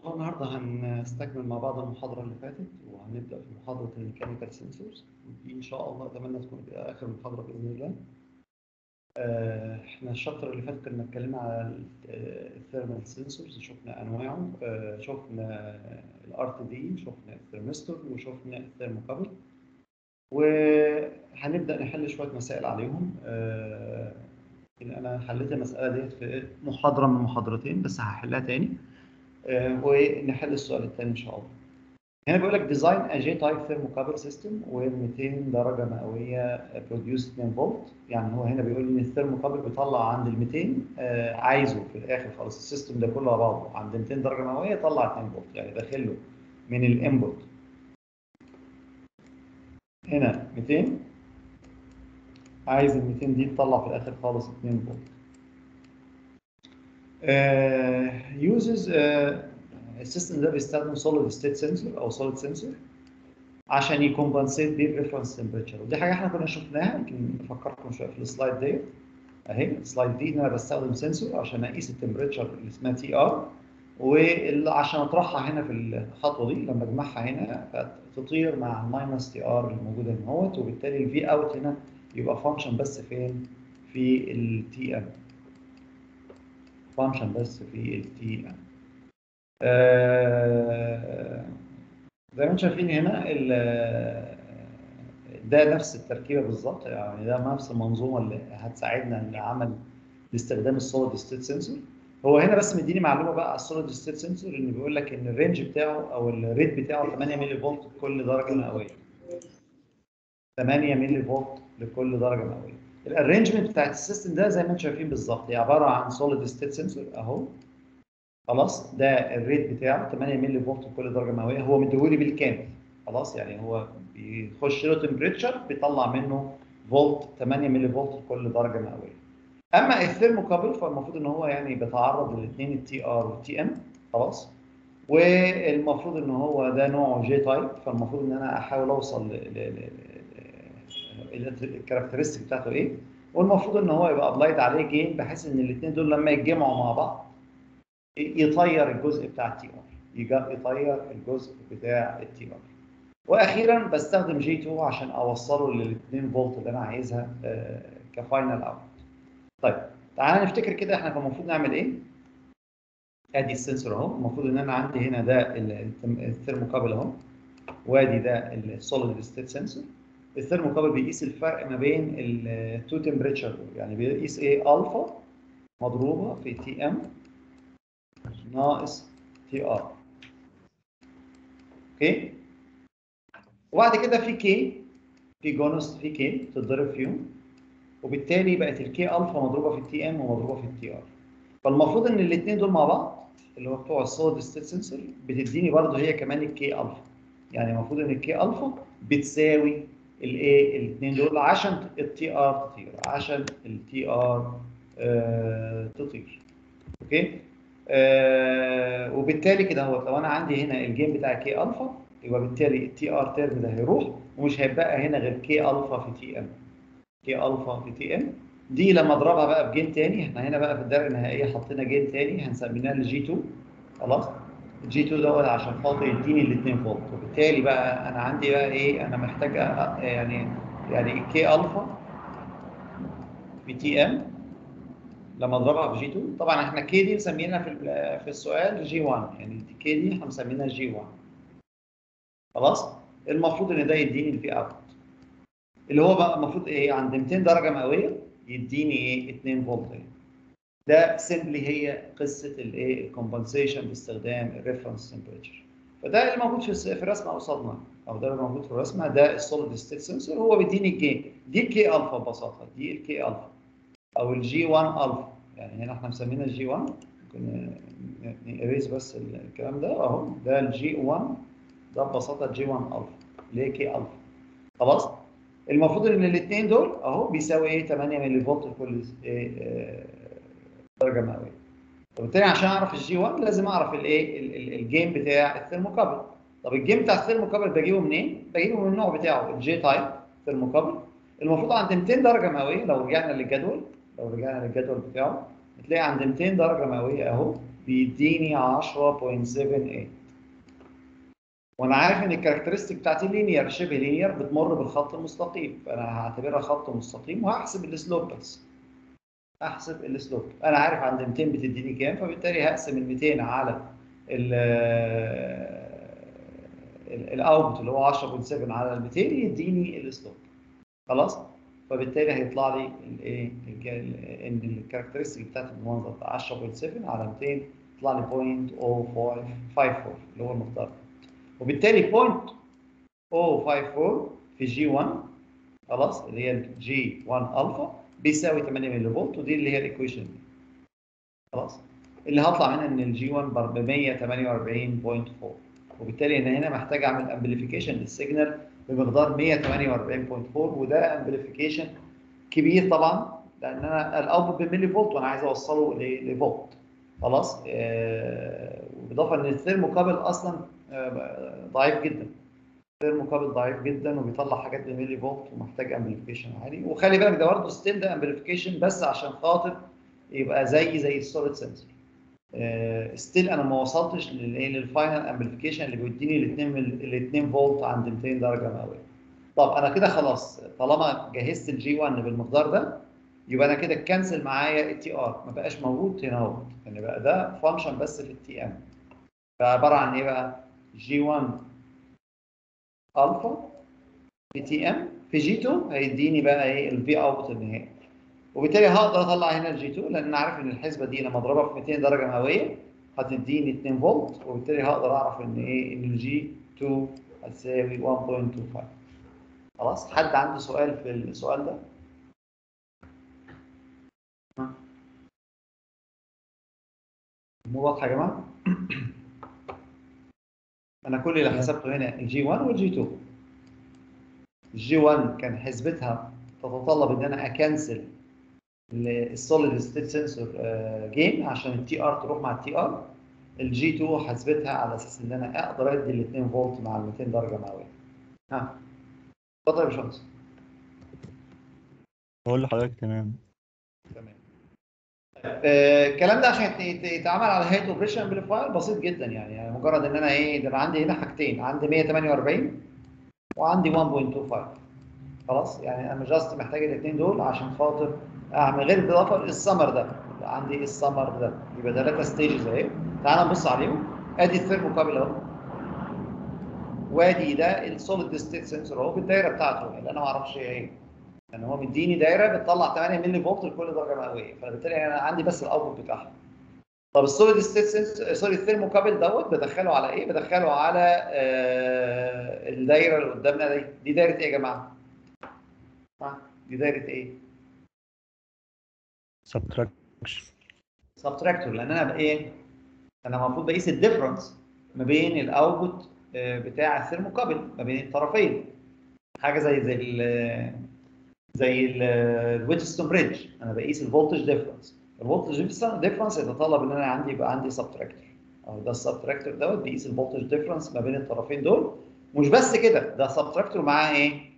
النهارده هنستكمل مع بعض المحاضرة اللي فاتت وهنبدأ في محاضرة الميكانيكال سنسورز ودي إن شاء الله أتمنى تكون دي آخر محاضرة بإذن الله. آه، إحنا الشابتر اللي فات كنا اتكلمنا على الثيرمال سنسورز شفنا أنواعه آه، شفنا الار تي دي شفنا الثيرمستور وشفنا الثيرموكابل وهنبدأ نحل شوية مسائل عليهم آه، أنا حليت المسألة ديت في محاضرة من محاضرتين بس هحلها تاني. آه، ونحل السؤال الثاني ان شاء الله. هنا بيقول لك ديزاين ا جي تايب ثيرموكابل سيستم و 200 درجه مئويه بروديوس 2 فولت يعني هو هنا بيقول لي ان الثيرموكابل بيطلع عند ال 200 آه، عايزه في الاخر خالص السيستم ده كله على بعضه عند 200 درجه مئويه يطلع 2 فولت يعني داخل له من الانبوت هنا 200 عايز ال 200 دي تطلع في الاخر خالص 2 فولت. يوزز السيستم ده بيستخدم سوليد ستيت سنسور او سوليد سنسور عشان يكمبنسيت بيه الريفرنس تمبريتشر ودي حاجه احنا كنا شفناها يمكن افكركم شويه في السلايد ديت اهي السلايد دي ان انا بستخدم سنسور عشان اقيس التمبريتشر اللي اسمها تي ار وعشان اطرحها هنا في الخطوه دي لما اجمعها هنا فتطير مع الماينس تي ار اللي موجوده هنا اهوت وبالتالي الفي اوت هنا يبقى فانكشن بس فين؟ في التي ام فانكشن بس في التي ام آه زي ما انتم شايفين هنا ده نفس التركيبه بالظبط يعني ده نفس المنظومه اللي هتساعدنا لعمل لاستخدام السوليد ستيت سنسور هو هنا بس مديني معلومه بقى على السوليد ستيت سنسور ان بيقول لك ان الرينج بتاعه او الريت بتاعه 8 ملي فولت لكل درجه مئويه 8 ملي فولت لكل درجه مئويه الارينجمنت بتاعت السيستم ده زي ما انتم شايفين بالظبط هي عباره عن سوليد ستيت سنسور اهو خلاص ده الريت بتاعه 8 ملي فولت لكل درجه مئويه هو مديهولي بالكامل خلاص يعني هو بيخش له تمبريتشر بيطلع منه فولت 8 ملي فولت لكل درجه مئويه اما الثيرموكابل فالمفروض ان هو يعني بيتعرض للاثنين التي ار والتي ام خلاص والمفروض ان هو ده نوعه جي تايب فالمفروض ان انا احاول اوصل الكاركترستيك بتاعته ايه والمفروض ان هو يبقى ابلايد عليه جيم بحيث ان الاثنين دول لما يتجمعوا مع بعض يطير الجزء بتاع التي ار يطير الجزء بتاع التي ار واخيرا بستخدم جي 2 عشان اوصله لل 2 فولت اللي انا عايزها كفاينل اوت طيب تعالى نفتكر كده احنا كان المفروض نعمل ايه ادي السنسور اهو المفروض ان انا عندي هنا ده الثيرموكابل اهو وادي ده السوليد ستيت سنسور الثيرموكابل بيقيس الفرق ما بين التو تمبريتشر دول يعني بيقيس ايه الفا مضروبه في تي ام ناقص تي ار اوكي وبعد كده في كي في جونست في كي تتضرب فيهم وبالتالي بقت الكي الفا مضروبه في التي ام ومضروبه في التي ار فالمفروض ان الاثنين دول مع بعض اللي هو بتوع السوليد ستيت سنسور بتديني برضه هي كمان الكي الفا يعني المفروض ان الكي الفا بتساوي الايه الاثنين دول عشان التي ار تطير عشان التي ار آه تطير اوكي آه وبالتالي كده هو لو انا عندي هنا الجيم بتاع كي الفا يبقى بالتالي التي ار تيرم ده هيروح ومش هيبقى هنا غير كي الفا في تي ام كي الفا في تي ام دي لما اضربها بقى بجين تاني احنا هنا بقى في الدرجه النهائيه حطينا جين تاني هنسميناه الجي 2 خلاص الجي 2 دوت عشان خاطر يديني ال 2 فولت وبالتالي بقى انا عندي بقى ايه انا محتاج يعني يعني كي الفا في تي ام لما اضربها في جي 2 طبعا احنا كي دي مسمينها في في السؤال جي 1 يعني كي دي احنا مسمينها جي 1 خلاص المفروض ان ده يديني الفي اوت اللي هو بقى المفروض ايه عند 200 درجه مئويه يديني ايه 2 فولت ده سيمبلي هي قصه الايه الكومبنسيشن باستخدام الريفرنس تمبريتشر فده اللي موجود في في الرسمه قصادنا او ده اللي موجود في الرسمه ده السوليد ستيت سنسور هو بيديني الجين دي الكي الفا ببساطه دي الكي الفا او الجي 1 الفا يعني هنا احنا مسمينها الجي 1 ممكن نقريز بس الكلام ده اهو ده الجي 1 ده ببساطه الجي 1 الفا اللي هي كي الفا خلاص المفروض ان الاثنين دول اهو بيساوي ايه 8 ملي فولت لكل ايه درجه مئويه وبالتالي عشان اعرف الجي 1 لازم اعرف الايه الجيم بتاع الثيرموكابل طب الجيم بتاع الثيرموكابل بجيبه منين؟ بجيبه من النوع بتاعه الجي تايب ثيرموكابل المفروض عند 200 درجه مئويه لو رجعنا للجدول لو رجعنا للجدول بتاعه هتلاقي عند 200 درجه مئويه اهو بيديني 10.78 وانا عارف ان الكاركترستيك بتاعتي لينير شبه لينير بتمر بالخط المستقيم فانا هعتبرها خط مستقيم وهحسب السلوب بس احسب السلوب انا عارف عند 200 بتديني كام فبالتالي هقسم ال 200 على ال الاوتبوت اللي هو 10.7 على ال 200 يديني السلوب خلاص فبالتالي هيطلع لي الايه ان الكاركترستيك بتاعت المنظر ده 10.7 على 200 يطلع لي 0.0554 اللي هو المختار وبالتالي 0.054 في جي 1 خلاص اللي هي جي 1 الفا بيساوي 8 ملي فولت ودي اللي هي الايكويشن دي خلاص اللي هطلع منها ان الجي 1 ب 148.4 وبالتالي انا هنا محتاج اعمل امبليفيكيشن للسيجنال بمقدار 148.4 وده امبليفيكيشن كبير طبعا لان انا الاوتبوت بملي فولت وانا عايز اوصله لفولت خلاص آه بالاضافه ان الثيرموكابل اصلا آه ضعيف جدا الثيرموكابل ضعيف جدا وبيطلع حاجات بملي فولت ومحتاج امبليفيكيشن عالي وخلي بالك ده برضه ستيل ده امبليفيكيشن بس عشان خاطر يبقى زي زي السوليد سنسور ستيل انا ما وصلتش للايه للفاينل امبليفيكيشن اللي بيديني الاثنين ال 2 فولت عند 200 درجه مئويه. طب انا كده خلاص طالما جهزت الجي 1 بالمقدار ده يبقى انا كده كنسل معايا التي ار ما بقاش موجود هنا اهو يعني بقى ده فانكشن بس في التي ام. فعباره عن ايه بقى؟ جي 1 الفا في تي ام في جي 2 هيديني بقى ايه الفي اوتبوت النهائي. وبالتالي هقدر اطلع هنا الجي 2 لان انا عارف ان الحسبه دي لما اضربها في 200 درجه مئويه هتديني 2 فولت وبالتالي هقدر اعرف ان ايه ان الجي 2 هتساوي 1.25 خلاص حد عنده سؤال في السؤال ده؟ مو واضحه يا جماعه؟ انا كل اللي حسبته هنا الجي 1 والجي 2 الجي 1 كان حسبتها تتطلب ان انا اكنسل السوليد ستيت سنسور جيم عشان التي ار تروح مع التي ار الجي 2 حسبتها على اساس ان انا اقدر ادي ال 2 فولت مع ال 200 درجه مئويه ها اتفضل يا باشمهندس بقول لحضرتك تمام تمام آه، الكلام ده عشان يتعمل على هيد اوبريشن امبليفاير بسيط جدا يعني, يعني مجرد ان انا ايه ده انا عندي هنا حاجتين عندي 148 وعندي 1.25 خلاص يعني انا جاست محتاج الاثنين دول عشان خاطر اعمل غير بالاضافه للسمر ده عندي السمر ده يبقى ثلاثه ستيجز اهي تعال نبص عليهم ادي الثيرموكابل اهو وادي ده السوليد ستيت سنسور اهو بالدايره بتاعته اللي انا ما اعرفش ايه هي يعني هو مديني دايره بتطلع 8 مللي فولت لكل درجه مئويه فبالتالي انا عندي بس الاوتبوت بتاعها طب السوليد ستيت سنسور سوري الثيرموكابل دوت بدخله على ايه؟ بدخله على آه الدايره اللي قدامنا دي دي دايره ايه يا جماعه؟ ها دي دايره ايه؟ سبتراكشن سبتراكتور لان انا بايه؟ انا المفروض بقيس الديفرنس ما بين الاوتبوت بتاع الثيرموكابل ما بين الطرفين حاجه زي زي ال زي الويتستون بريدج انا بقيس الفولتج ديفرنس الفولتج ديفرنس يتطلب ان انا عندي يبقى عندي سبتراكتور اهو ده السبتراكتور دوت بيقيس الفولتج ديفرنس ما بين الطرفين دول مش بس كده ده سبتراكتور معاه ايه؟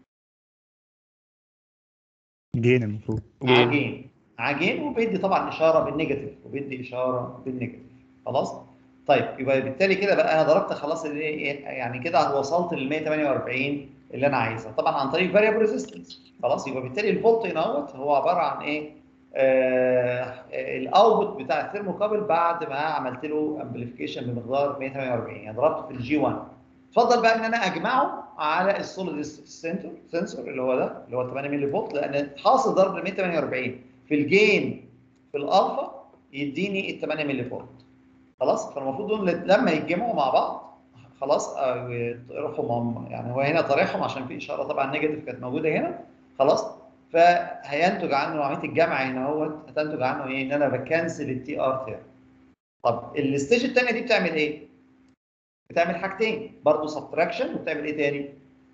جين المفروض معاه جين معاه جين وبيدي طبعا اشاره بالنيجاتيف وبيدي اشاره بالنيجاتيف خلاص؟ طيب يبقى بالتالي كده بقى انا ضربت خلاص يعني كده وصلت لل 148 اللي انا عايزها طبعا عن طريق فاريبل ريزيستنس خلاص يبقى بالتالي الفولت هنا هو عباره عن ايه؟ آه الاوتبوت بتاع الثيرموكابل بعد ما عملت له امبليفيكيشن بمقدار 148 يعني ضربته في الجي 1 اتفضل بقى ان انا اجمعه على السوليد سنسور سنسور اللي هو ده اللي هو 8 مللي فولت لان حاصل ضرب ال 148 في الجين في الالفا يديني ال 8 مللي فولت خلاص فالمفروض دول لما يتجمعوا مع بعض خلاص يروحوا يعني هو هنا طريحهم عشان في اشاره طبعا نيجاتيف كانت موجوده هنا خلاص فهينتج عنه عمليه الجمع هنا هو هتنتج عنه ايه؟ ان انا بكنسل التي ار تاني. طب الستيج الثانيه دي بتعمل ايه؟ بتعمل حاجتين برضه سبتراكشن وبتعمل ايه تاني؟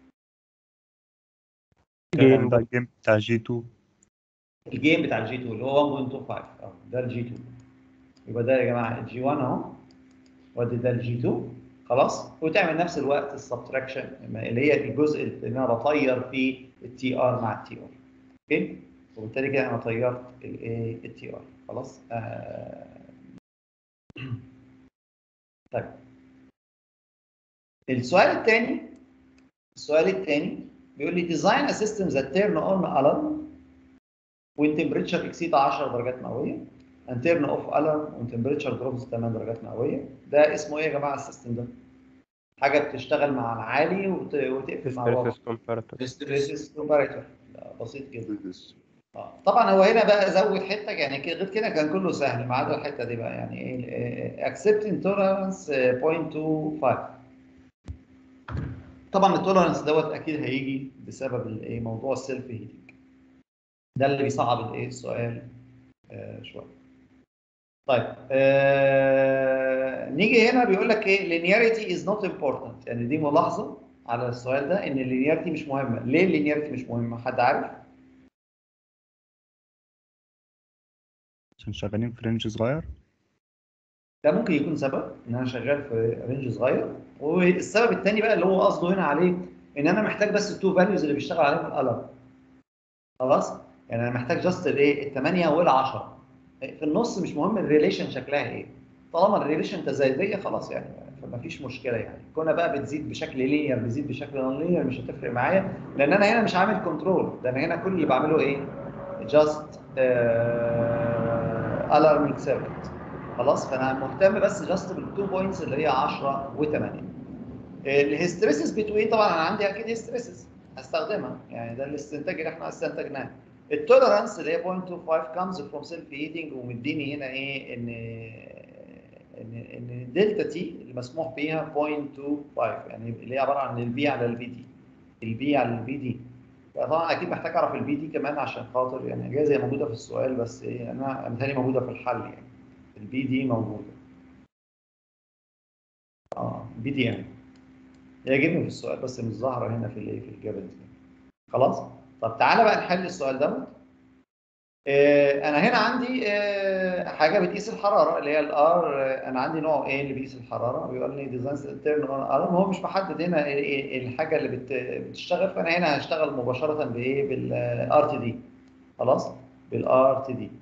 جيم بقى الجيم بتاع جي 2 الجيم بتاع الجي 2 اللي هو 1.25 اهو ده الجي 2 يبقى ده يا جماعه الجي 1 اهو وادي ده الجي 2 خلاص وتعمل نفس الوقت السبتراكشن اللي هي الجزء اللي انا بطير فيه التي ار مع التي ار اوكي وبالتالي كده انا طيرت الايه التي ار خلاص آه طيب السؤال الثاني السؤال الثاني بيقول لي design a system that turn on alarm when temperature exceed 10 درجات مئويه and turn off alarm when temperature drops 8 درجات مئويه ده اسمه ايه يا جماعه السيستم ده؟ حاجه بتشتغل مع العالي وت- وتقفل مع الواطي ستريس كومباراتور ستريس كومباريتور بسيط جدا آه. طبعا هو هنا بقى زود حته يعني كده- غير كده كان كله سهل ما عدا الحته دي بقى يعني ايه accepting tolerance آه، 0.25 طبعا التولرنس دوت اكيد هيجي بسبب الايه موضوع السيلف هيتنج ده اللي بيصعب الايه السؤال آه شويه طيب آه نيجي هنا بيقول لك ايه linearity is not important يعني دي ملاحظه على السؤال ده ان اللينياريتي مش مهمه ليه اللينياريتي مش مهمه حد عارف عشان شغالين في رينج صغير ده ممكن يكون سبب ان انا شغال في رينج صغير والسبب الثاني بقى اللي هو قصده هنا عليه ان انا محتاج بس التو فاليوز اللي بيشتغل عليهم الالارم خلاص يعني انا محتاج جاست الايه الثمانيه وال10 في النص مش مهم الريليشن شكلها ايه طالما الريليشن تزايديه خلاص يعني فما فيش مشكله يعني كونها بقى بتزيد بشكل لينير بتزيد بشكل نون لينير مش هتفرق معايا لان انا هنا مش عامل كنترول ده انا هنا كل اللي بعمله ايه جاست الارمينج سيركت خلاص فانا مهتم بس جاست بالتو بوينتس اللي هي 10 و8 الهيستريسيس بتوين طبعا انا عندي اكيد هيستريسيس هستخدمها يعني ده الاستنتاج اللي احنا استنتجناه التوليرانس اللي هي 0.25 comes from self heating ومديني هنا ايه ان ان ان دلتا تي المسموح بيها 0.25 يعني اللي هي عباره عن البي على البي دي البي على البي دي طبعا اكيد محتاج اعرف البي دي كمان عشان خاطر يعني جايز هي موجوده في السؤال بس ايه انا متهيألي موجوده في الحل يعني البي دي موجوده اه بي دي يعني هي جبني في السؤال بس مش ظاهره هنا في الايه في الجبل خلاص طب تعالى بقى نحل السؤال دوت آه انا هنا عندي آه حاجه بتقيس الحراره اللي هي الار آه انا عندي نوع ايه اللي بيقيس الحراره بيقول لي ديزاين تيرن اون الارم هو مش محدد هنا إيه- إيه الحاجه اللي بت بتشتغل فانا هنا هشتغل مباشره بايه بالار تي دي خلاص بالار تي دي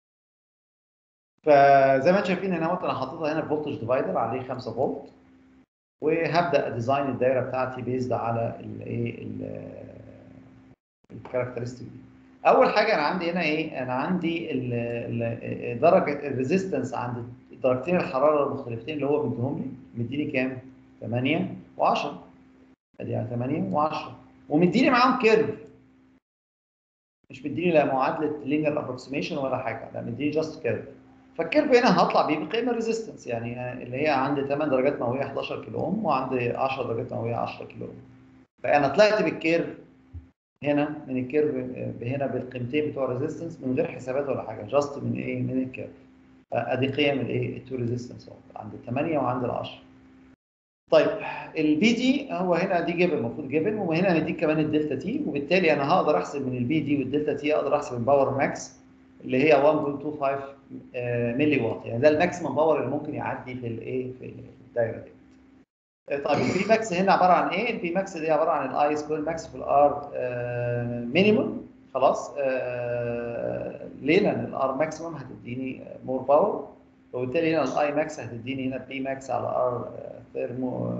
فزي ما انتم شايفين هنا اهوت انا حاططها هنا فولتج ديفايدر عليه 5 فولت وهبدا اديزاين الدايره بتاعتي بيزد على الايه الكاركترستيك دي اول حاجه انا عندي هنا ايه انا عندي ال- ال- درجه الريزيستنس عند درجتين الحراره المختلفتين اللي هو مديهم لي مديني كام 8 و10 ادي يعني 8 و10 ومديني معاهم كيرف مش مديني لا معادله لينير ابروكسيميشن ولا حاجه لا مديني جاست كيرف فالكيرف هنا هطلع بيه بقيمه ريزيستنس يعني اللي هي عند 8 درجات مئويه 11 كيلو اوم وعند 10 درجات مئويه 10 كيلو اوم فانا طلعت بالكيرف هنا من الكيرف هنا بالقيمتين بتوع الريزيستنس من غير حسابات ولا حاجه جاست من ايه من الكيرف ادي قيم الايه التو ريزيستنس عند ال 8 وعند ال 10 طيب البي دي هو هنا دي جيفن المفروض جيفن وهنا هنديك كمان الدلتا تي وبالتالي انا هقدر احسب من البي دي والدلتا تي اقدر احسب الباور ماكس اللي هي 1.25 آه، ملي واط يعني ده الماكسيمم باور اللي ممكن يعدي في الايه في الدايره دي آه، طيب البي ماكس هنا عباره عن ايه؟ البي ماكس دي عباره عن الاي سكوير ماكس في الار مينيموم خلاص آه، ليه؟ لان الار ماكسيمم هتديني مور باور وبالتالي هنا الاي ماكس هتديني هنا بي ماكس على ار ثيرمو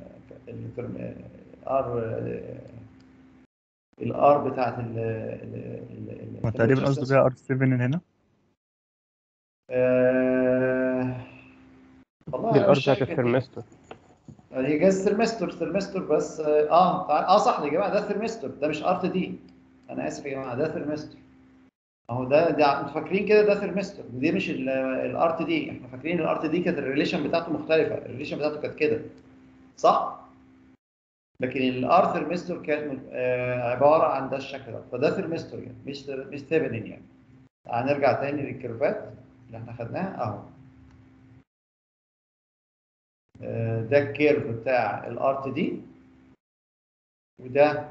ار الار بتاعت ال ال- هو ال- تقريبا قصده بيها ار 7 هنا آه، والله دي أنا الار مش بتاعت شايف إن- الثرمستر هي جاز ثرمستور ثرمستور بس اه تعال- اه صح يا جماعه ده ثرمستور ده مش ار تي دي انا اسف يا جماعه ده ثرمستور اهو ده ده انتوا فاكرين كده ده ثرمستور ودي مش الار تي دي احنا فاكرين الار تي دي كانت الريليشن بتاعته مختلفه الريليشن بتاعته كانت كده صح لكن الار ثرمستور كانت آه عباره عن ده الشكل ده فده ثرمستور يعني مش ثر- مش ثيفنين يعني هنرجع تاني للكيرفات اللي احنا خدناها اهو آه، ده الكيرف بتاع الار تي دي وده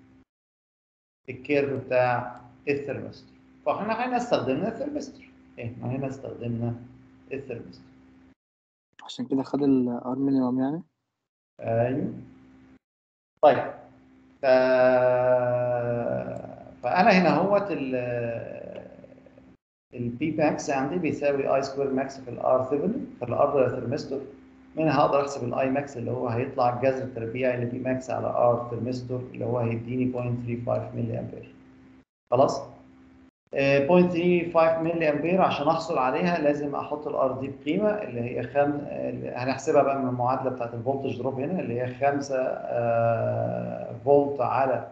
الكيرف بتاع الثرمستر فاحنا هنا استخدمنا الثرمستر احنا هنا استخدمنا الثرمستر عشان كده خد الار مينيمم يعني ايوه طيب ف... فانا هنا هوت ال... البي ماكس عندي بيساوي اي سكوير ماكس في الار 7 في الار ثرمستور منها هقدر احسب الاي ماكس اللي هو هيطلع الجذر التربيعي لبي ماكس على ار ثرمستور اللي هو هيديني 0.35 ملي امبير خلاص آه، 0.35 ملي امبير عشان احصل عليها لازم احط الار دي بقيمه اللي هي خم... آه، هنحسبها بقى من المعادله بتاعت الفولتج دروب هنا اللي هي 5 آه، فولت على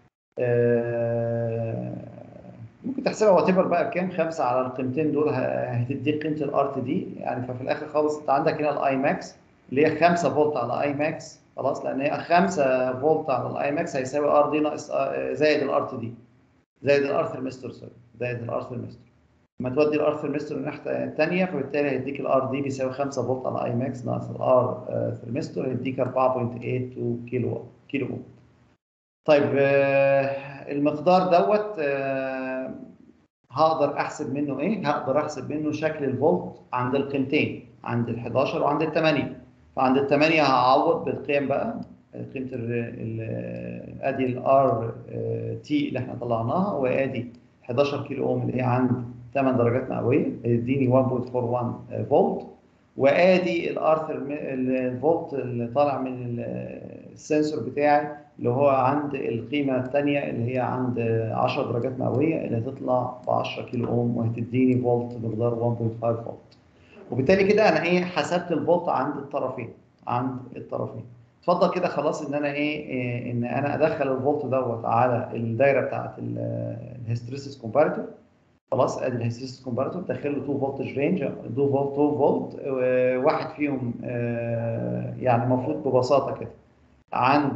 آه، ممكن تحسبها وات ايفر بقى بكام 5 على القيمتين دول ه- هتديك قيمه الار دي يعني ففي الاخر خالص انت عندك هنا الاي ماكس اللي هي 5 فولت على اي ماكس خلاص لان هي 5 فولت على الاي ماكس هيساوي ار دي ناقص آه، زائد الار تي دي زائد الار ثرمستور سوري زائد الار ثرمستور لما تودي الار ثرمستور الناحيه الثانيه فبالتالي هيديك الار دي بيساوي 5 فولت على اي ماكس ناقص الار ثرمستور هيديك 4.82 كيلو كيلو فولت طيب آه، المقدار دوت آه، هقدر احسب منه ايه؟ هقدر احسب منه شكل الفولت عند القيمتين عند ال 11 وعند ال 8 فعند ال 8 هعوض بالقيم بقى قيمه ال ال- ادي الار تي اللي احنا طلعناها وادي 11 كيلو اوم اللي هي عند 8 درجات مئويه يديني 1.41 فولت وادي الار الفولت اللي طالع من ال- السنسور بتاعي اللي هو عند القيمه الثانيه اللي هي عند 10 درجات مئويه اللي هتطلع ب 10 كيلو اوم وهتديني فولت مقدار 1.5 فولت وبالتالي كده انا ايه حسبت الفولت عند الطرفين عند الطرفين اتفضل كده خلاص ان انا ايه, إيه ان انا ادخل الفولت دوت على الدايره بتاعت الهيستريسيس كومباريتور خلاص ادي الهيستريسيس كومباريتور داخل له 2 فولتج رينج 2 فولت 2 فولت آه، واحد فيهم آه، يعني المفروض ببساطه كده عند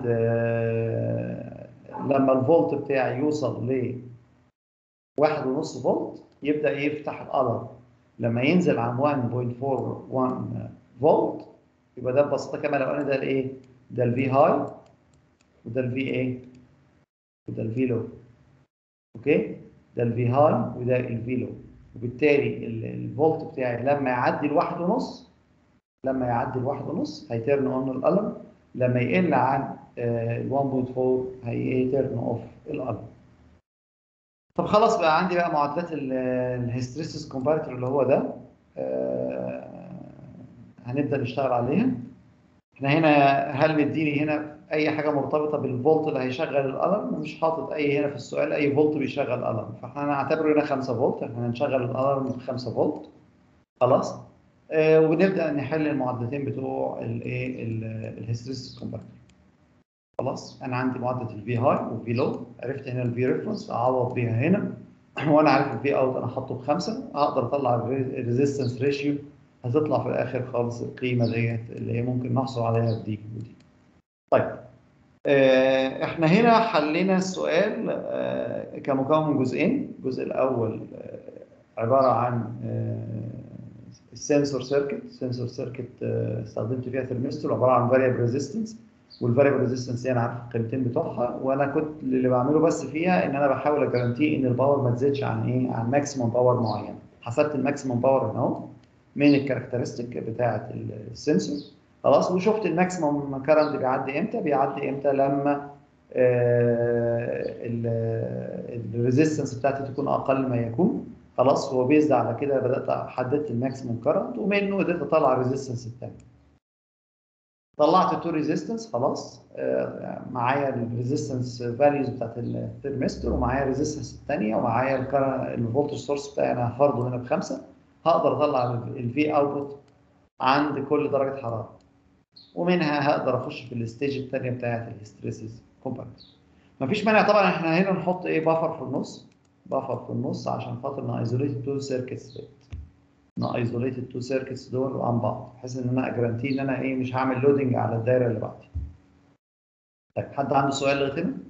آه، لما الفولت بتاعي يوصل ل واحد ونص فولت يبدا يفتح الالارم لما ينزل عن 1.41 فولت يبقى ده ببساطه كما لو انا ده الايه؟ ده الفي هاي وده الفي ايه؟ وده الفي لو اوكي؟ ده الفي هاي وده الفي لو وبالتالي ال- الفولت بتاعي لما يعدي الواحد ونص لما يعدي الواحد ونص هيترن اون الالارم لما يقل عن آه، ال 1.4 هيترن اوف الالارم طب خلاص بقى عندي بقى معادلات الهيستريسيس كومباريتور اللي هو ده آه، هنبدا نشتغل عليها احنا هنا هل مديني هنا اي حاجه مرتبطه بالفولت اللي هيشغل الالارم مش حاطط اي هنا في السؤال اي فولت بيشغل الالارم فاحنا هنعتبره هنا 5 فولت احنا هنشغل الالارم ب 5 فولت خلاص آه وبنبدا نحل المعادلتين بتوع الايه الهيستريسيس كومباريتور خلاص انا عندي معادله الفي هاي والفي لو عرفت هنا الفي ريفرنس اعوض بيها هنا وانا عارف الفي اوت انا حاطه بخمسه اقدر اطلع الريزيستنس ريشيو هتطلع في الاخر خالص القيمه ديت اللي هي ممكن نحصل عليها بدي ودي. طيب آه، احنا هنا حلينا السؤال آه، كمكون من جزئين، الجزء الاول آه، عباره عن السنسور سيركت، السنسور سيركت استخدمت فيها ثرمستور عباره عن فاريبل ريزيستنس والفاريبل ريزيستنس دي انا عارف القيمتين بتوعها وانا كنت اللي بعمله بس فيها ان انا بحاول اجارانتي ان الباور ما تزيدش عن ايه؟ عن ماكسيموم باور معين. حسبت الماكسيموم باور هنا اهو من الكاركترستيك بتاعه السنسور خلاص وشفت الماكسيموم كارنت بيعدي امتى بيعدي امتى لما الريزيستنس بتاعتي تكون اقل ما يكون خلاص هو بيزد على كده بدات حددت الماكسيموم كارنت ومنه قدرت اطلع الريزيستنس الثاني طلعت تو ريزيستنس خلاص آه، معايا الريزيستنس فاليوز بتاعت الثيرمستر ومعايا الريزيستنس الثانيه ومعايا الفولتج سورس بتاعي انا فرضه هنا بخمسه هقدر اطلع الفي اوتبوت عند كل درجه حراره ومنها هقدر اخش في الستيج الثانيه بتاعت الهستريسيس كومباكت مفيش مانع طبعا احنا هنا نحط ايه بافر في النص بافر في النص عشان خاطر نايزوليت التو سيركتس نايزوليت التو سيركتس دول عن بعض بحيث ان انا اجرانتي ان انا ايه مش هعمل لودنج على الدايره اللي بعدي طيب حد عنده سؤال لغايه هنا؟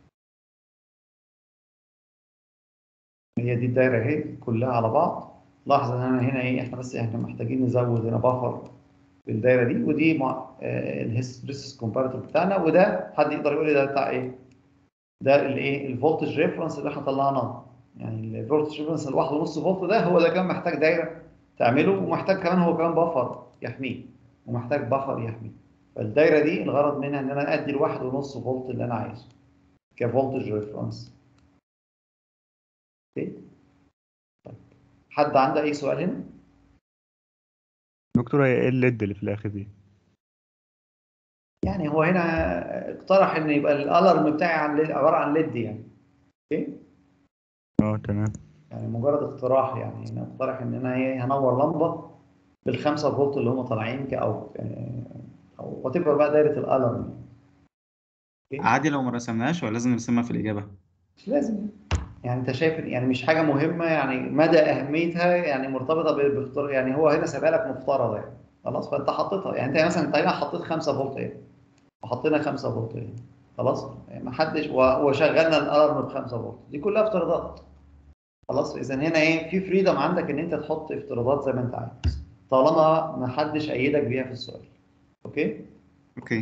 هي دي الدايره اهي كلها على بعض لاحظ ان انا هنا ايه احنا بس احنا محتاجين نزود هنا بافر في الدايره دي ودي مع الهيستريسيس كومباريتور بتاعنا وده حد يقدر يقول لي ده بتاع ايه؟ ده الايه الفولتج ريفرنس اللي احنا طلعناه يعني الفولتج ريفرنس الواحد ونص فولت ده هو ده كمان محتاج دايره تعمله ومحتاج كمان هو كمان بفر يحميه ومحتاج بفر يحميه فالدايره دي الغرض منها ان انا ادي الواحد ونص فولت اللي انا عايزه كفولتج ريفرنس اوكي طيب حد عنده اي سؤال هنا دكتور هي ايه الليد اللي في الاخر دي يعني هو هنا اقترح ان يبقى الالارم بتاعي عن LED عباره عن ليد يعني اوكي اه تمام يعني مجرد اقتراح يعني انا اقترح ان انا ايه هنور لمبه بالخمسة فولت اللي هم طالعين كاوت يعني او وات بقى دايره الالارم عادي لو ما رسمناش ولا لازم نرسمها في الإجابة؟ مش لازم يعني انت شايف يعني مش حاجه مهمه يعني مدى اهميتها يعني مرتبطه ب- باختار يعني هو هنا سابها لك مفترضه يعني خلاص فانت حطيتها يعني انت مثلا انت هنا حطيت 5 فولت ايه وحطينا 5 فولت ايه خلاص يعني ما حدش و- وشغلنا الالارم ب 5 فولت دي كلها افتراضات خلاص اذا هنا ايه في فريدم عندك ان انت تحط افتراضات زي ما انت عايز طالما ما حدش ايدك بيها في السؤال اوكي أوكي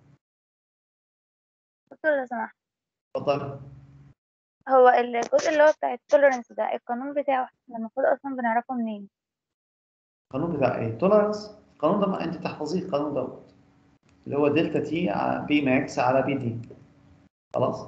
دكتور لو سمحت اتفضل هو الجزء اللي هو بتاع التوليرنس ده القانون بتاعه احنا المفروض اصلا بنعرفه منين القانون بتاع ايه تولرنس القانون ده ما انت تحفظيه القانون دوت اللي هو دلتا تي على بي ماكس على بي دي خلاص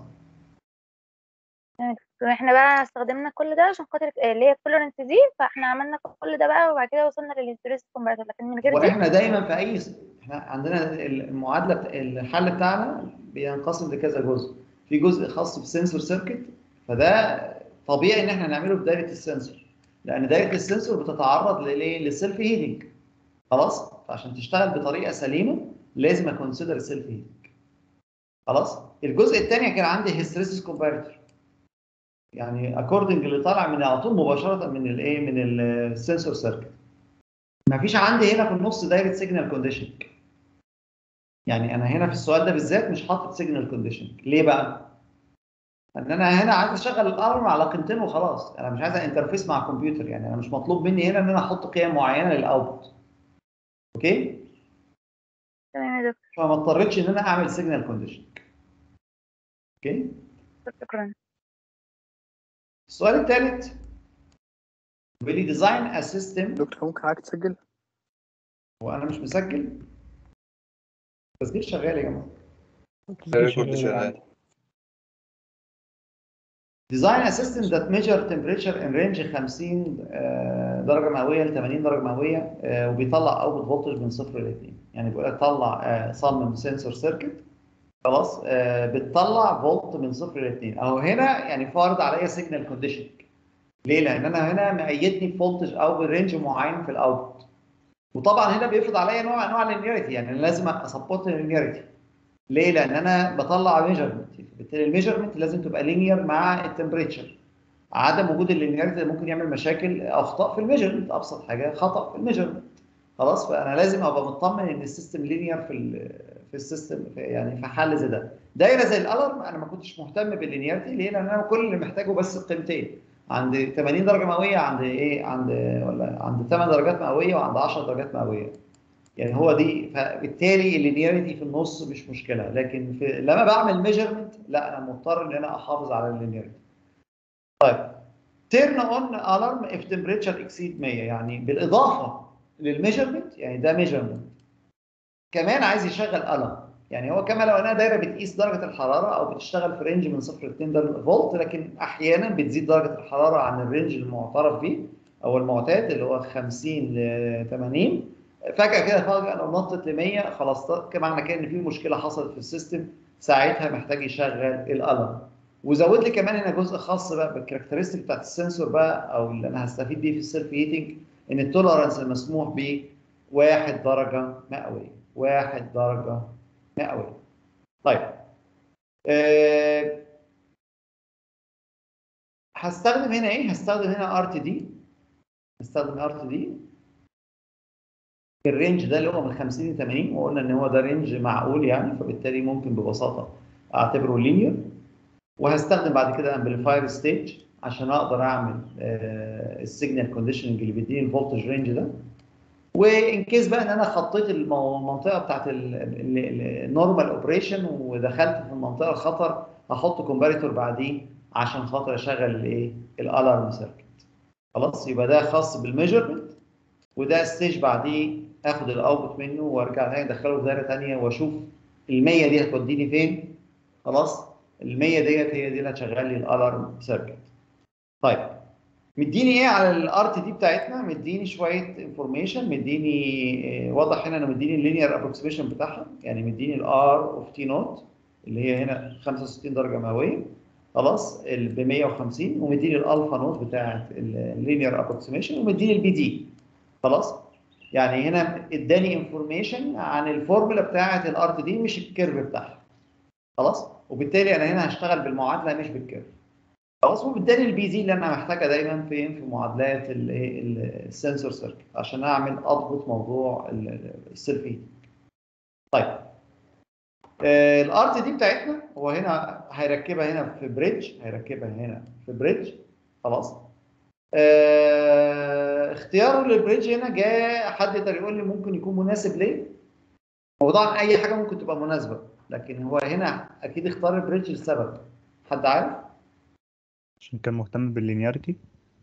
احنا بقى استخدمنا كل ده عشان خاطر اللي هي التوليرنس دي فاحنا عملنا كل ده بقى وبعد كده وصلنا للهيستوريس كونفرتر لكن من غير دي واحنا دايما في اي س- احنا عندنا المعادله بتا... الحل بتاعنا بينقسم لكذا جزء في جزء خاص بسنسور سيركت فده طبيعي ان احنا نعمله في دايره السنسور لان دايره السنسور بتتعرض للايه للسيلف هيلينج خلاص فعشان تشتغل بطريقه سليمه لازم اكونسيدر السيلف هيلينج خلاص الجزء الثاني كان عندي هيستريسيس كومباريتور يعني اكوردنج اللي طالع من على طول مباشره من الايه من السنسور سيركت ما فيش عندي هنا في النص دايره سيجنال كونديشننج يعني انا هنا في السؤال ده بالذات مش حاطط سيجنال كونديشننج ليه بقى ان انا هنا عايز اشغل الارم على قيمتين وخلاص انا مش عايز انترفيس مع كمبيوتر يعني انا مش مطلوب مني هنا ان انا احط قيم معينه للاوتبوت اوكي تمام يا دكتور فما اضطريتش ان انا اعمل سيجنال كونديشننج اوكي شكرا السؤال الثالث بيقول لي ديزاين ا سيستم دكتور ممكن حضرتك تسجل وانا مش مسجل التسجيل شغال يا جماعه الريكورد شغال Design a system that measure temperature in range 50 آه، درجة مئوية ل 80 درجة مئوية آه، وبيطلع اوتبوت فولتج من صفر ل 2 يعني بيقول لك طلع آه، صمم سنسور سيركت خلاص آه، بتطلع فولت من صفر ل 2 اهو هنا يعني فارض عليا سيجنال كونديشن ليه؟ لان انا هنا مقيدني بفولتج او برينج معين في الاوتبوت وطبعا هنا بيفرض عليا نوع من انواع اللينيرتي يعني أنا لازم اسبورت اللينيرتي ليه؟ لان انا بطلع ميجرمنت بالتالي الميجرمنت لازم تبقى لينير مع التمبريتشر عدم وجود اللينيرتي ممكن يعمل مشاكل اخطاء في الميجرمنت ابسط حاجه خطا في الميجرمنت خلاص فانا لازم ابقى مطمن ان السيستم لينير في ال في السيستم في يعني في حل زي ده دايره زي الالارم انا ما كنتش مهتم باللينيرتي ليه؟ لان انا كل اللي محتاجه بس القيمتين عند 80 درجه مئويه عند ايه عند ولا عند 8 درجات مئويه وعند 10 درجات مئويه يعني هو دي فبالتالي اللينيرتي في النص مش مشكله لكن في لما بعمل ميجرمنت لا انا مضطر ان انا احافظ على اللينيرتي طيب تيرن اون الارم اف تمبريتشر اكسيد 100 يعني بالاضافه للميجرمنت يعني ده ميجرمنت كمان عايز يشغل الارم يعني هو كما لو انها دايره بتقيس درجه الحراره او بتشتغل في رينج من 0 ل 2 فولت لكن احيانا بتزيد درجه الحراره عن الرينج المعترف به او المعتاد اللي هو 50 ل 80 فجاه كده فجاه لو نطت ل 100 خلاص معنى كده ان في مشكله حصلت في السيستم ساعتها محتاج يشغل الالارم وزود لي كمان هنا جزء خاص بقى بالكاركترستيك بتاعت السنسور بقى او اللي انا هستفيد بيه في السيلف هيتنج ان التولرنس المسموح به 1 درجه مئويه 1 درجه مئويه طيب أه هستخدم هنا ايه هستخدم هنا ار تي دي هستخدم ار تي دي الرينج ده اللي هو من 50 ل 80 وقلنا ان هو ده رينج معقول يعني فبالتالي ممكن ببساطه اعتبره لينير وهستخدم بعد كده امبليفاير ستيج عشان اقدر اعمل السيجنال كونديشننج اللي بيديني الفولتج رينج ده وان كيس بقى ان انا خطيت المنطقه بتاعت النورمال اوبريشن ودخلت في المنطقه الخطر هحط كومباريتور بعديه عشان خاطر اشغل الايه الالارم سيركت خلاص يبقى ده خاص بالميجرمنت وده ستيج بعديه اخد الاوتبوت منه وارجع تاني ادخله في دايره ثانيه واشوف ال 100 دي هتوديني فين خلاص ال 100 ديت هي دي اللي هتشغل لي الالارم سيركت طيب مديني ايه على الار تي دي بتاعتنا مديني شويه انفورميشن مديني آه، واضح هنا انا مديني اللينير ابروكسيميشن بتاعها يعني مديني الار اوف تي نوت اللي هي هنا 65 درجه مئويه خلاص ب 150 ومديني الالفا نوت بتاعت اللينير ابروكسيميشن ومديني البي دي خلاص يعني هنا اداني انفورميشن عن الفورمولا بتاعت الار تي دي مش الكيرف بتاعها خلاص وبالتالي انا هنا هشتغل بالمعادله مش بالكيرف خلاص وبالتالي البي دي اللي انا محتاجها دايما فين في معادلات الايه السنسور سيركت عشان اعمل اضبط موضوع السيلف هيت طيب الار تي دي بتاعتنا هو هنا هيركبها هنا في بريدج هيركبها هنا في بريدج خلاص آه، اختياره للبريدج هنا جاء حد يقدر يقول لي ممكن يكون مناسب ليه؟ هو طبعا اي حاجه ممكن تبقى مناسبه لكن هو هنا اكيد اختار البريدج لسبب حد عارف؟ عشان كان مهتم باللينياريتي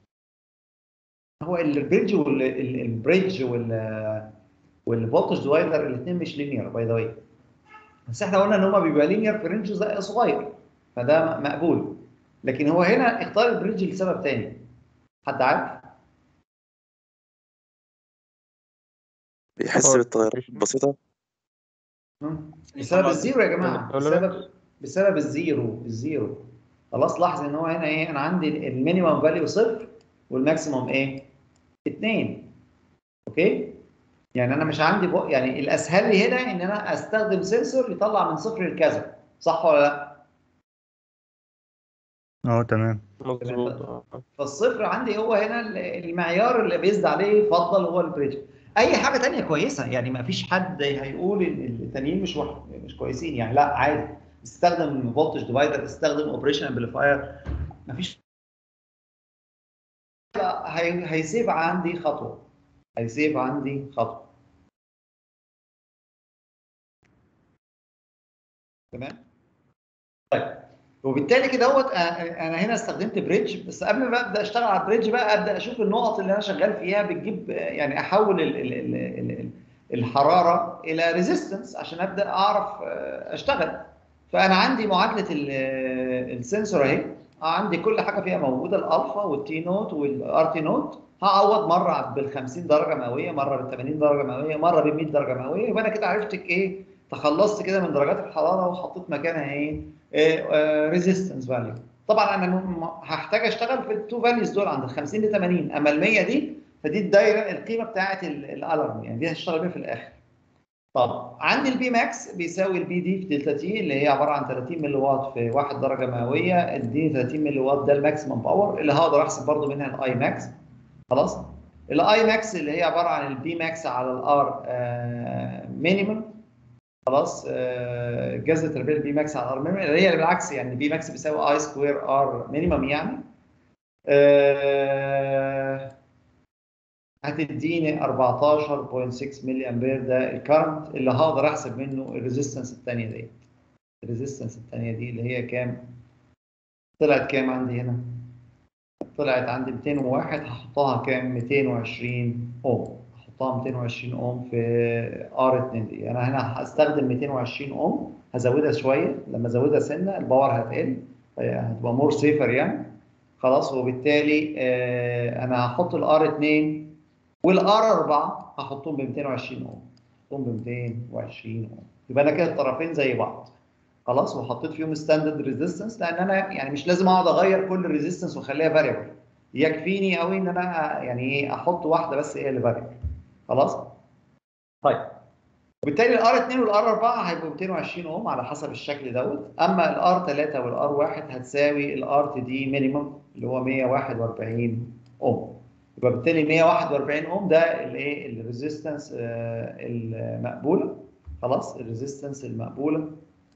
هو البريدج والبريدج وال والفولتج ديفايدر الاثنين مش لينير باي ذا واي بس احنا قلنا ان هما بيبقى لينير في رينج صغير فده مقبول لكن هو هنا اختار البريدج لسبب تاني حد عارف؟ بيحس بالتغيرات البسيطة مم. بسبب الزيرو يا جماعه بسبب بسبب الزيرو الزيرو خلاص لاحظ ان هو هنا ايه انا عندي المينيمم فاليو صفر والماكسيمم ايه؟ اثنين اوكي؟ يعني انا مش عندي بق... يعني الاسهل لي هنا ان انا استخدم سنسور يطلع من صفر لكذا صح ولا لا؟ اه تمام مظبوط آه. فالصفر عندي هو هنا المعيار اللي بيزد عليه يفضل هو البريدج اي حاجه تانية كويسه يعني ما فيش حد هيقول ان التانيين مش وح... مش كويسين يعني لا عادي استخدم فولتج ديفايدر استخدم اوبريشن امبليفاير ما فيش هي... هيسيف عندي خطوه هيسيف عندي خطوه تمام طيب وبالتالي كده اهوت انا هنا استخدمت بريدج بس قبل ما ابدا اشتغل على البريدج بقى ابدا اشوف النقط اللي انا شغال فيها بتجيب يعني احول ال ال ال ال الحراره الى ريزيستنس عشان ابدا اعرف اشتغل فانا عندي معادله السنسور اهي عندي كل حاجه فيها موجوده الالفا والتي نوت والار تي نوت هعوض مره بال 50 درجه مئويه مره بال 80 درجه مئويه مره بال 100 درجه مئويه يبقى انا كده عرفت ايه تخلصت كده من درجات الحراره وحطيت مكانها ايه ريزيستنس فاليو طبعا انا هحتاج اشتغل في التو فاليوز دول عند ال 50 ل 80 اما ال 100 دي فدي الدايره القيمه بتاعه الالارم يعني دي هشتغل بيها في الاخر طب عندي البي ماكس بيساوي البي دي في دلتا تي اللي هي عباره عن 30 ملي واط في 1 درجه مئويه اديني 30 ملي واط ده الماكسيمم باور اللي هقدر احسب برضو منها الاي ماكس خلاص الاي ماكس اللي هي عباره عن البي ماكس على الار مينيمم خلاص جذر تربيع البي ماكس على ار مينيمم اللي هي بالعكس يعني بي ماكس بيساوي اي سكوير ار مينيمم يعني أه هتديني 14.6 ملي امبير ده الكرنت اللي هقدر احسب منه الريزيستنس الثانيه ديت الريزيستنس الثانيه دي اللي هي كام؟ طلعت كام عندي هنا؟ طلعت عندي 201 هحطها كام؟ 220 اوم هحطها 220 اوم في ار 2 دي انا هنا هستخدم 220 اوم هزودها شويه لما ازودها سنه الباور هتقل هتبقى مور سيفر يعني خلاص وبالتالي آه انا هحط الار 2 والار 4 هحطهم ب 220 اوم هحطهم ب 220 اوم يبقى انا كده الطرفين زي بعض خلاص وحطيت فيهم ستاندرد ريزيستنس لان انا يعني مش لازم اقعد اغير كل الريزيستنس واخليها فاريبل يكفيني قوي ان انا يعني ايه احط واحده بس هي اللي فاريبل خلاص طيب وبالتالي الار 2 والار 4 هيبقوا 220 اوم على حسب الشكل دوت اما الار 3 والار 1 هتساوي الار تي دي مينيمم اللي هو 141 اوم يبقى بالتالي 141 اوم ده الايه الريزيستنس المقبوله خلاص الريزيستنس المقبوله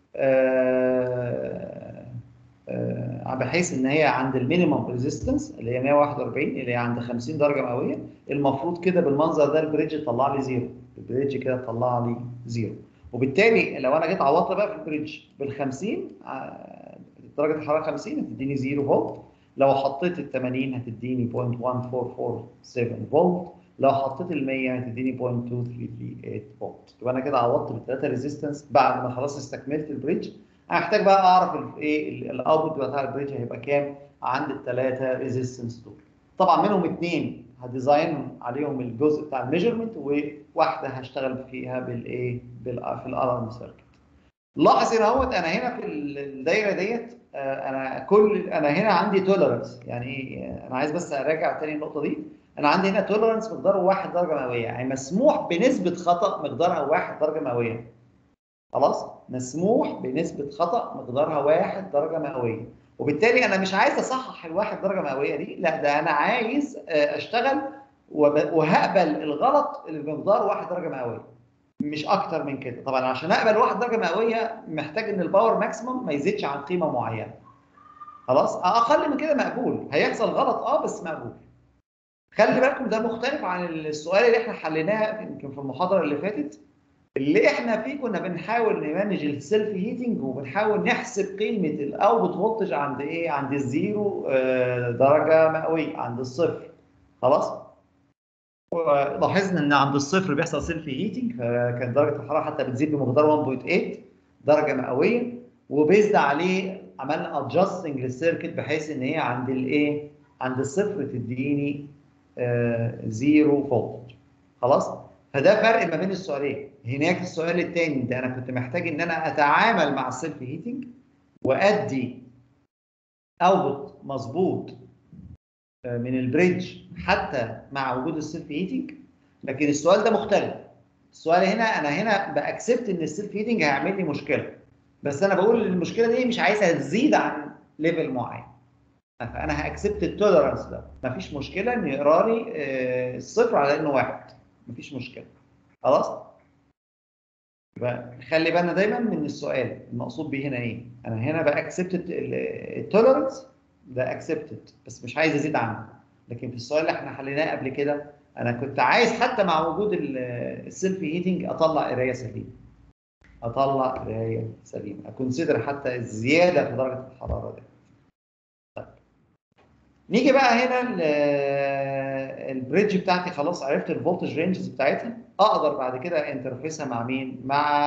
آه آه بحيث ان هي عند المينيمم ريزيستنس اللي هي 141 اللي هي عند 50 درجه مئويه المفروض كده بالمنظر ده البريدج يطلع لي زيرو البريدج كده طلع لي زيرو وبالتالي لو انا جيت عوضت بقى في البريدج بال 50 آه درجه الحراره 50 هتديني 0 فولت لو حطيت ال 80 هتديني 0.1447 فولت لو حطيت ال 100 هتديني 0.2338 فولت يبقى انا كده عوضت بالثلاثه ريزيستنس بعد ما خلاص استكملت البريدج هحتاج بقى اعرف الايه الاوتبوت بتاع البريدج هيبقى كام عند الثلاثه ريزيستنس دول طبعا منهم اثنين هديزاين عليهم الجزء بتاع الميجرمنت وواحده هشتغل فيها بالايه بال في الالارم سيركت لاحظ هنا اهوت انا هنا في الدايره ديت آه، انا كل انا هنا عندي توليرنس يعني ايه آه، انا عايز بس اراجع تاني النقطه دي انا عندي هنا توليرنس مقداره 1 درجه مئويه يعني مسموح بنسبه خطا مقدارها 1 درجه مئويه خلاص مسموح بنسبه خطا مقدارها 1 درجه مئويه وبالتالي انا مش عايز اصحح الواحد درجه مئويه دي لا ده انا عايز آه، اشتغل وب- وهقبل الغلط اللي بمقدار 1 درجه مئويه مش اكتر من كده طبعا عشان اقبل 1 درجه مئويه محتاج ان الباور ماكسيمم ما يزيدش عن قيمه معينه خلاص اقل من كده مقبول هيحصل غلط اه بس مقبول خلي بالكم ده مختلف عن السؤال اللي احنا حليناه يمكن في المحاضره اللي فاتت اللي احنا فيه كنا بنحاول نمانج السيلف هيتنج وبنحاول نحسب قيمه الاوتبوت فولتج عند ايه عند الزيرو آه، درجه مئويه عند الصفر خلاص لاحظنا ان عند الصفر بيحصل سيلف هيتنج فكانت درجه الحراره حتى بتزيد بمقدار 1.8 درجه مئويه وبيزد عليه عملنا ادجستنج للسيركت بحيث ان هي عند الايه عند الصفر تديني آه، زيرو فولت خلاص فده فرق ما بين السؤالين هناك السؤال الثاني ده انا كنت محتاج ان انا اتعامل مع السيلف هيتنج وادي اوتبوت مظبوط آه، من البريدج حتى مع وجود السيلف هيتنج لكن السؤال ده مختلف السؤال هنا انا هنا باكسبت ان السيلف هيتنج هيعمل لي مشكله بس انا بقول ان المشكله دي مش عايزها تزيد عن ليفل معين فانا هاكسبت التوليرانس ده مفيش مشكله ان يقرا لي آه، الصفر على انه واحد مفيش مشكله خلاص يبقى خلي بالنا دايما من السؤال المقصود بيه هنا ايه انا هنا باكسبت التوليرانس ده اكسبتد بس مش عايز ازيد عنه لكن في السؤال اللي احنا حليناه قبل كده انا كنت عايز حتى مع وجود السيلف هيتنج اطلع قرايه سليمه اطلع قرايه سليمه اكونسيدر حتى الزياده في درجه الحراره دي طيب. نيجي بقى هنا ال- البريدج بتاعتي خلاص عرفت الفولتج رينجز بتاعتها اقدر بعد كده انترفيسها مع مين مع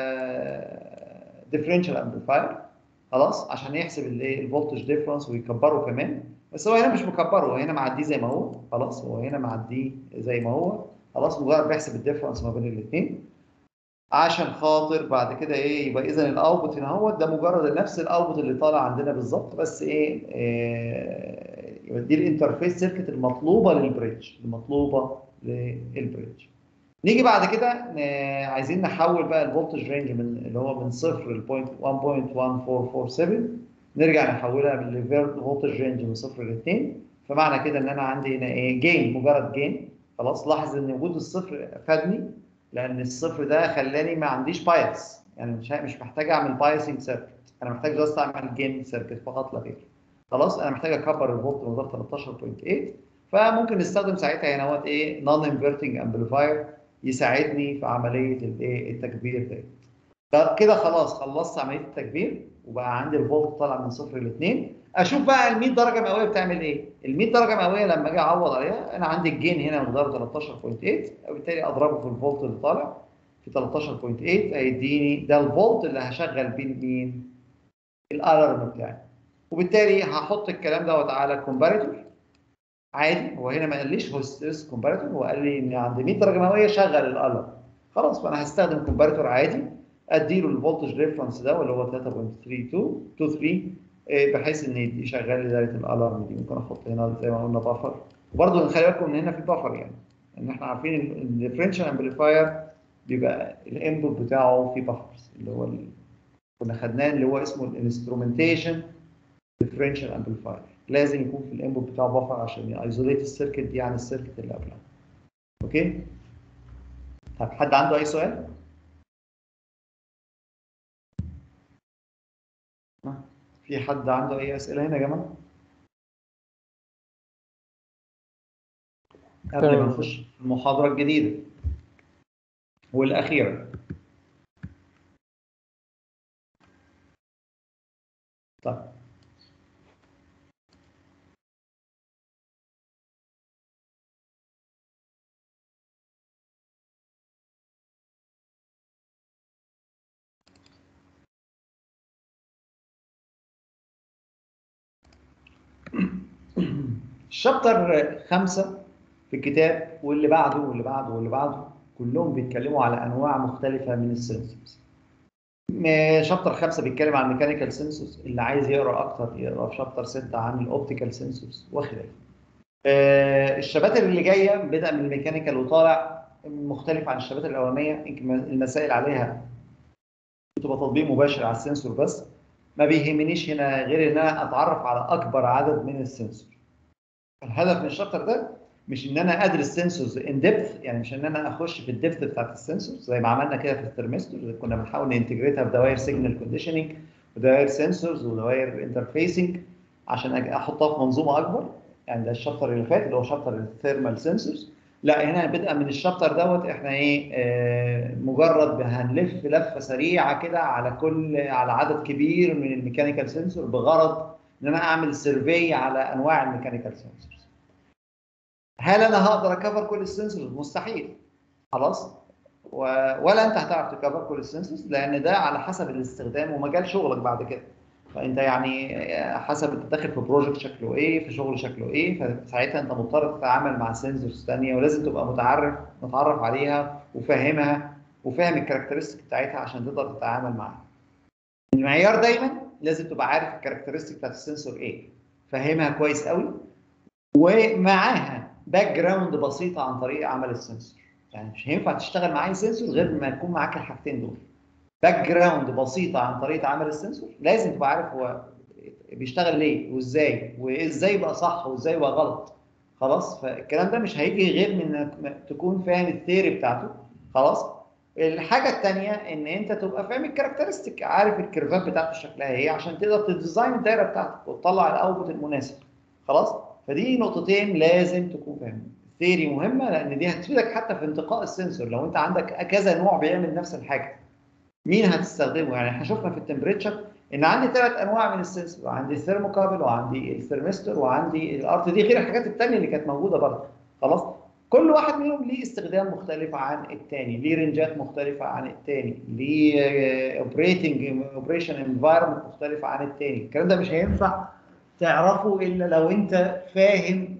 ديفرنشال امبليفاير خلاص عشان يحسب الايه الفولتج ديفرنس ويكبره كمان بس هو هنا مش مكبره هو هنا معديه زي ما هو خلاص هو هنا معديه زي ما هو خلاص مجرد بيحسب الديفرنس ما بين الاثنين عشان خاطر بعد كده ايه يبقى اذا الاوتبوت هنا هو ده مجرد نفس الاوتبوت اللي طالع عندنا بالظبط بس ايه, إيه يبقى دي الانترفيس سيركت المطلوبه للبريدج المطلوبه للبريدج نيجي بعد كده ن- عايزين نحول بقى الفولتج رينج من اللي هو من صفر ل 1.1447 نرجع نحولها من الفيرت فولتج رينج من صفر ل 2 فمعنى كده ان انا عندي هنا ايه جين مجرد جين خلاص لاحظ ان وجود الصفر فادني لان الصفر ده خلاني ما عنديش بايس يعني مش مش محتاج اعمل بايسنج سيركت انا محتاج جاست اعمل جين سيركت فقط لا غير خلاص انا محتاج اكبر الفولت مقدار 13.8 فممكن نستخدم ساعتها هنا وقت ايه نون انفرتنج امبليفاير يساعدني في عمليه الايه التكبير ده طب كده خلاص خلصت عمليه التكبير وبقى عندي الفولت طالع من صفر ل 2 اشوف بقى ال 100 درجه مئويه بتعمل ايه ال 100 درجه مئويه لما اجي اعوض عليها انا عندي الجين هنا مقداره 13.8 وبالتالي اضربه في الفولت اللي طالع في 13.8 هيديني ده الفولت اللي هشغل بيه مين الالارم بتاعي وبالتالي هحط الكلام دوت على كومباريتور عادي هو هنا ما قاليش هو ستريس كومباريتور هو قال لي ان عند 100 درجه مئويه شغل الالارم خلاص فانا هستخدم كومباريتور عادي اديله الفولتج ريفرنس ده اللي هو 3.32 آه، بحيث ان يشغل لي دايره الالارم دي ممكن احط هنا زي ما قلنا بافر وبرده نخلي بالكم ان هنا في بافر يعني ان احنا عارفين الديفرنشال امبليفاير بيبقى الانبوت بتاعه في بافرز اللي هو ال- كنا خدناه اللي هو اسمه الانسترومنتيشن ديفرنشال امبليفاير لازم يكون في الانبوت بتاعه بافر عشان يايزوليت السيركت دي عن السيركت اللي قبلها اوكي طب حد عنده اي سؤال في حد عنده اي اسئله هنا يا جماعه قبل ما تمام. نخش في المحاضره الجديده والاخيره طيب الشابتر خمسة في الكتاب واللي بعده واللي بعده واللي بعده كلهم بيتكلموا على انواع مختلفه من السنسورز شابتر خمسة بيتكلم عن الميكانيكال سنسورز اللي عايز يقرا اكتر يقرا في شابتر ستة عن الاوبتيكال سنسورز وخلافه آه، الشباتر اللي جايه بدا من الميكانيكال وطالع مختلف عن الشباتر الاولانيه يمكن المسائل عليها بتبقى تطبيق مباشر على السنسور بس ما بيهمنيش هنا غير ان انا اتعرف على اكبر عدد من السنسور الهدف من الشابتر ده مش ان انا ادرس سنسورز ان ديبث يعني مش ان انا اخش في الديبث بتاعت السنسورز زي ما عملنا كده في الثرمستور كنا بنحاول ننتجريتها في دوائر سيجنال كونديشننج ودوائر سنسورز ودوائر انترفيسنج عشان أج- احطها في منظومه اكبر يعني ده الشابتر اللي فات اللي هو شابتر الثيرمال سنسورز لا هنا بدءا من الشابتر دوت احنا ايه آه مجرد هنلف لفه سريعه كده على كل على عدد كبير من الميكانيكال سنسور بغرض ان انا اعمل سيرفي على انواع الميكانيكال سنسورز هل انا هقدر اكفر كل السنسورز مستحيل خلاص و... ولا انت هتعرف تكفر كل السنسورز لان ده على حسب الاستخدام ومجال شغلك بعد كده فانت يعني حسب انت داخل في بروجكت شكله ايه في شغل شكله ايه فساعتها انت مضطر تتعامل مع سنسورز ثانيه ولازم تبقى متعرف متعرف عليها وفاهمها وفاهم الكاركترستيك بتاعتها عشان تقدر تتعامل معاها المعيار دايما لازم تبقى عارف الكاركترستيك بتاعت السنسور ايه فاهمها كويس قوي ومعاها باك جراوند بسيطه عن طريق عمل السنسور يعني مش هينفع تشتغل مع اي سنسور غير ما يكون معاك الحاجتين دول باك جراوند بسيطه عن طريقه عمل السنسور لازم تبقى عارف هو بيشتغل ليه وازاي وازاي بقى صح وازاي بقى غلط خلاص فالكلام ده مش هيجي غير من انك تكون فاهم الثيري بتاعته خلاص الحاجه الثانيه ان انت تبقى فاهم الكاركترستيك عارف الكيرفات بتاعته شكلها ايه عشان تقدر تديزاين الدايره بتاعتك وتطلع الاوتبوت المناسب خلاص فدي نقطتين لازم تكون فاهم الثيري مهمه لان دي هتفيدك حتى في انتقاء السنسور لو انت عندك كذا نوع بيعمل نفس الحاجه مين هتستخدمه يعني احنا شفنا في التمبريتشر ان عندي ثلاث انواع من السنسور عندي الثيرموكابل وعندي الثرمستر وعندي الار تي دي غير الحاجات الثانيه اللي كانت موجوده برضه خلاص كل واحد منهم ليه استخدام مختلف عن الثاني ليه رينجات مختلفه عن الثاني ليه اوبريتنج اوبريشن انفايرمنت مختلفه عن الثاني الكلام ده مش هينفع تعرفه الا لو انت فاهم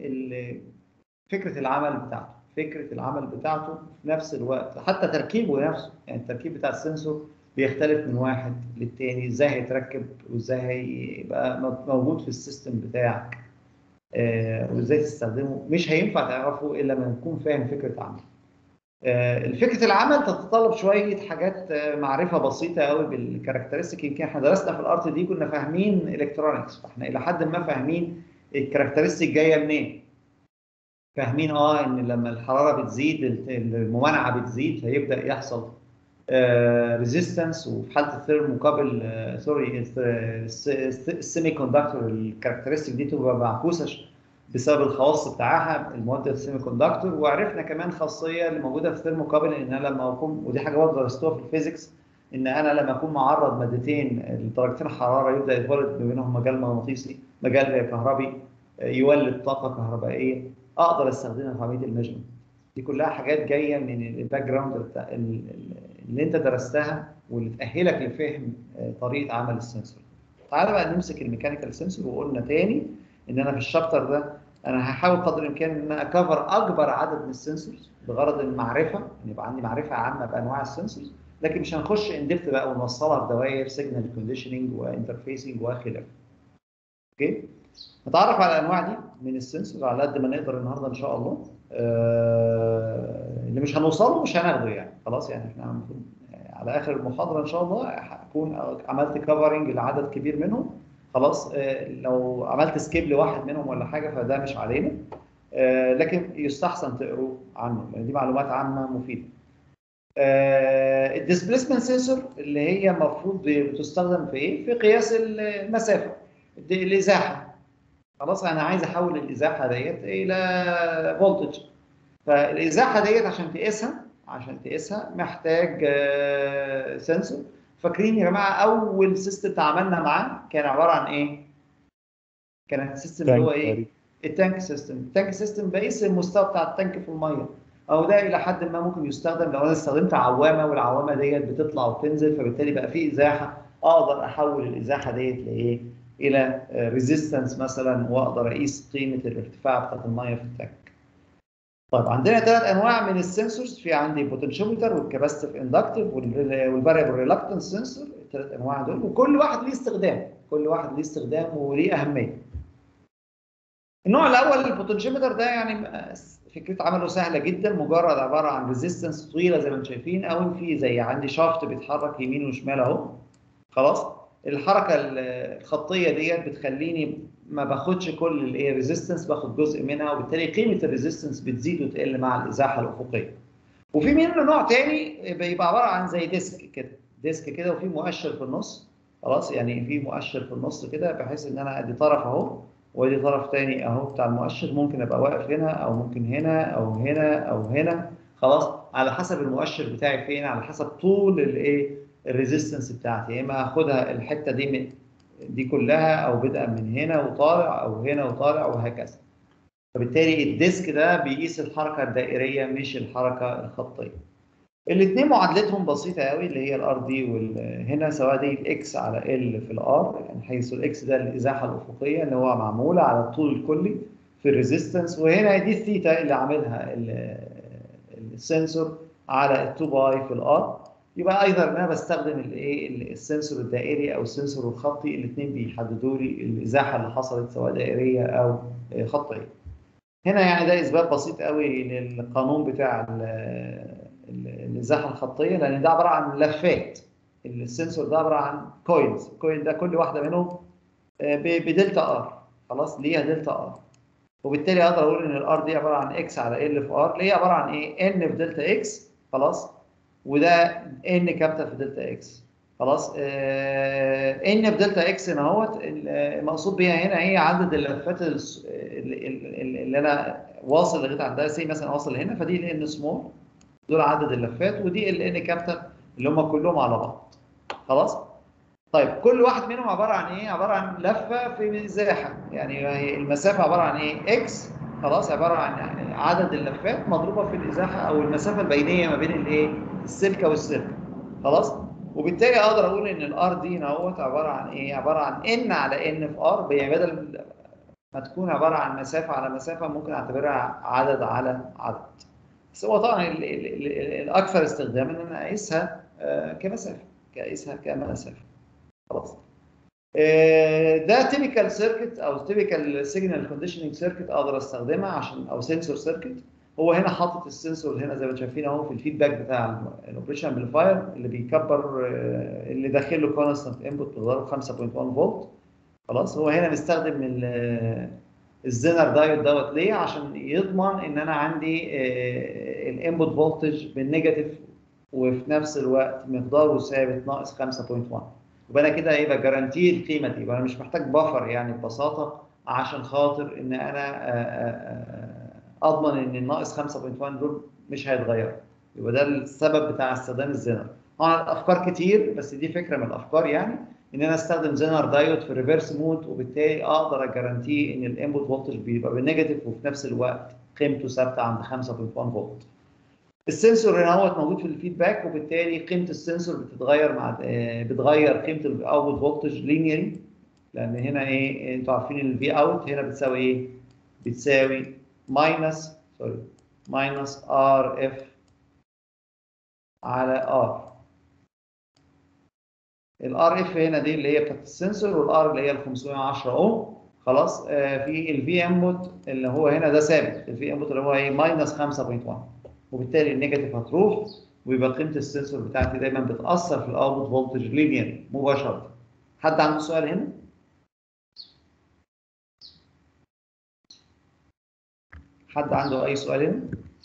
فكره العمل بتاعته فكره العمل بتاعته في نفس الوقت حتى تركيبه نفسه يعني التركيب بتاع السنسور بيختلف من واحد للتاني ازاي هيتركب وازاي هيبقى موجود في السيستم بتاعك آه وازاي تستخدمه مش هينفع تعرفه الا لما تكون فاهم فكره عمل آه فكره العمل تتطلب شويه حاجات آه معرفه بسيطه قوي بالكاركترستيك يمكن احنا درسنا في الارت دي كنا فاهمين الكترونكس فاحنا الى حد ما فاهمين الكاركترستيك جايه منين فاهمين اه ان لما الحراره بتزيد الممانعه بتزيد فيبدا يحصل ريزيستنس وفي حاله الثيرموكابل سوري السيمي كوندكتور الكاركترستيك دي تبقى معكوسه بسبب الخواص بتاعها المواد السيمي كوندكتور وعرفنا كمان خاصيه اللي موجوده في الثيرموكابل ان انا لما اكون ودي حاجه برضه درستوها في الفيزيكس ان انا لما اكون معرض مادتين لدرجتين حراره يبدا يتولد ما بينهم مجال مغناطيسي مجال كهربي يولد طاقه كهربائيه اقدر استخدمها في عمليه الميجرمنت دي كلها حاجات جايه من الباك جراوند اللي انت درستها واللي تاهلك لفهم طريقه عمل السنسور. تعالى بقى نمسك الميكانيكال سنسور وقلنا تاني ان انا في الشابتر ده انا هحاول قدر الامكان ان انا اكفر اكبر عدد من السنسورز بغرض المعرفه ان يبقى عندي معرفه عامه بانواع السنسورز لكن مش هنخش ان ديبث بقى ونوصلها في دوائر سيجنال كونديشننج وانترفيسنج وخلافه. اوكي؟ نتعرف على الانواع دي من السنسور على قد ما نقدر النهارده ان شاء الله آه اللي مش هنوصله مش هناخده يعني خلاص يعني احنا المفروض على اخر المحاضره ان شاء الله هكون عملت كفرنج لعدد كبير منهم خلاص آه لو عملت سكيب لواحد منهم ولا حاجه فده مش علينا آه لكن يستحسن تقروا عنه لان دي معلومات عامه مفيده الديسبيسمنت سنسور اللي هي المفروض بتستخدم في ايه؟ في قياس المسافه الازاحه خلاص انا عايز احول الازاحه ديت الى فولتج فالازاحه ديت عشان تقيسها عشان تقيسها محتاج سنسور فاكرين يا جماعه اول سيستم تعاملنا معاه كان عباره عن ايه؟ كان السيستم اللي هو ايه؟ التانك سيستم التانك سيستم بقيس المستوى بتاع التانك في الميه او ده الى حد ما ممكن يستخدم لو انا استخدمت عوامه والعوامه ديت بتطلع وتنزل فبالتالي بقى في ازاحه اقدر احول الازاحه ديت لايه؟ الى ريزيستنس مثلا واقدر اقيس قيمه الارتفاع بتاعت الميه في التانك. طيب عندنا ثلاث انواع من السنسورز في عندي بوتنشيومتر والكاباسيتيف اندكتيف والفاريبل ريلاكتنس سنسور الثلاث انواع دول وكل واحد ليه استخدام كل واحد ليه استخدام وليه اهميه. النوع الاول البوتنشيومتر ده يعني فكره عمله سهله جدا مجرد عباره عن ريزيستنس طويله زي ما انتم شايفين او في زي عندي شافت بيتحرك يمين وشمال اهو خلاص الحركه الخطيه ديت بتخليني ما باخدش كل الايه ريزيستنس باخد جزء منها وبالتالي قيمه الريزيستنس بتزيد وتقل مع الازاحه الافقيه وفي منه نوع تاني بيبقى عباره عن زي ديسك كده ديسك كده وفي مؤشر في النص خلاص يعني في مؤشر في النص كده بحيث ان انا ادي طرف اهو وادي طرف تاني اهو بتاع المؤشر ممكن ابقى واقف هنا او ممكن هنا او هنا او هنا خلاص على حسب المؤشر بتاعي فين على حسب طول الايه الريزيستنس بتاعتي يا اما هاخدها الحته دي من دي كلها او بدءا من هنا وطالع او هنا وطالع وهكذا فبالتالي الديسك ده بيقيس الحركه الدائريه مش الحركه الخطيه الاثنين معادلتهم بسيطه قوي اللي هي الار دي هنا سواء دي الاكس على ال في الار يعني حيث الاكس ده الازاحه الافقيه اللي هو معموله على الطول الكلي في الريزيستنس وهنا دي الثيتا اللي عاملها السنسور على ال2 باي في الار يبقى ايضا انا بستخدم الايه السنسور الدائري او السنسور الخطي الاثنين بيحددوا لي الازاحه اللي حصلت سواء دائريه او خطيه هنا يعني ده اثبات بسيط قوي للقانون بتاع الازاحه الخطيه لان ده عباره عن لفات السنسور ده عباره عن كويلز الكويل ده كل واحده منهم بدلتا ار خلاص ليها دلتا ار وبالتالي اقدر اقول ان الار دي عباره عن اكس على ال في ار اللي هي عباره عن ايه ان في دلتا اكس خلاص وده ان كابيتال في دلتا اكس خلاص ان في دلتا اكس هنا اهوت المقصود بيها هنا هي عدد اللفات اللي انا واصل لغايه عندها سي مثلا واصل هنا فدي الان سمول دول عدد اللفات ودي الان كابيتال اللي هم كلهم على بعض خلاص طيب كل واحد منهم عباره عن ايه عباره عن لفه في مساحه يعني المسافه عباره عن ايه اكس خلاص عباره عن عدد اللفات مضروبه في الازاحه او المسافه البينيه ما بين الايه السلكه والسلكه خلاص وبالتالي اقدر اقول ان الار دي اهوت عباره عن ايه عباره عن ان على ان في ار يعني بدل ما تكون عباره عن مسافه على مسافه ممكن اعتبرها عدد على عدد بس هو طبعا ال ال ال الاكثر استخداما ان انا اقيسها كمسافه اقيسها كمسافه خلاص ده تيبيكال سيركت او تيبيكال سيجنال كونديشننج سيركت اقدر استخدمها عشان او سنسور سيركت هو هنا حاطط السنسور هنا زي ما انتم شايفين اهو في الفيدباك بتاع الاوبريشن امبليفاير اللي بيكبر اللي داخل له كونستنت انبوت بضرب 5.1 فولت خلاص هو هنا مستخدم الزينر دايود دوت ليه عشان يضمن ان انا عندي الانبوت فولتج بالنيجاتيف وفي نفس الوقت مقداره ثابت ناقص 5.1 يبقى انا كده يبقى جارانتي القيمه دي يبقى انا مش محتاج بفر يعني ببساطه عشان خاطر ان انا اضمن ان الناقص 5.1 دول مش هيتغيروا يبقى ده السبب بتاع استخدام الزينر طبعا الافكار كتير بس دي فكره من الافكار يعني ان انا استخدم زينر دايود في الريفرس مود وبالتالي اقدر اجارانتي ان الانبوت فولتج بيبقى بالنيجاتيف وفي نفس الوقت قيمته ثابته عند 5.1 فولت السنسور هنا هو موجود في الفيدباك وبالتالي قيمه السنسور بتتغير مع بتغير قيمه الاوتبوت فولتج لينيري لان هنا ايه انتوا عارفين الفي اوت هنا بتساوي ايه؟ بتساوي ماينس سوري ماينس ار اف على ار الار اف هنا دي اللي هي بتاعت السنسور والار اللي هي ال 510 اوم خلاص آه في الفي انبوت اللي هو هنا ده ثابت الفي انبوت اللي هو ايه ماينس 5.1 وبالتالي النيجاتيف هتروح ويبقى قيمه السنسور بتاعتي دايما بتاثر في الاوتبوت فولتج لينير مباشره حد عنده سؤال هنا؟ حد عنده اي سؤال هنا؟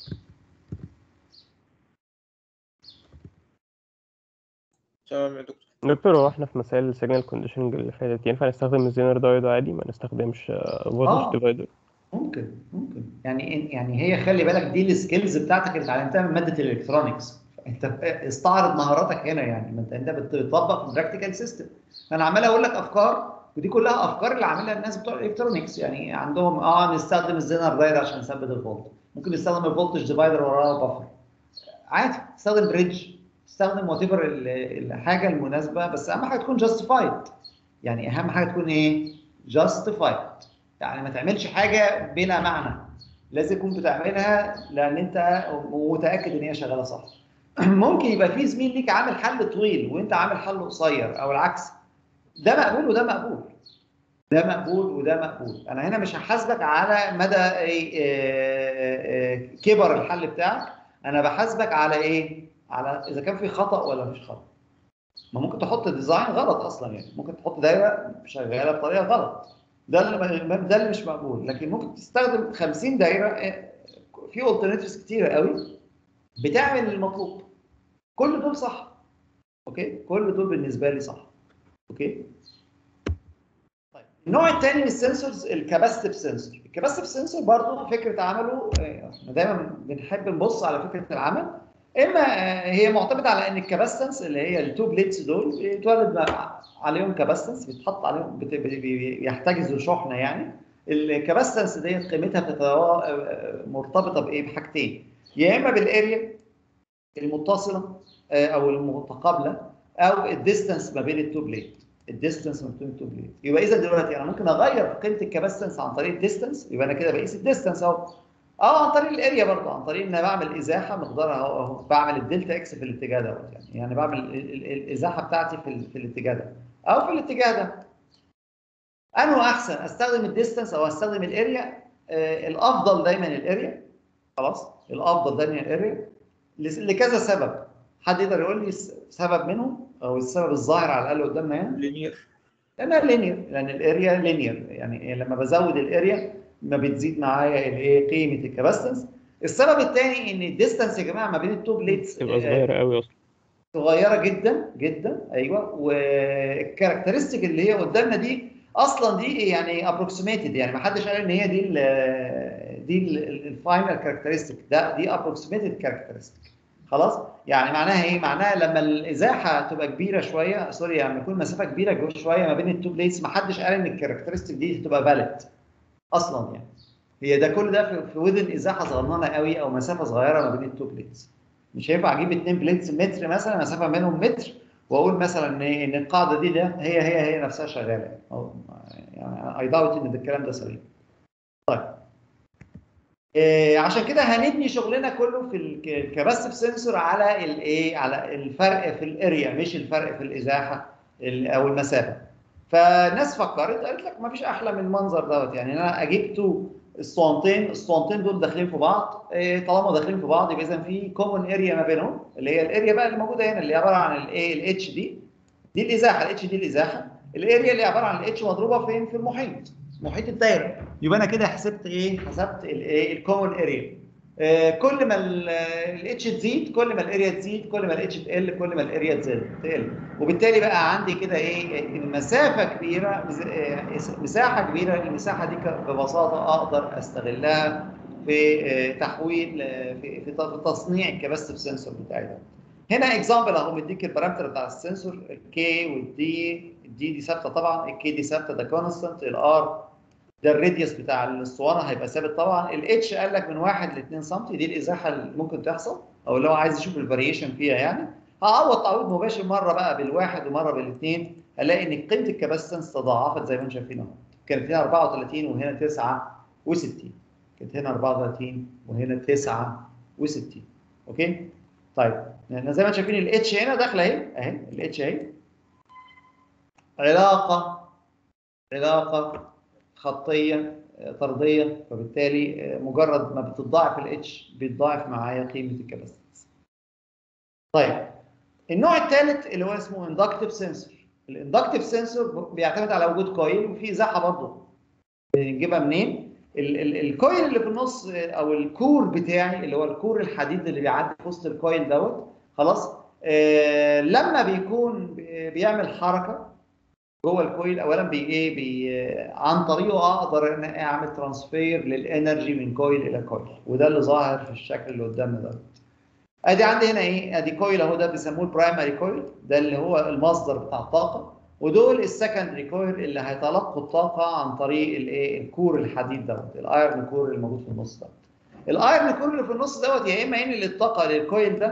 تمام يا دكتور دكتور هو احنا في مسائل السيجنال كونديشننج اللي فاتت ينفع نستخدم الزينر دايود عادي ما نستخدمش فولتج آه. ديفايدر ممكن ممكن يعني يعني هي خلي بالك دي السكيلز بتاعتك اللي اتعلمتها من ماده الالكترونكس انت استعرض مهاراتك هنا يعني ما انت انت بتطبق في براكتيكال سيستم انا عمال اقول لك افكار ودي كلها افكار اللي عاملها الناس بتوع الالكترونكس يعني عندهم اه نستخدم الزينر داير عشان نثبت الفولت ممكن نستخدم الفولتج ديفايدر وراها بفر عادي استخدم بريدج استخدم وات ايفر الحاجه المناسبه بس اهم حاجه تكون جاستيفايد يعني اهم حاجه تكون ايه جاستيفايد يعني ما تعملش حاجه بلا معنى لازم تكون بتعملها لان انت متاكد ان هي شغاله صح ممكن يبقى في زميل ليك عامل حل طويل وانت عامل حل قصير او العكس ده مقبول وده مقبول ده مقبول وده مقبول انا هنا مش هحاسبك على مدى إيه آه، آه، كبر الحل بتاعك انا بحاسبك على ايه على اذا كان في خطا ولا مفيش خطا ما ممكن تحط ديزاين غلط اصلا يعني ممكن تحط دايره شغاله بطريقه غلط ده اللي ده اللي مش مقبول لكن ممكن تستخدم 50 دايره آه، في alternatives كتيره قوي بتعمل المطلوب كل دول صح اوكي كل دول بالنسبه لي صح اوكي طيب النوع الثاني من السنسورز الكاباسيتيف سنسور الكاباسيتيف سنسور برضه فكره عمله آه، احنا دايما بنحب نبص على فكره العمل اما آه، هي معتمده على ان الكاباستنس اللي هي التو بليتس دول بيتولد بقى عليهم كاباستنس بيتحط عليهم بت- بي- بي- بيحتجزوا شحنه يعني الكاباستنس ديت قيمتها بتتوا- آه، مرتبطه بايه بحاجتين يا اما بالاريا المتصله آه، او المتقابله او الديستانس ما بين التو بليت الديستانس ما بين التو بليت يبقى اذا دلوقتي انا ممكن اغير في قيمه الكاباستنس عن طريق الديستانس يبقى انا كده بقيس الديستانس اهو اه عن طريق الاريا برضه عن طريق ان انا بعمل ازاحه مقدارها اهو اهو بعمل الدلتا اكس في الاتجاه دوت يعني يعني بعمل ال- ال- ال- الازاحه بتاعتي في, ال- في الاتجاه ده او في الاتجاه ده انه احسن استخدم الديستانس او استخدم الاريا آه الافضل دايما الاريا خلاص الافضل دايما الاريا لس- لكذا سبب حد يقدر يقول لي س- سبب منهم او السبب الظاهر على الاقل قدامنا هنا لينير لانها لينير لان الاريا لينير يعني لما بزود الاريا ما بتزيد معايا الايه قيمه الكاباستنس السبب الثاني ان الديستانس يا جماعه ما بين التو بليتس تبقى صغيرة قوي أصلا صغيره جدا جدا ايوه والكاركترستيك اللي هي قدامنا دي اصلا دي يعني ابروكسيميتد يعني ما حدش قال ان هي دي ال دي الفاينل كاركترستيك ده دي ابروكسيميتد كاركترستيك خلاص يعني معناها ايه معناها لما الازاحه تبقى كبيره شويه سوري يعني يكون مسافه كبيره جو- شويه ما بين التو بليتس ما حدش قال ان الكاركترستيك دي تبقى فاليد اصلا يعني هي ده كل ده في- في وذن ازاحه صغننه قوي او مسافه صغيره ما بين التو بليتس مش هينفع اجيب اتنين بليتس متر مثلا مسافه بينهم متر واقول مثلا ان ان القاعده دي ده هي هي هي نفسها شغاله أو يعني اي داوت ان ده الكلام ده سليم. طيب إيه عشان كده هنبني شغلنا كله في الكاباسيف سنسور على الايه على الفرق في الاريا مش الفرق في الازاحه ال- او المسافه. فالناس فكرت قالت لك ما فيش احلى من المنظر دوت يعني انا اجيب تو اسطوانتين الاسطوانتين دول داخلين في بعض إيه، طالما داخلين في بعض يبقى اذا في كومون اريا ما بينهم اللي هي الاريا بقى اللي موجوده هنا اللي عباره عن الايه الاتش دي دي الازاحه الاتش دي الازاحه الاريا اللي عباره عن الاتش مضروبه فين في المحيط محيط الدايره يبقى انا كده حسبت ايه حسبت الايه الكومون اريا آه، كل ما الاتش تزيد كل ما الاريا تزيد كل ما الاتش تقل كل ما الاريا تزيد تقل وبالتالي بقى عندي كده ايه المسافه كبيره مز- آه، مساحه كبيره المساحه دي ك- ببساطه اقدر استغلها في آه، تحويل آه، في في ت- في تصنيع الكباستيف سنسور بتاعي ده هنا اكزامبل اهو مديك البارامتر بتاع السنسور الكي والدي الدي دي ثابته طبعا الكي دي ثابته ده كونستنت الار ده الراديوس بتاع الاسطوانه هيبقى ثابت طبعا الاتش قال لك من 1 ل 2 سم دي الازاحه اللي ممكن تحصل او اللي هو عايز يشوف الفاريشن فيها يعني هعوض تعويض مباشر مره بقى بالواحد ومره بالاثنين هلاقي ان قيمه الكباستنس تضاعفت زي ما انتم شايفين اهو كانت هنا 34 وهنا 69 كانت هنا 34 وهنا 69 اوكي طيب يعني زي ما انتم شايفين الاتش هنا داخله اهي اهي الاتش اهي علاقه علاقه خطيه آه، طرديه فبالتالي آه، مجرد ما بتضاعف الاتش بيتضاعف معايا قيمه الكباستنس. طيب النوع الثالث اللي هو اسمه اندكتيف سنسور. الاندكتيف سنسور بيعتمد على وجود كويل وفي ازاحه برضه. بنجيبها منين؟ ال- ال- الكويل اللي في النص آه، او الكور بتاعي اللي هو الكور الحديد اللي بيعدي في وسط الكويل دوت خلاص آه لما بيكون بي- بيعمل حركه جوه الكويل اولا بي ايه بي عن طريقه اقدر ان أنا اعمل ترانسفير للانرجي من كويل الى كويل وده اللي ظاهر في الشكل اللي قدامنا ده ادي عندي هنا ايه ادي كويل اهو ده بيسموه البرايمري كويل ده اللي هو المصدر بتاع الطاقه ودول السكندري كويل اللي هيتلقوا الطاقه عن طريق الايه الكور الحديد دوت الايرن كور اللي موجود في النص ده الايرن كور اللي في النص دوت يا اما ينقل الطاقه للكويل ده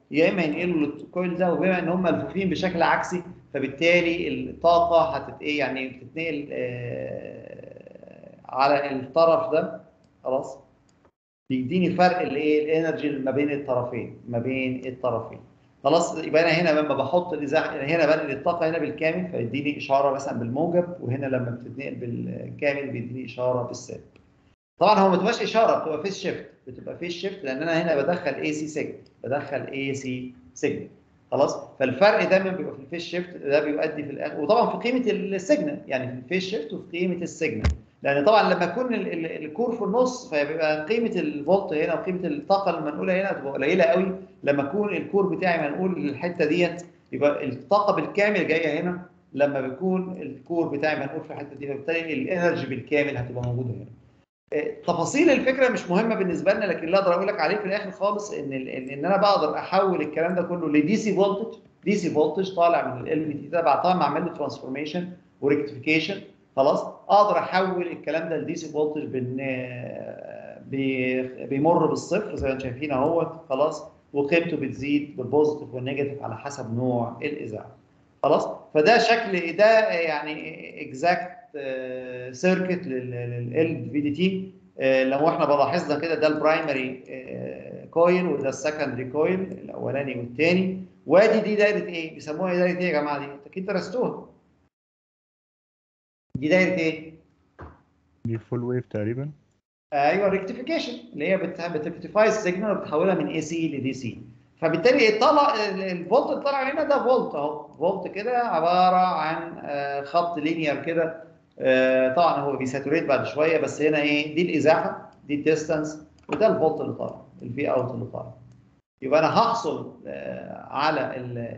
يا اما ينقلوا للكويل ده وبما ان هم ملفوفين بشكل عكسي فبالتالي الطاقه هتت ايه يعني بتتنقل آه، على الطرف ده خلاص بيديني فرق الايه الانرجي ما بين الطرفين ما بين الطرفين خلاص يبقى انا هنا لما بحط الازاحه هنا بنقل الطاقه هنا بالكامل فيديني اشاره مثلا بالموجب وهنا لما بتتنقل بالكامل بيديني اشاره بالسالب طبعا هو ما بتبقاش اشاره بتبقى فيس شيفت بتبقى فيس شيفت لان انا هنا بدخل اي سي سيجنال بدخل اي سي سيجنال خلاص فالفرق دايما بيبقى في الفيس شيفت ده بيؤدي في الآخر وطبعا في قيمه السيجنال يعني في الفيس شيفت وفي قيمه السيجنال لان طبعا لما يكون ال- ال- الكور في النص فبيبقى قيمه الفولت هنا وقيمه الطاقه المنقوله هنا بتبقى قليله قوي لما يكون الكور بتاعي منقول للحته ديت يبقى الطاقه بالكامل جايه هنا لما بيكون الكور بتاعي منقول في الحته دي فبالتالي الانرجي بالكامل هتبقى موجوده هنا آه، تفاصيل الفكره مش مهمه بالنسبه لنا لكن اللي اقدر اقول لك عليه في الاخر خالص ان ال- ان إن انا بقدر احول الكلام ده كله لدي سي فولتج دي سي فولتج طالع من ال في تي ده بعد طبعا ما اعمل له ترانسفورميشن وريكتيفيكيشن خلاص اقدر احول الكلام ده لدي سي فولتج بان آه، بي- بيمر بالصفر زي ما انتم شايفين اهوت خلاص وقيمته بتزيد بالبوزيتيف والنيجاتيف على حسب نوع الاذاعه خلاص فده شكل ده يعني اكزاكت سيركت لل في دي تي لو احنا بلاحظنا كده ده البرايمري كويل وده السكندري كويل الاولاني والثاني وادي دي دايره ايه؟ بيسموها إيه دايره ايه يا جماعه دي؟ اكيد درستوها دي دايره ايه؟ دي فول ويف تقريبا ايوه ريكتيفيكيشن اللي هي بتريكتيفاي السيجنال وبتحولها من اي سي لدي سي فبالتالي طلع الفولت اللي طلع هنا ده فولت اهو فولت كده عباره عن آه، خط لينير كده آه، طبعا هو بيساتوريت بعد شويه بس هنا ايه دي الازاحه دي الديستانس وده الفولت اللي طالع الفي اوت اللي طالع يبقى انا هحصل آه، على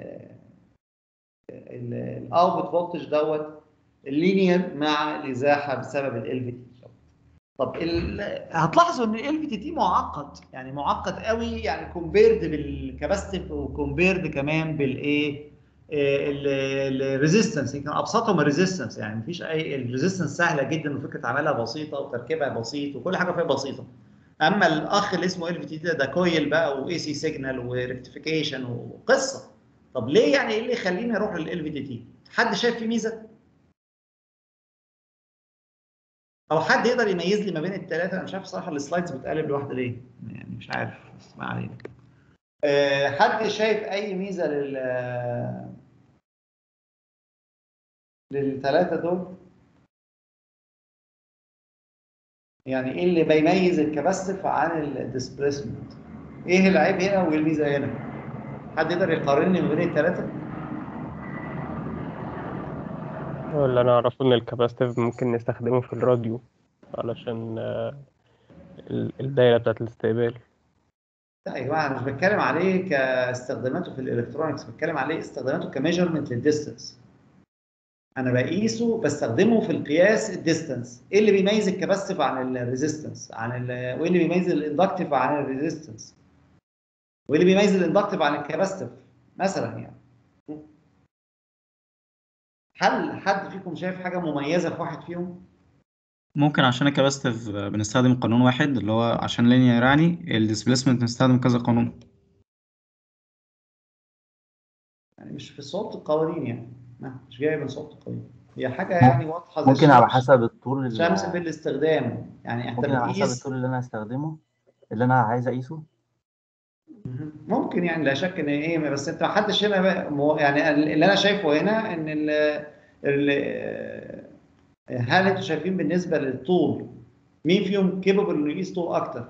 الاوتبوت فولتج دوت اللينير مع الازاحه بسبب ال في تي طب ال... هتلاحظوا ان ال في تي معقد يعني معقد قوي يعني كومبيرد بالكاباستيف وكومبيرد كمان بالايه الريزيستنس يمكن ابسطهم الريزيستنس يعني مفيش اي الريزيستنس سهله جدا وفكره عملها بسيطه وتركيبها بسيط وكل حاجه فيها بسيطه اما الاخ اللي اسمه ال في تي ده ده كويل بقى واي سي سيجنال وريكتيفيكيشن وقصه طب ليه يعني ايه اللي يخليني اروح لل في تي حد شايف فيه ميزه او حد يقدر يميز لي ما بين الثلاثه انا مش عارف صراحه السلايدز بتقلب لوحدها ليه يعني مش عارف بس ما علينا أه حد شايف اي ميزه لل للثلاثه دول يعني ايه اللي بيميز الكباستيف عن الديسبيسمنت ايه العيب هنا وايه الميزه هنا حد يقدر يقارني ما بين الثلاثه اللي انا اعرفه ان الكاباستيف ممكن نستخدمه في الراديو علشان آه، ال- الدايرة بتاعت الاستقبال لا يا جماعه انا مش بتكلم عليه كاستخداماته في الالكترونكس بتكلم عليه استخداماته كميجرمنت للديستنس انا بقيسه بستخدمه في القياس الديستنس ايه اللي بيميز الكاباستيف عن الريزيستنس عن ال وايه اللي بيميز الاندكتيف عن الريزيستنس وايه اللي بيميز الاندكتيف عن الكاباستيف مثلا يعني هل حد فيكم شايف حاجه مميزه في واحد فيهم ممكن عشان الكاباستيف بنستخدم قانون واحد اللي هو عشان لينير يعني الديسبيسمنت بنستخدم كذا قانون يعني مش في صوت القوانين يعني ما مش جاي من صوت القوانين هي حاجه يعني واضحه زي ممكن على الشمس. حسب الطول اللي شمس في الاستخدام يعني انت ممكن على حسب بتقيس الطول اللي انا هستخدمه اللي انا عايز اقيسه مهم. ممكن يعني لا شك ان ايه بس انت ما حدش هنا بقى مو- يعني اللي انا شايفه هنا ان ال ال هل انتوا شايفين بالنسبه للطول مين فيهم كيبل انه يقيس طول اكتر؟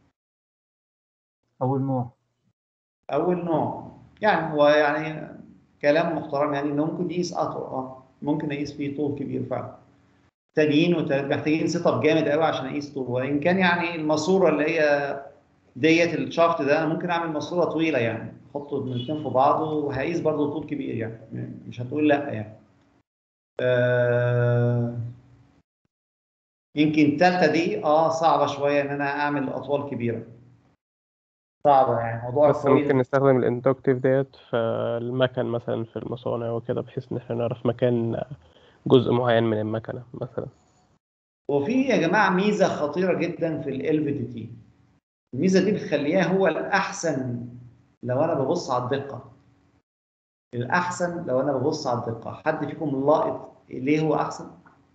اول نوع اول نوع يعني هو يعني كلام محترم يعني انه ممكن يقيس اطول اه ممكن يقيس فيه طول كبير فعلا تانيين وتالت محتاجين سيت اب جامد قوي عشان اقيس طول وان كان يعني الماسوره اللي هي ديت الشافت ده انا ممكن اعمل ماسوره طويله يعني احط الاثنين في بعض وهقيس برضه طول كبير يعني مش هتقول لا يعني آه يمكن الثالثه دي اه صعبه شويه ان انا اعمل اطوال كبيره صعبه يعني موضوع بس ممكن نستخدم الاندكتيف ديت في المكن مثلا في المصانع وكده بحيث ان احنا نعرف مكان جزء معين من المكنة مثلا وفي يا جماعه ميزه خطيره جدا في ال في تي الميزه دي بتخليها هو الاحسن لو انا ببص على الدقه الاحسن لو انا ببص على الدقه حد فيكم لاقط ليه هو احسن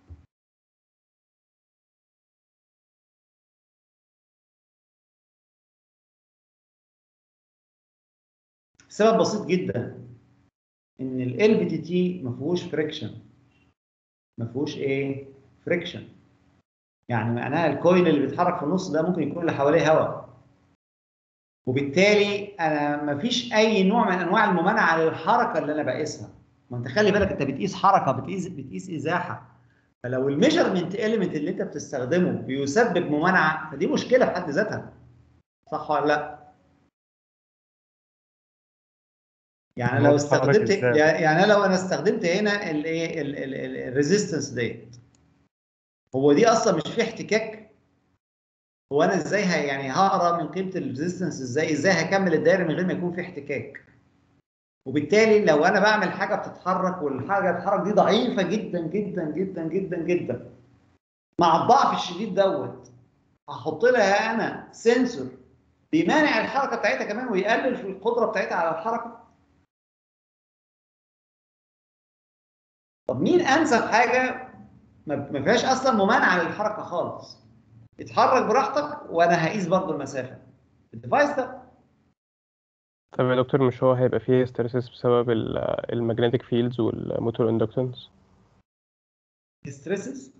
سبب بسيط جدا ان ال بي تي تي ما فيهوش فريكشن ما فيهوش ايه فريكشن يعني معناها الكوين اللي بيتحرك في النص ده ممكن يكون اللي حواليه هواء وبالتالي انا ما فيش اي نوع من انواع الممانعه للحركه اللي انا بقيسها ما انت خلي بالك انت بتقيس حركه بتقيس بتقيس ازاحه فلو الميجرمنت اليمنت اللي انت بتستخدمه بيسبب ممانعه فدي مشكله في حد ذاتها صح ولا لا؟ يعني هو لو بيتحرك استخدمت إزاي؟ يعني أنا لو انا استخدمت هنا الايه الريزيستنس ديت هو دي اصلا مش في احتكاك هو انا ازاي ه- يعني هقرا من قيمه الريزيستنس ازاي ازاي هكمل الدايره من غير ما يكون في احتكاك وبالتالي لو انا بعمل حاجه بتتحرك والحاجه بتتحرك دي ضعيفه جدا جدا جدا جدا جدا مع الضعف الشديد دوت هحط لها انا سنسور بيمانع الحركه بتاعتها كمان ويقلل في القدره بتاعتها على الحركه طب مين انسب حاجه ما ما فيهاش اصلا ممانعه للحركه خالص اتحرك براحتك وانا هقيس برضو المسافه الديفايس ده طب يا دكتور مش هو هيبقى فيه ستريسز بسبب المagnetic فيلدز والموتور اندكتنس ستريسز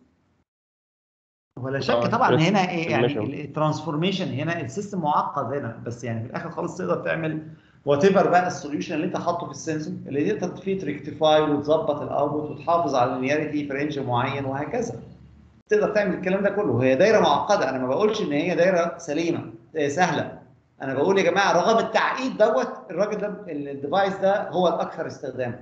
ولا شك آه، طبعا stress هنا ايه يعني transformation. الترانسفورميشن هنا السيستم معقد هنا بس يعني في الاخر خالص تقدر تعمل وات ايفر بقى السوليوشن اللي انت حاطه في السنسور اللي تقدر فيه تريكتيفاي وتظبط الاوتبوت وتحافظ على اللينياريتي في رينج معين وهكذا تقدر تعمل الكلام ده كله وهي دايره معقده انا ما بقولش ان هي دايره سليمه آه، سهله انا بقول يا جماعه رغم التعقيد دوت الراجل ده الديفايس ده هو الاكثر استخداما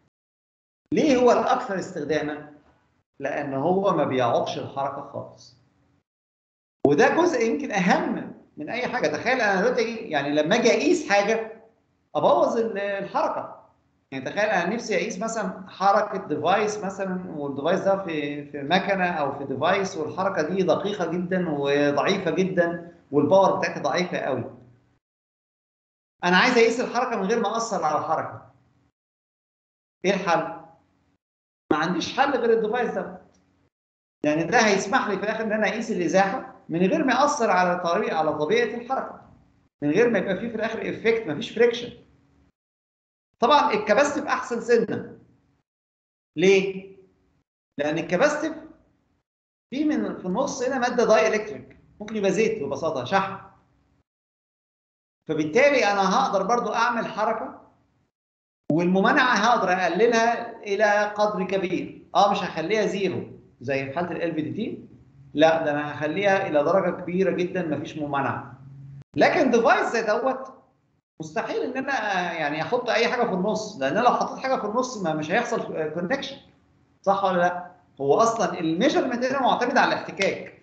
ليه هو الاكثر استخداما لان هو ما بيعوقش الحركه خالص وده جزء يمكن اهم من اي حاجه تخيل انا دلوقتي يعني لما اجي اقيس حاجه ابوظ ال- الحركه يعني تخيل انا نفسي اقيس مثلا حركه ديفايس مثلا والديفايس ده في في مكنه او في ديفايس والحركه دي دقيقه جدا وضعيفه جدا والباور بتاعتها ضعيفه قوي انا عايز اقيس الحركه من غير ما اثر على الحركه ايه الحل ما عنديش حل غير الديفايس ده يعني ده هيسمح لي في الاخر ان انا اقيس الازاحه من غير ما ياثر على طريقه على طبيعه الحركه من غير ما يبقى فيه في الاخر افكت مفيش فريكشن طبعا الكباستيف احسن سنه ليه لان الكباستيف في من في النص هنا ماده داي الكتريك ممكن يبقى زيت ببساطه شحم فبالتالي انا هقدر برضو اعمل حركه والممانعه هقدر اقللها الى قدر كبير اه مش هخليها زيرو زي في حاله ال بي دي تي لا ده انا هخليها الى درجه كبيره جدا مفيش ممانعه لكن ديفايس زي دوت مستحيل ان انا يعني احط اي حاجه في النص لان انا لو حطيت حاجه في النص ما مش هيحصل كونكشن صح ولا لا هو اصلا الميجرمنت هنا معتمد على الاحتكاك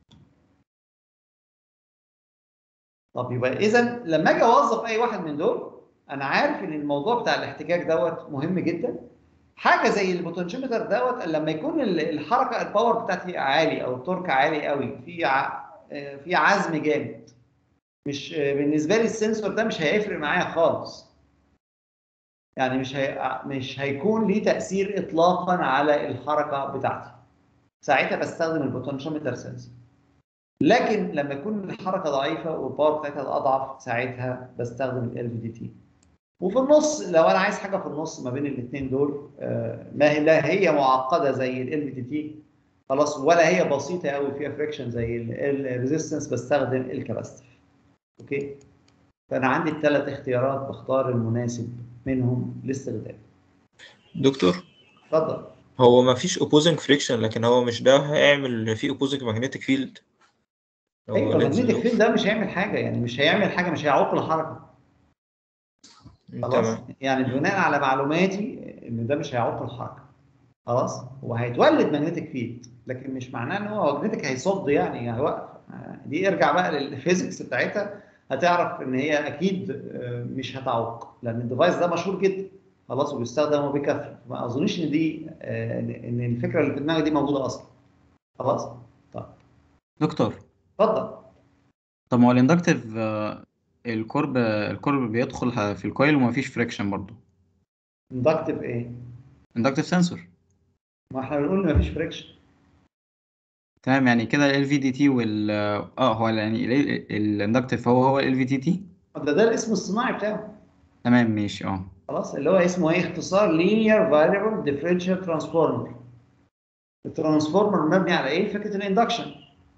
طب يبقى اذا لما اجي اوظف اي واحد من دول انا عارف ان الموضوع بتاع الاحتكاك دوت مهم جدا حاجه زي البوتنشيومتر دوت لما يكون ال- الحركه الباور بتاعتي عالي او التورك عالي قوي في ع- آه، في عزم جامد مش آه، بالنسبه لي السنسور ده مش هيفرق معايا خالص يعني مش هي... مش هيكون ليه تاثير اطلاقا على الحركه بتاعتي ساعتها بستخدم البوتنشيومتر سنسور لكن لما يكون الحركه ضعيفه والباور بتاعتها اضعف ساعتها بستخدم ال في دي تي وفي النص لو انا عايز حاجه في النص ما بين الاثنين دول آه، ما هي لا هي معقده زي ال في دي تي خلاص ولا هي بسيطه قوي فيها فريكشن زي الريزيستنس بستخدم الكاباستيف اوكي فانا عندي الثلاث اختيارات بختار المناسب منهم للاستخدام دكتور اتفضل هو ما فيش opposing friction لكن هو مش ده هيعمل فيه opposing magnetic field هو ايوه لينز المagnetic لوب. فيلد ده مش هيعمل حاجه يعني مش هيعمل حاجه مش هيعوق الحركه خلاص تمام يعني بناء على معلوماتي ان ده مش هيعوق الحركه خلاص هو هيتولد ماجنتيك فيلد لكن مش معناه ان هو ماجنتيك هيصد يعني هيوقف آه، دي ارجع بقى للفيزيكس بتاعتها هتعرف ان هي اكيد آه، مش هتعوق لان الديفايس ده مشهور جدا خلاص وبيستخدم وبكثره ما اظنش ان دي آه، ان الفكره اللي في دماغي دي موجوده اصلا خلاص طب دكتور اتفضل طب ما هو الاندكتيف الكورب الكورب بيدخل في الكويل ومفيش فريكشن برضه اندكتيف ايه اندكتيف سنسور ما احنا بنقول ان مفيش فريكشن تمام يعني كده ال في دي تي وال اه هو يعني الاندكتيف هو هو ال في دي تي ده ده الاسم الصناعي بتاعه تمام ماشي اه خلاص اللي هو اسمه ايه اختصار linear variable differential transformer الترانسفورمر مبني على ايه فكره الاندكشن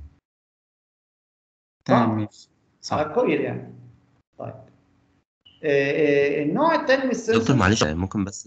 تمام ماشي صح على الكويل يعني طيب آه، آه، النوع الثاني من السنسور دكتور معلش ممكن بس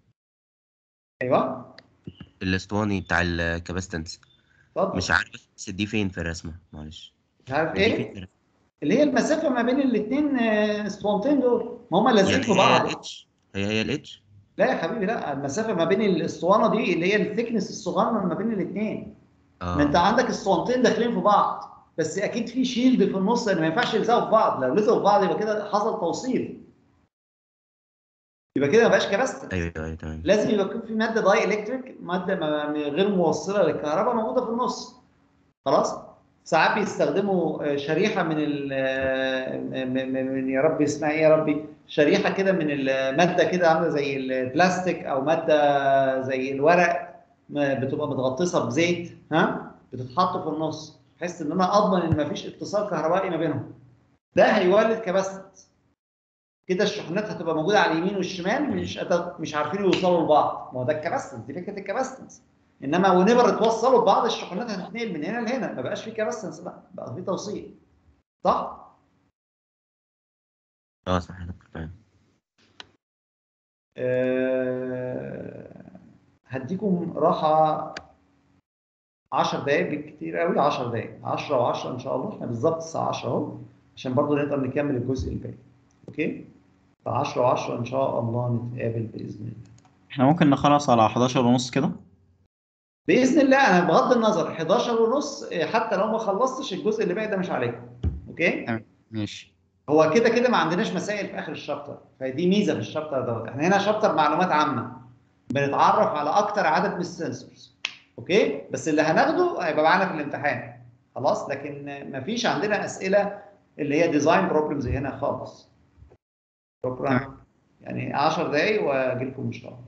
ايوه الاسطواني بتاع الكاباستنس اتفضل مش عارف بس دي فين في الرسمة معلش مش عارف دي فين ايه في الرسمة اللي هي المسافه ما بين الاثنين اسطوانتين دول ما هم لازقين يعني في هي بعض الاتش هي هي الاتش لا يا حبيبي لا المسافه ما بين الاسطوانه دي اللي هي الثيكنس الصغير ما بين الاثنين اه ما انت عندك اسطوانتين داخلين في بعض بس اكيد في شيلد في النص لان ما ينفعش يلزقوا في بعض لو لزقوا في بعض يبقى كده حصل توصيل يبقى كده ما بقاش كباستنس ايوه ايوه تمام لازم يبقى يكون في ماده داي الكتريك ماده ما- ما- غير موصله للكهرباء موجوده في النص خلاص ساعات بيستخدموا آه، شريحه من ال آه، م- م- من يا ربي اسمها ايه يا ربي شريحه كده من الماده كده عامله زي البلاستيك او ماده زي الورق م- بتبقى متغطسه بزيت ها بتتحط في النص بحيث ان انا اضمن ان مفيش اتصال كهربائي ما بينهم ده هيولد كباستنس كده الشحنات هتبقى موجوده على اليمين والشمال مش قادر- مش عارفين يوصلوا لبعض ما هو ده الكباستنس دي فكره الكباستنس انما ونبر اتوصلوا ببعض الشحنات هتتنقل من هنا لهنا ما بقاش في كباستنس بقى بقى في توصيل صح؟ اه صح يا دكتور تمام أه هديكم راحه 10 دقايق بالكتير قوي 10 دقايق 10 و10 ان شاء الله احنا بالظبط الساعه 10 اهو عشان برضه نقدر نكمل الجزء الباقي اوكي ف 10 و10 ان شاء الله نتقابل باذن الله احنا ممكن نخلص على 11 ونص كده باذن الله انا بغض النظر 11 ونص حتى لو ما خلصتش الجزء اللي باقي ده مش عليكم اوكي تمام ماشي هو كده كده ما عندناش مسائل في اخر الشابتر فدي ميزه في الشابتر دوت احنا هنا شابتر معلومات عامه بنتعرف على اكتر عدد من السنسورز اوكي بس اللي هناخده هيبقى معانا في الامتحان خلاص لكن مفيش عندنا اسئله اللي هي ديزاين بروبلمز هنا خالص شكرا يعني 10 دقايق واجي لكم ان شاء الله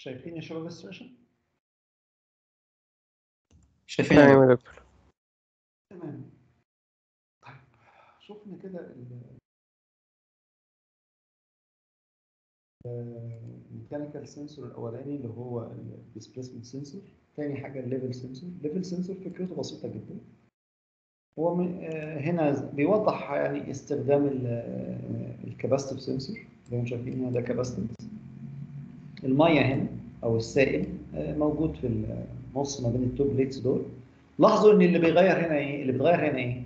شايفين يا شباب السيشن شايفين يا تمام دكتور؟ يا دكتور تمام طيب شفنا كده ال الميكانيكال سنسور الاولاني اللي هو الديسبيسمنت سنسور تاني حاجه الليفل سنسور الليفل سنسور فكرته بسيطه جدا هو م- آه، هنا بيوضح يعني استخدام الكاباستيف سنسور زي ما شايفين هنا ده كاباستيف الميه هنا او السائل آه، موجود في النص ما بين التو بليتس دول لاحظوا ان اللي بيغير هنا ايه اللي بيتغير هنا ايه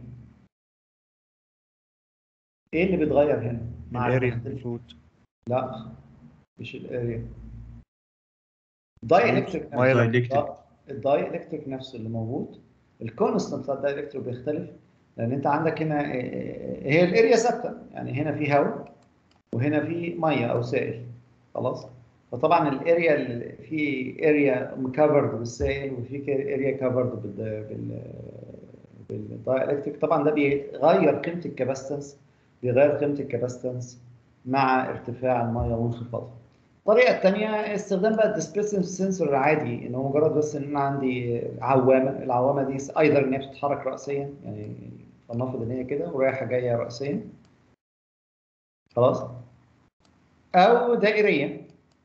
ايه اللي بيتغير هنا مع الاريا التحديد؟ المفروض لا مش الاريا الداي الكتريك ميه لا. Dielectric. الداي الكتريك نفسه اللي موجود الكونستنت بتاع الداي الكتريك بيختلف لان انت عندك هنا آه، آه، هي الاريا ثابته يعني هنا في هواء وهنا في ميه او سائل خلاص فطبعا الاريا اللي في اريا كفرد بالسائل وفي اريا كفرد بال بال بالداي الكتريك طبعا ده بيغير قيمه الكاباستنس بيغير قيمه الكاباستنس مع ارتفاع الميه وانخفاضها الطريقه الثانيه استخدام بقى الديسبيسنس سنسور العادي ان هو مجرد بس ان انا عندي عوامه العوامه دي ايضا ان هي بتتحرك راسيا يعني فلنفرض ان هي كده ورايحه جايه راسيا خلاص او دائريا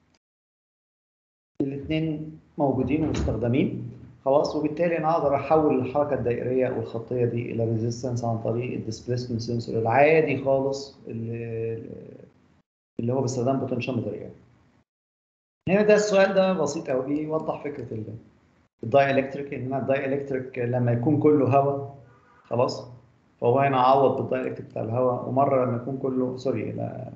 الاثنين موجودين ومستخدمين خلاص وبالتالي انا اقدر احول الحركه الدائريه والخطيه دي الى ريزيستنس عن طريق الديسبيسمنت سنسور العادي خالص اللي, اللي هو باستخدام بوتنشيومتر يعني. هنا ده السؤال ده بسيط قوي بيوضح فكره ال- الداي الكتريك ان انا الداي الكتريك لما يكون كله هواء خلاص فهو هنا عوض بالداي الكتريك بتاع الهواء ومره لما يكون كله سوري لا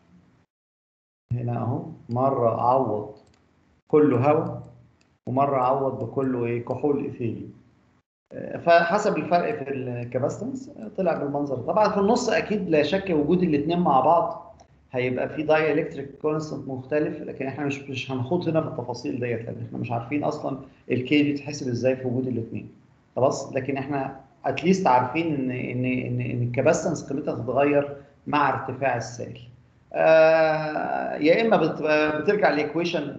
هنا اهو مره عوض كله هواء ومره عوض بكله ايه كحول ايثيلي آه، فحسب الفرق في الكاباستنس آه، طلع بالمنظر ده. طبعا في النص اكيد لا شك وجود الاثنين مع بعض هيبقى في داي الكتريك كونستنت مختلف لكن احنا مش مش هنخوض هنا في التفاصيل ديت لان احنا مش عارفين اصلا الكي دي تتحسب ازاي في وجود الاثنين خلاص لكن احنا اتليست عارفين ان ان ان ان الكاباستنس قيمتها تتغير مع ارتفاع السائل آه يا اما بت- بترجع لايكويشن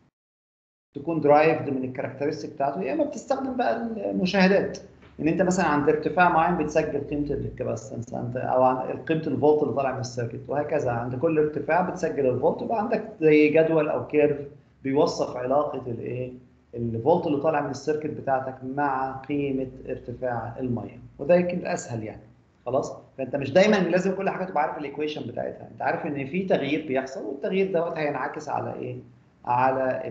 تكون درايفد من الكاركترستيك بتاعته يا اما بتستخدم بقى المشاهدات ان انت مثلا عند ارتفاع معين بتسجل قيمه الكاباسيتنس عند او عن قيمه الفولت اللي طالع من السيركت وهكذا عند كل ارتفاع بتسجل الفولت يبقى عندك زي جدول او كيرف بيوصف علاقه الايه الفولت اللي طالع من السيركت بتاعتك مع قيمه ارتفاع الميه وده يمكن الاسهل يعني خلاص فانت مش دايما لازم كل حاجه تبقى عارف الايكويشن بتاعتها انت عارف ان في تغيير بيحصل والتغيير دوت هينعكس على ايه على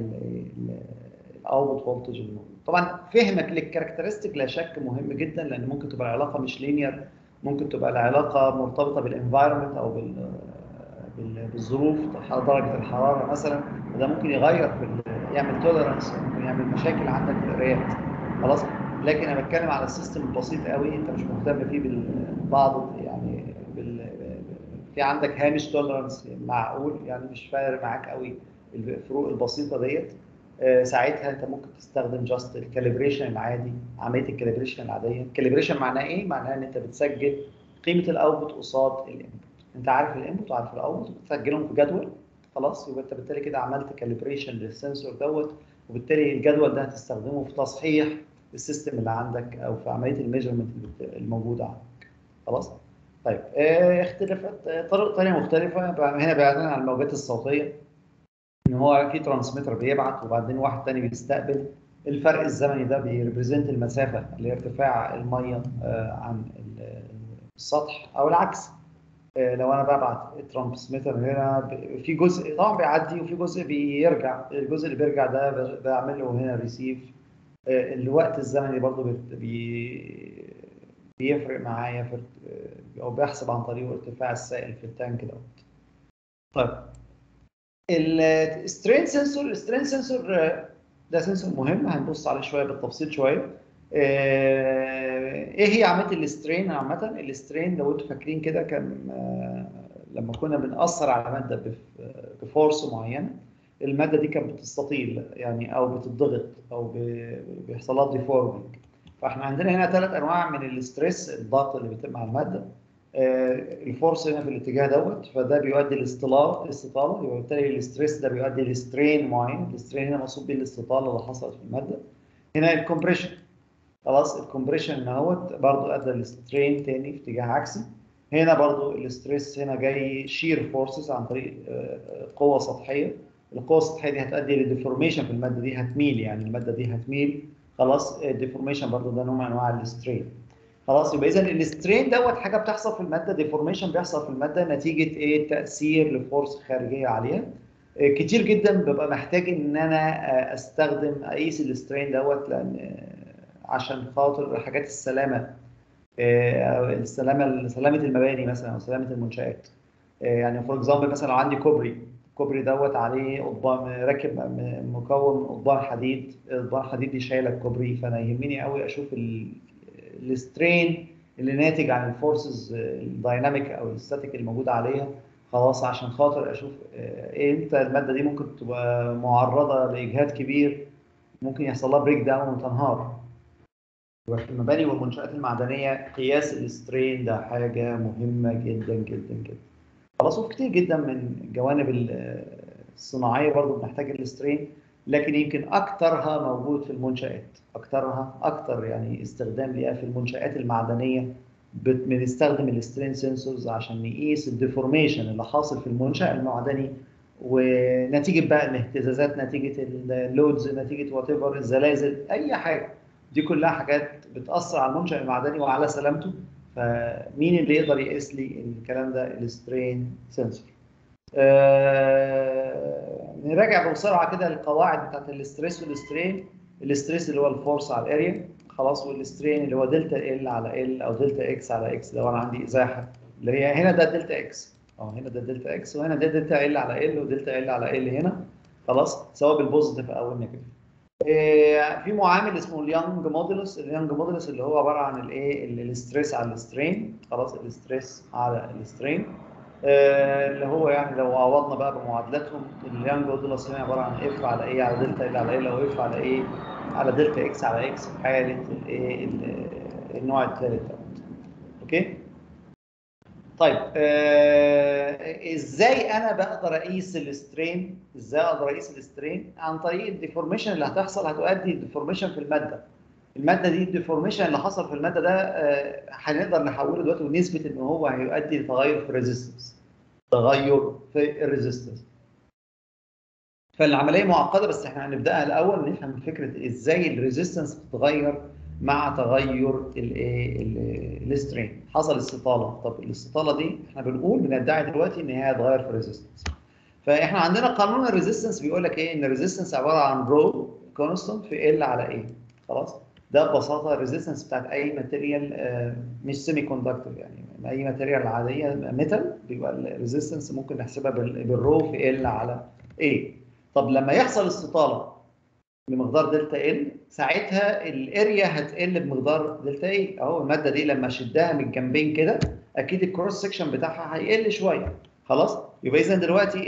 الاوتبوت فولتج الموجود طبعا فهمك للكاركترستيك لا شك مهم جدا لان ممكن تبقى العلاقه مش لينير ممكن تبقى العلاقه مرتبطه بالانفايرمنت او بال بال- بالظروف درجه الحراره مثلا وده ممكن يغير في ال- يعمل توليرانس ممكن يعمل مشاكل عندك في القرايات خلاص لكن انا بتكلم على السيستم البسيط قوي انت مش مهتم فيه بالبعض يعني بال... في عندك هامش توليرانس معقول يعني مش فارق معاك قوي الفروق البسيطه ديت آه، ساعتها انت ممكن تستخدم جاست الكاليبريشن العادي عمليه الكاليبريشن العاديه الكاليبريشن معناه ايه معناه ان انت بتسجل قيمه الاوتبوت قصاد الانبوت انت عارف الانبوت وعارف الاوتبوت وبتسجلهم في جدول خلاص يبقى انت بالتالي كده عملت كاليبريشن للسنسور دوت وبالتالي الجدول ده هتستخدمه في تصحيح السيستم اللي عندك او في عمليه الميجرمنت الموجوده عندك خلاص طيب آه، اختلافات آه، طرق ثانيه مختلفه هنا بعيدا عن الموجات الصوتيه ان هو في ترانسميتر بيبعت وبعدين واحد تاني بيستقبل الفرق الزمني ده بيريبريزنت المسافه اللي هي ارتفاع الميه آه، عن ال- السطح او العكس آه، لو انا ببعت الترانسميتر هنا ب- في جزء طبعا بيعدي وفي جزء بيرجع الجزء اللي بيرجع ده ب- بعمل له هنا ريسيف الوقت الزمني برضو بت- بي بيفرق معايا في ارت- او بيحسب عن طريقه ارتفاع السائل في التانك دوت طيب السترين سنسور السترين سنسور ده سنسور مهم هنبص عليه شويه بالتفصيل شويه آه، ايه هي عمليه السترين عامه السترين لو انتوا فاكرين كده كان آه، لما كنا بنأثر على ماده بف- بفورس معينه الماده دي كانت بتستطيل يعني او بتضغط او ب- بيحصل لها ديفورمينج فاحنا عندنا هنا ثلاث انواع من الاستريس الضغط اللي بيتم على الماده آه، الفورس هنا في الاتجاه دوت فده بيؤدي لاستطاله استطاله يبقى بالتالي الاستريس ده بيؤدي لسترين معين السترين هنا مقصود بيه الاستطاله اللي حصلت في الماده هنا الكومبريشن خلاص الكومبريشن اهوت برضو ادى لسترين تاني في اتجاه عكسي هنا برضو الاستريس هنا جاي شير فورسز عن طريق آه، آه، قوه سطحيه القوه السطحيه دي هتؤدي لديفورميشن في الماده دي هتميل يعني الماده دي هتميل خلاص الديفورميشن برضو ده نوع من انواع السترين خلاص يبقى اذا السترين دوت حاجه بتحصل في الماده ديفورميشن بيحصل في الماده نتيجه ايه تاثير لفورس خارجيه عليها آه، كتير جدا ببقى محتاج ان انا آه، استخدم اقيس السترين دوت لان آه، عشان خاطر حاجات السلامه آه، أو السلامه سلامه المباني مثلا او سلامه المنشات آه، يعني فور اكزامبل مثلا لو عندي كوبري الكوبري دوت عليه قضبان راكب م- مكون قضبان حديد قضبان حديد دي شايله الكوبري فانا يهمني قوي اشوف ال- السترين اللي ناتج عن الفورسز الدايناميك او الستاتيك الموجوده عليها خلاص عشان خاطر اشوف آه، امتى الماده دي ممكن تبقى معرضه لاجهاد كبير ممكن يحصل لها بريك داون وتنهار يبقى في المباني والمنشآت المعدنية قياس السترين ده حاجة مهمة جدا جدا جدا. خلاص وفي كتير جدا من الجوانب ال- الصناعية برضو بنحتاج السترين لكن يمكن أكترها موجود في المنشآت أكترها أكتر يعني استخدام ليها في المنشآت المعدنية بت- بنستخدم السترين سنسورز عشان نقيس الديفورميشن اللي حاصل في المنشأ المعدني ونتيجة بقى الاهتزازات نتيجة اللودز نتيجة وات ايفر الزلازل أي حاجة دي كلها حاجات بتأثر على المنشأ المعدني وعلى سلامته فمين اللي يقدر يقيس لي الكلام ده السترين سنسور آه نراجع بسرعه كده القواعد بتاعت الاستريس والسترين الاستريس اللي هو الفورس على الاريا خلاص والسترين اللي هو دلتا ال على ال او دلتا اكس على اكس لو انا عندي ازاحه اللي هي هنا ده دلتا اكس اه هنا ده دلتا اكس وهنا ده دلتا ال على ال ودلتا ال على ال هنا خلاص سواء بالبوزيتيف او النيجاتيف إيه، في معامل اسمه اليانج مودولس اليانج مودولس اللي هو عباره عن الايه ال- الستريس على السترين خلاص الستريس على السترين آه، اللي هو يعني لو عوضنا بقى بمعادلاتهم اليانج مودولس هنا عباره عن اف على ايه على دلتا ال على ال او اف على ايه على دلتا اكس على اكس في حاله الايه ال- النوع الثالث ده اوكي طيب آه ازاي انا بقدر اقيس السترين ازاي اقدر اقيس السترين عن طريق الديفورميشن اللي هتحصل هتؤدي الديفورميشن في الماده الماده دي الديفورميشن اللي حصل في الماده ده آه هنقدر نحوله دلوقتي ونثبت ان هو هيؤدي لتغير في الريزيستنس تغير في الريزيستنس فالعمليه معقده بس احنا هنبداها الاول نفهم فكره ازاي الريزيستنس بتتغير مع تغير الايه السترين حصل استطاله طب الاستطاله دي احنا بنقول بندعي دلوقتي ان هي هتغير في الريزيستنس فاحنا عندنا قانون الريزيستنس بيقول لك ايه ان الريزيستنس عباره عن رو كونستانت في ال على ايه خلاص ده ببساطه الريزيستنس بتاعت اي ماتيريال آه، مش سيمي كوندكتور يعني اي ماتيريال عاديه ميتال بيبقى الريزيستنس ممكن نحسبها بال- بالرو في ال على ايه طب لما يحصل استطاله بمقدار دلتا ال ساعتها الاريا هتقل بمقدار دلتا ايه اهو الماده دي لما اشدها من الجنبين كده اكيد الكروس سكشن بتاعها هيقل شويه خلاص يبقى اذا دلوقتي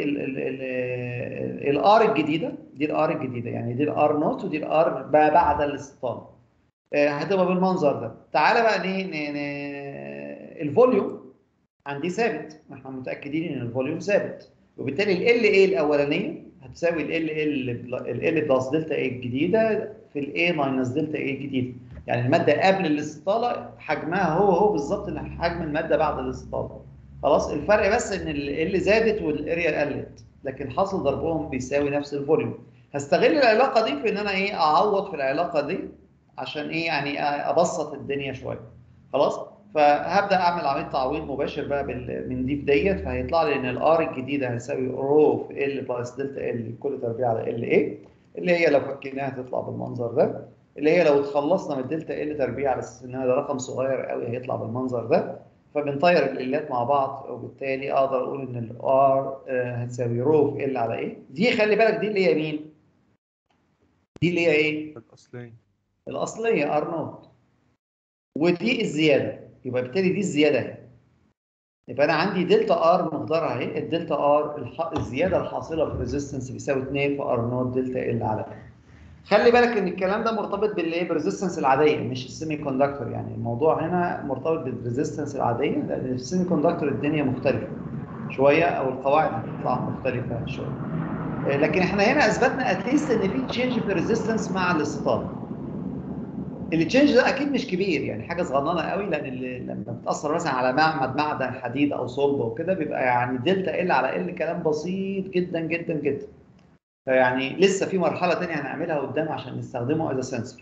الار الجديده دي الار الجديده يعني دي الار نوت ودي الار بعد الاستطاله آه، هتبقى بالمنظر ده تعالى بقى ن- ن- ن- الفوليوم عندي ثابت احنا متاكدين ان الفوليوم ثابت وبالتالي ال ايه الاولانيه هتساوي ال ال ال بلس دلتا ايه الجديده في الاي ماينس دلتا ايه الجديده يعني الماده قبل الاستطاله حجمها هو هو بالظبط اللي حجم الماده بعد الاستطاله خلاص الفرق بس ان ال زادت والاريا قلت لكن حاصل ضربهم بيساوي نفس الفوليوم هستغل العلاقه دي في ان انا ايه اعوض في العلاقه دي عشان ايه يعني ابسط الدنيا شويه خلاص فهبدا اعمل عمليه تعويض مباشر بقى بال- من دي في ديت فهيطلع لي ان الار الجديده هتساوي رو في ال بلس دلتا ال كل تربيع على ال ايه اللي هي لو فكيناها تطلع بالمنظر ده اللي هي لو اتخلصنا من الدلتا ال تربيع على اساس ان هذا رقم صغير قوي هيطلع بالمنظر ده فبنطير الالات مع بعض وبالتالي اقدر اقول ان الار هتساوي رو في ال على ايه دي خلي بالك دي اللي هي مين دي اللي هي ايه الأصلية الاصليه ار نوت ودي الزياده يبقى بالتالي دي الزياده اهي يبقى انا عندي دلتا ار مقدارها اهي الدلتا ار الح... الزياده الحاصله في الريزيستنس بيساوي 2 في ار نوت دلتا ال على ال خلي بالك ان الكلام ده مرتبط بالايه بالريزيستنس العاديه مش السيمي كوندكتور يعني الموضوع هنا مرتبط بالريزيستنس العاديه لان في السيمي كوندكتور الدنيا مختلفه شويه او القواعد بتطلع مختلفه شويه آه، لكن احنا هنا اثبتنا اتليست ان في تشينج في الريزيستنس مع الاستطاله التشينج ده اكيد مش كبير يعني حاجه صغننه قوي لان اللي لما بتاثر مثلا على معمد معدن حديد او صلب وكده بيبقى يعني دلتا ال على ال كلام بسيط جدا جدا جدا فيعني لسه في مرحله ثانيه هنعملها قدام عشان نستخدمه از سنسور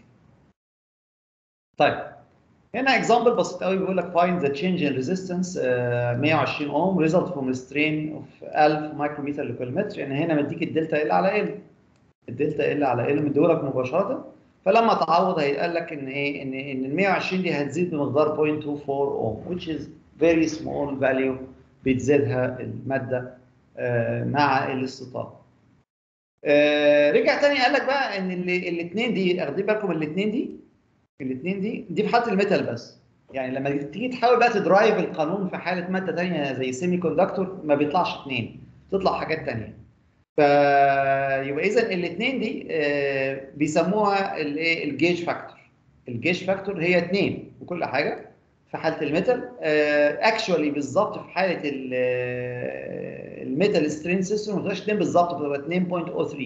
طيب هنا اكزامبل بسيط قوي بيقول لك find the change in resistance آه، 120 اوم result from a strain of 1000 مايكرومتر لكل متر يعني هنا مديك الدلتا ال على ال الدلتا ال على ال مديهولك مباشره فلما تعوض هيتقال لك ان ايه ان ان ال 120 دي هتزيد بمقدار 0.24 اوم which is very small value بتزيدها الماده آه، مع الاستطاله. آه، رجع تاني قال لك بقى ان الاثنين دي واخدين بالكم الاثنين دي الاثنين دي دي في حاله الميتال بس يعني لما تيجي تحاول بقى تدرايف القانون في حاله ماده ثانيه زي سيمي كوندكتور ما بيطلعش اثنين تطلع حاجات ثانيه فيبقى اذا الاثنين دي آه، بيسموها الايه الجيج فاكتور الجيج فاكتور هي اثنين وكل حاجه في حاله الميتال اكشولي بالظبط في حاله ال- آه، الميتال سترين سيستم ما بتبقاش 2 بالظبط بتبقى 2.03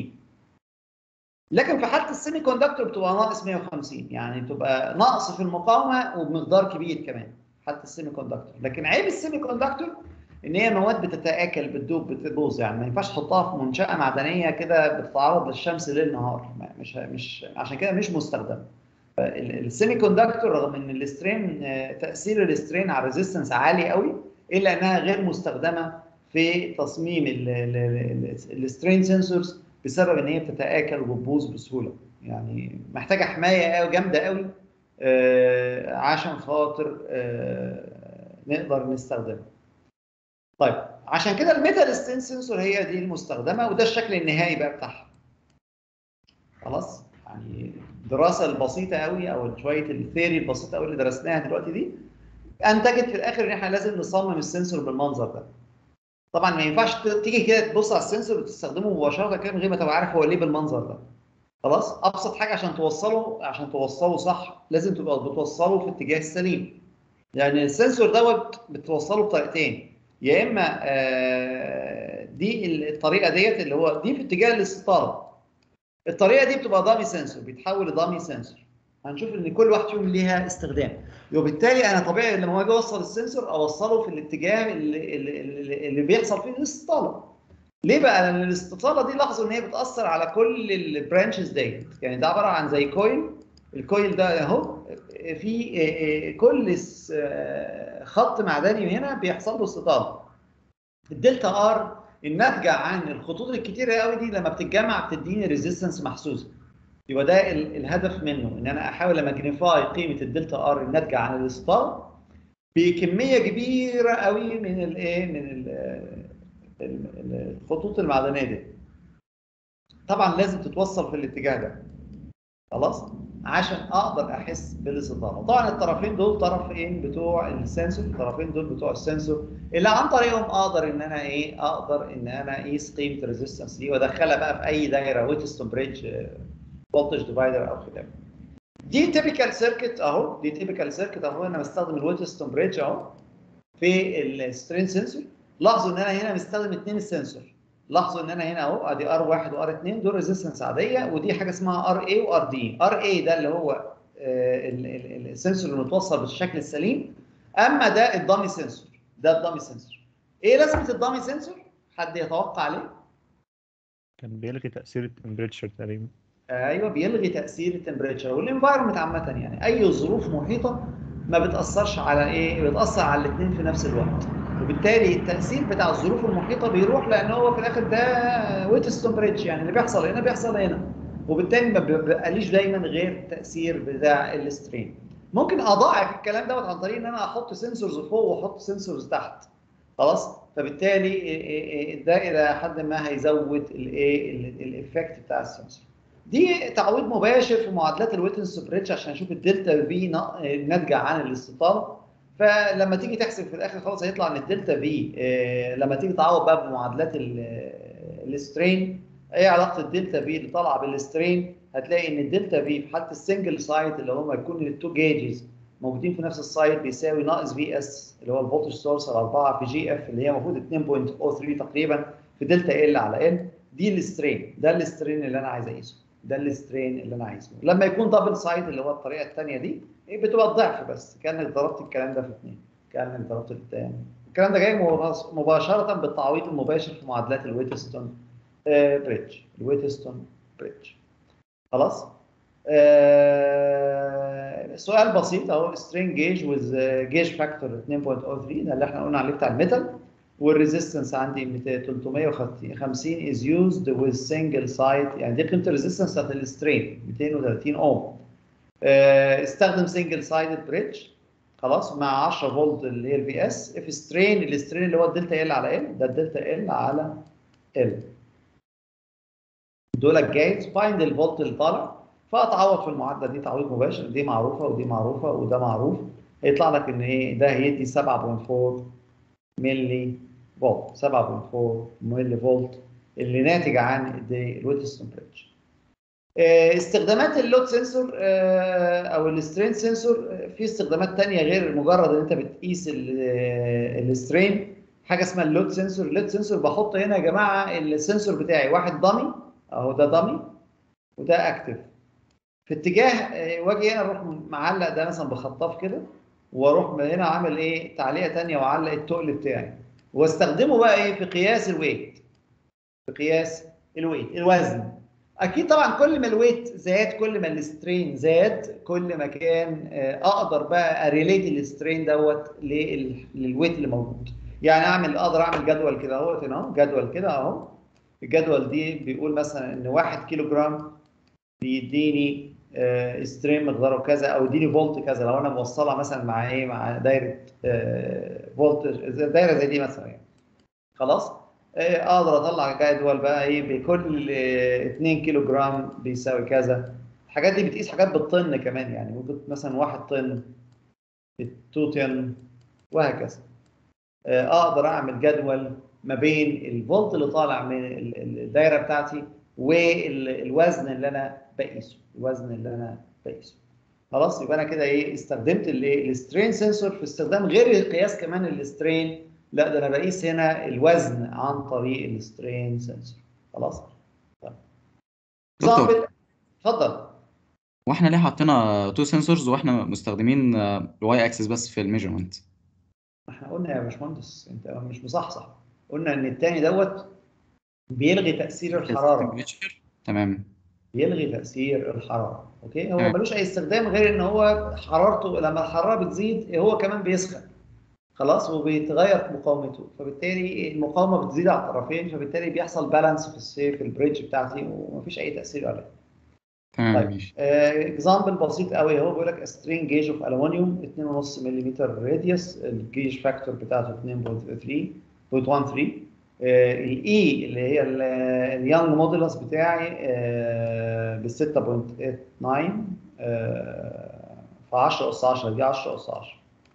لكن في حاله السيمي كوندكتور بتبقى ناقص 150 يعني بتبقى نقص في المقاومه وبمقدار كبير كمان حتى السيمي كوندكتور لكن عيب السيمي كوندكتور ان هي مواد بتتاكل بتدوب بتبوظ يعني ما ينفعش تحطها في منشاه معدنيه كده بتتعرض للشمس ليل نهار ما- مش مش عشان كده مش مستخدمه السيمي كوندكتور رغم ان الاسترين آه، تاثير الاسترين على الريزيستنس عالي قوي الا انها غير مستخدمه في تصميم السترين سنسورز بسبب ان هي بتتاكل وبتبوظ بسهوله يعني محتاجه حمايه قوي جامده قوي آه، عشان خاطر آه، نقدر نستخدمها طيب عشان كده الميتال ستين سنسور هي دي المستخدمه وده الشكل النهائي بقى بتاعها خلاص يعني الدراسه البسيطه قوي او شويه الثيري البسيطه قوي اللي درسناها دلوقتي دي انتجت في الاخر ان احنا لازم نصمم السنسور بالمنظر ده طبعا ما ينفعش ت- تيجي كده تبص على السنسور وتستخدمه مباشره كده من غير ما تبقى عارف هو ليه بالمنظر ده خلاص ابسط حاجه عشان توصله عشان توصله صح لازم تبقى بتوصله في اتجاه السليم يعني السنسور دوت بتوصله بطريقتين يا اما آه، دي الطريقه ديت اللي هو دي في اتجاه الاستطاله الطريقه دي بتبقى دامي سنسور بيتحول لدامي سنسور هنشوف ان كل واحد فيهم ليها استخدام وبالتالي انا طبيعي لما اجي اوصل السنسور اوصله في الاتجاه اللي, اللي, اللي بيحصل فيه الاستطاله ليه بقى؟ لان الاستطاله دي لاحظوا ان هي بتاثر على كل البرانشز ديت يعني ده عباره عن زي كويل الكويل ده اهو في كل س- خط معدني هنا بيحصل له استطاله الدلتا ار الناتجه عن الخطوط الكتيره قوي دي لما بتتجمع بتديني ريزيستنس محسوسه يبقى ده ال- الهدف منه ان انا احاول اماجنيفاي قيمه الدلتا ار الناتجه عن الاستطاله بكميه كبيره قوي من الايه من ال- ال- الخطوط المعدنيه دي طبعا لازم تتوصل في الاتجاه ده خلاص عشان اقدر احس بالاستطاله طبعا الطرفين دول طرفين بتوع السنسور الطرفين دول بتوع السنسور اللي عن طريقهم اقدر ان انا ايه اقدر ان انا اقيس قيمه الريزيستنس دي وادخلها بقى في اي دايره ويتستون بريدج فولتج ديفايدر او خلافه دي تيبيكال سيركت اهو دي تيبيكال سيركت اهو انا بستخدم الويتستون بريدج اهو في السترين سنسور لاحظوا ان انا هنا مستخدم اثنين السنسور لاحظوا ان انا هنا اهو ادي ار 1 وار 2 دول ريزيستنس عاديه ودي حاجه اسمها ار اي وار دي ار اي ده اللي هو آه، ال- ال- السنسور اللي متوصل بالشكل السليم اما ده الدامي سنسور ده الدامي سنسور ايه لازمه الدامي سنسور حد يتوقع عليه كان بيلغي تأثير التمبريتشر تقريبا ايوه بيلغي تاثير التمبريتشر والانفايرمنت عامه يعني اي ظروف محيطه ما بتاثرش على ايه بتاثر على الاثنين في نفس الوقت وبالتالي التاثير بتاع الظروف المحيطه بيروح لان هو في الاخر ده ويتستون بريدج يعني اللي بيحصل هنا بيحصل هنا وبالتالي ما بيبقاليش دايما غير التاثير بتاع السترين ممكن اضاعف الكلام دوت عن طريق ان انا احط سنسورز فوق واحط سنسورز تحت خلاص فبالتالي إيه إيه إيه ده الى حد ما هيزود الايه الايفكت بتاع السنسور دي تعويض مباشر في معادلات الويتنس بريتش عشان اشوف الدلتا في ناتجه عن الاستطاله فلما تيجي تحسب في الاخر خلاص هيطلع ان الدلتا في لما تيجي تعوض بقى بمعادلات ال- السترين ايه علاقه الدلتا في اللي طالعه بالسترين هتلاقي ان الدلتا في في حاله السنجل سايت اللي هم يكون التو جيجز موجودين في نفس السايت بيساوي ناقص في اس اللي هو الفولتج سورس على 4 في جي اف اللي هي المفروض 2.03 تقريبا في دلتا ال على ال دي السترين ده السترين اللي انا عايز اقيسه ده السترين اللي انا عايزه لما يكون دبل سايد اللي هو الطريقه الثانيه دي إيه بتبقى الضعف بس كانك ضربت الكلام ده في اثنين كانك ضربت الثاني الكلام ده جاي مباش- مباشره بالتعويض المباشر في معادلات الويتستون آه، بريدج الويتستون بريدج خلاص آه، سؤال بسيط اهو سترينج جيج وذ جيج فاكتور 2.03 ده اللي احنا قلنا عليه بتاع الميتال والريزيستنس عندي 200 350 is used with single site يعني دي قيمه الريزيستنس بتاعت السترين 230 اوم آه، استخدم سنجل سايدد بريدج خلاص مع 10 فولت اللي هي الفي اس اف سترين السترين اللي هو الدلتا ال على ال ده الدلتا ال على ال دول الجايز فايند الفولت اللي طالع فاتعوض في المعادله دي تعويض مباشر دي معروفه ودي معروفه وده معروف هيطلع لك ان ايه ده هيدي 7.4 ملي فولت 7.4 ملي فولت اللي ناتج عن الويتستون بريدج آه، استخدامات اللود سنسور آه، او السترين سنسور آه، في استخدامات تانية غير مجرد ان انت بتقيس السترين حاجه اسمها اللود سنسور اللود سنسور بحط هنا يا جماعه السنسور بتاعي واحد دامي اهو ده دامي وده اكتف في اتجاه آه، واجي هنا اروح معلق ده مثلا بخطاف كده واروح من هنا عامل ايه تعليقه تانية واعلق التقل بتاعي واستخدمه بقى ايه في قياس الويت في قياس الويت الوزن اكيد طبعا كل ما الويت زاد كل ما السترين زاد كل ما كان آه، اقدر بقى اريليت السترين دوت لل- للويت اللي موجود يعني اعمل اقدر اعمل جدول كده اهوت هنا اهو جدول كده اهو الجدول دي بيقول مثلا ان 1 كيلو جرام بيديني آه، ستريم مقداره كذا او يديني فولت كذا لو انا موصلها مثلا مع ايه مع دايره آه، فولت دايره زي دي مثلا يعني خلاص آه، اقدر اطلع جدول بقى ايه بكل آه، 2 كيلو جرام بيساوي كذا الحاجات دي بتقيس حاجات بالطن كمان يعني ممكن مثلا 1 طن 2 طن وهكذا آه، اقدر اعمل جدول ما بين الفولت اللي طالع من ال- ال- الدايره بتاعتي والوزن اللي انا بقيسه الوزن اللي انا بقيسه خلاص يبقى انا كده ايه استخدمت الايه السترين سنسور في استخدام غير قياس كمان السترين لا ده انا بقيس هنا الوزن عن طريق السترين سنسور خلاص طيب. دكتور. example- اتفضل واحنا ليه حطينا تو سنسورز واحنا مستخدمين الواي اكسس بس في الميجرمنت احنا قلنا يا باشمهندس انت مش مصحصح قلنا ان التاني دوت بيلغي تاثير الحراره تمام بيلغي تاثير الحراره اوكي هو تمام. ملوش اي استخدام غير ان هو حرارته لما الحراره بتزيد هو كمان بيسخن خلاص وبيتغير مقاومته فبالتالي المقاومه بتزيد على الطرفين فبالتالي بيحصل بالانس في السيف البريدج بتاعتي ومفيش اي تاثير عليه تمام طيب. ماشي اكزامبل بسيط قوي هو بيقول لك سترينج جيج اوف الومنيوم 2.5 ملم راديوس الجيج فاكتور بتاعته 2.3 2.13 الاي اللي هي اليانج مودولس بتاعي ب 6.89 في 10 اس 10 دي 10 اس 10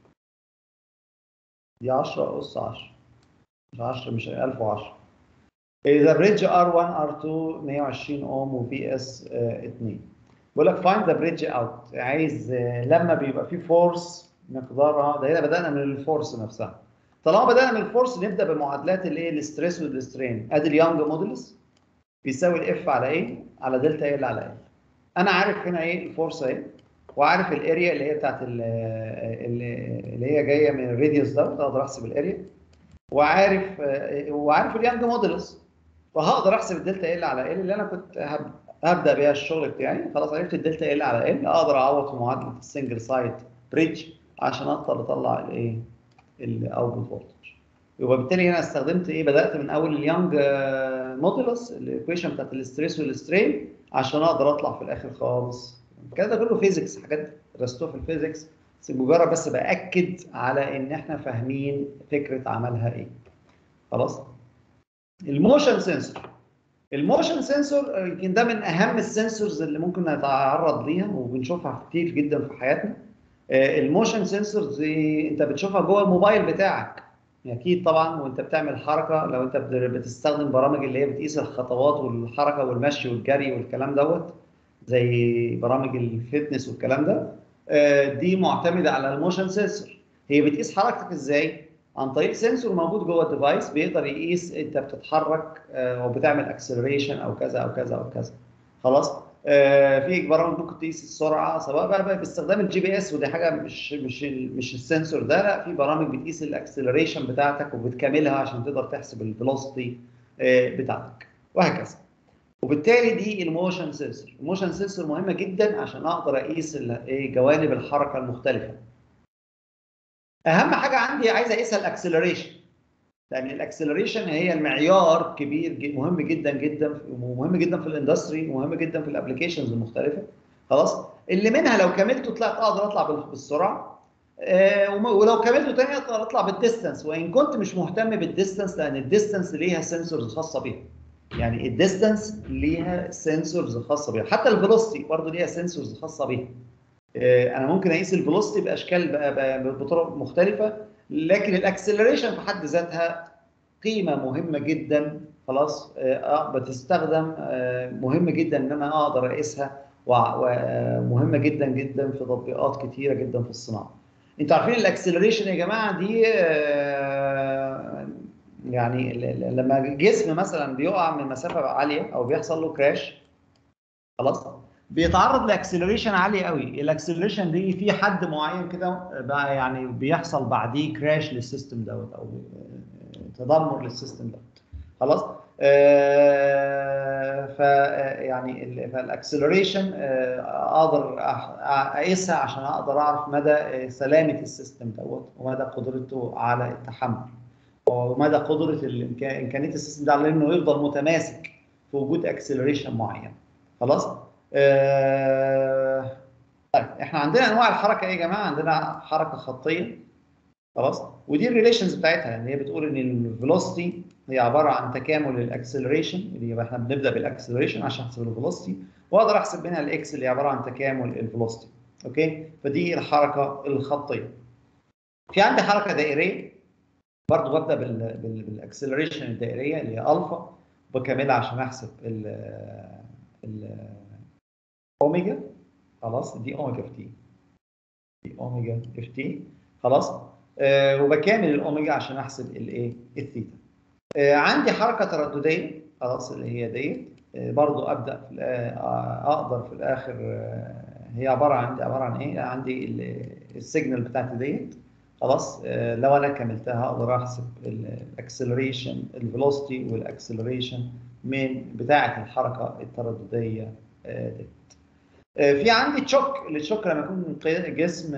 دي 10 اس 10 مش 10 مش 1010 إذا بريدج R1 R2 120 اوم وفي اس 2 بيقول لك فايند ذا بريدج اوت عايز آه، لما بيبقى في فورس مقدارها ده هنا بدأنا من الفورس نفسها طالما بدأنا من الفورس نبدأ بمعادلات الايه الستريس والسترين ادي اليانج مودولس بيساوي الاف على ايه؟ على دلتا ال على ال انا عارف هنا ايه الفورس اهي وعارف الاريا اللي هي بتاعت ال- ال- اللي هي جايه من الراديوس ده اقدر احسب الاريا وعارف آه، وعارف اليانج مودولس فهقدر احسب الدلتا ال على ال اللي انا كنت هب- هبدا بيها الشغل بتاعي خلاص عرفت الدلتا ال على ال اقدر اعوض في معادله السنجل سايت بريدج عشان اقدر اطلع الايه الاوتبوت فولتج يبقى بالتالي هنا استخدمت ايه بدات من اول اليانج مودولس الايكويشن بتاعت الاستريس والسترين عشان اقدر اطلع في الاخر خالص الكلام ده كله فيزيكس حاجات درستوها في الفيزيكس بس مجرد بس باكد على ان احنا فاهمين فكره عملها ايه خلاص الموشن سنسور الموشن سنسور يمكن ده من اهم السنسورز اللي ممكن نتعرض ليها وبنشوفها كتير جدا في حياتنا آه، الموشن سنسورز دي انت بتشوفها جوه الموبايل بتاعك اكيد طبعا وانت بتعمل حركه لو انت بت- بتستخدم برامج اللي هي بتقيس الخطوات والحركه والمشي والجري والكلام دوت زي برامج الفتنس والكلام ده آه، دي معتمده على الموشن سنسور هي بتقيس حركتك ازاي عن طريق سنسور موجود جوه الديفايس بيقدر يقيس انت بتتحرك آه، وبتعمل اكسلريشن او كذا او كذا او كذا خلاص آه، في برامج ممكن تقيس السرعه سواء بقى, بقى باستخدام الجي بي اس ودي حاجه مش مش ال- مش السنسور ده لا في برامج بتقيس الاكسلريشن بتاعتك وبتكملها عشان تقدر تحسب الفيلوسيتي بتاعتك وهكذا وبالتالي دي الموشن سنسور الموشن سنسور مهمه جدا عشان اقدر اقيس ال- إيه، جوانب الحركه المختلفه اهم حاجه عندي عايز اقيسها الاكسلريشن لان الاكسلريشن هي المعيار كبير ج- مهم جدا جدا ومهم جدا في الاندستري ومهم جدا في الابلكيشنز المختلفه خلاص اللي منها لو كملته طلعت اقدر اطلع بال- بالسرعه آه، وم- ولو كملته تاني اقدر اطلع بالديستانس وان كنت مش مهتم بالديستانس لان الديستانس ليها سنسورز خاصه بيها يعني الديستانس ليها سنسورز خاصه بيها حتى الفيلوسيتي برضه ليها سنسورز خاصه بيها آه، انا ممكن اقيس الفيلوسيتي باشكال بقى- بقى- بطرق مختلفه لكن الاكسلريشن في حد ذاتها قيمه مهمه جدا خلاص آه، بتستخدم آه، مهم جدا ان انا اقدر اقيسها ومهمه جدا جدا في تطبيقات كتيره جدا في الصناعه انتوا عارفين الاكسلريشن يا جماعه دي آه، يعني ل- ل- لما جسم مثلا بيقع من مسافه عاليه او بيحصل له كراش خلاص بيتعرض لاكسلريشن عالي قوي الاكسلريشن دي في حد معين كده بقى يعني بيحصل بعديه كراش للسيستم دوت او تدمر للسيستم دوت خلاص آه ف يعني ال- فالاكسلريشن آه اقدر أح- اقيسها عشان اقدر اعرف مدى آه، سلامه السيستم دوت ومدى قدرته على التحمل ومدى قدره الإمكا- امكانيه السيستم ده على انه يفضل متماسك في وجود اكسلريشن معين خلاص آه طيب احنا عندنا انواع الحركه ايه يا جماعه عندنا حركه خطيه خلاص ودي الريليشنز بتاعتها يعني هي بتقول ان الفيلوسيتي هي عباره عن تكامل الاكسلريشن اللي يبقى احنا بنبدا بالاكسلريشن عشان احسب الفيلوسيتي واقدر احسب منها الاكس اللي عباره عن تكامل الفيلوسيتي اوكي فدي الحركه الخطيه في عندي حركه دائريه برضو ببدا بال- بال- بالاكسلريشن الدائريه اللي هي الفا بكملها عشان احسب ال ال اوميجا خلاص دي اوميجا في تي دي اوميجا اف تي خلاص آه وبكامل الاوميجا عشان احسب الايه الثيتا آه عندي حركه تردديه خلاص اللي هي ديت آه برضو ابدا في الآ- آه، اقدر في الاخر آه هي عباره عن عباره عن ايه عندي ال- السيجنال بتاعتي ديت خلاص آه لو انا كملتها اقدر احسب الاكسلريشن الفيلوسيتي والاكسلريشن من بتاعه الحركه التردديه آه ديت آه، في عندي تشوك التشوك لما يكون قي- جسم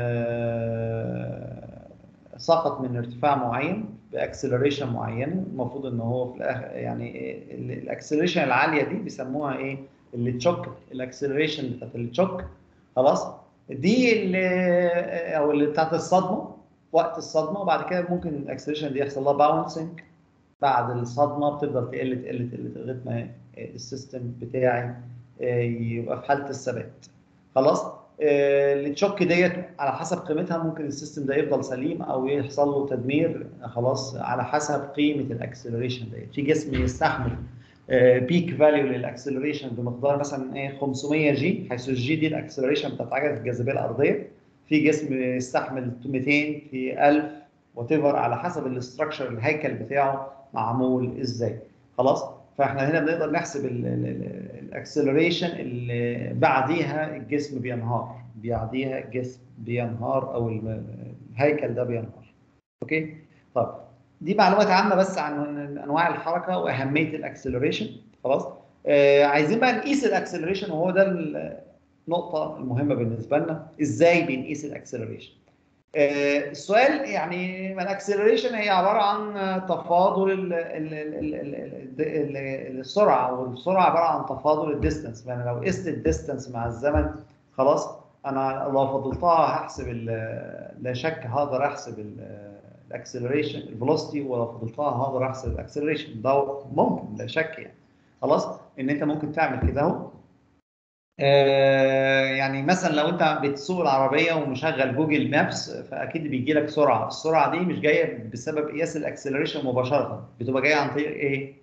آه، سقط من ارتفاع معين باكسلريشن معينه المفروض ان هو في الاخر يعني الاكسلريشن العاليه دي بيسموها ايه التشوك الاكسلريشن بتاعت التشوك خلاص دي اللي او اللي بتاعت الصدمه وقت الصدمه وبعد كده ممكن الاكسلريشن دي يحصل لها باونسنج بعد الصدمه بتفضل تقل تقل تقل لغايه ما السيستم بتاعي آه، يبقى في حاله الثبات خلاص آه، التشوك ديت على حسب قيمتها ممكن السيستم ده يفضل سليم او يحصل له تدمير خلاص على حسب قيمه الاكسلريشن ديت في جسم يستحمل بيك فاليو للاكسلريشن بمقدار مثلا ايه 500 جي حيث الجي دي الاكسلريشن بتاعت عجله الجاذبيه الارضيه في جسم يستحمل 200 في 1000 وات على حسب الاستراكشر الهيكل بتاعه معمول ازاي خلاص فاحنا هنا بنقدر نحسب الاكسلريشن اللي بعديها الجسم بينهار بعديها الجسم بينهار او الم- الهيكل ده بينهار اوكي طيب دي معلومات عامه بس عن انواع الحركه واهميه الاكسلريشن خلاص آه عايزين بقى نقيس الاكسلريشن وهو ده النقطه المهمه بالنسبه لنا ازاي بنقيس الاكسلريشن آه، السؤال يعني ما الاكسلريشن هي عباره عن آه، تفاضل ال- ال- ال- ال- ال- ال- ال- السرعه والسرعه عباره عن تفاضل الديستانس يعني لو قست الديستانس مع الزمن خلاص انا لو فضلتها هحسب ال- لا شك هقدر احسب الاكسلريشن الفيلوسيتي ولو فضلتها هقدر احسب الاكسلريشن ده ممكن لا شك يعني خلاص ان انت ممكن تعمل كده اهو آه، يعني مثلا لو انت بتسوق العربيه ومشغل جوجل مابس فاكيد بيجي لك سرعه السرعه دي مش جايه بسبب قياس الاكسلريشن مباشره بتبقى جايه عن طريق ايه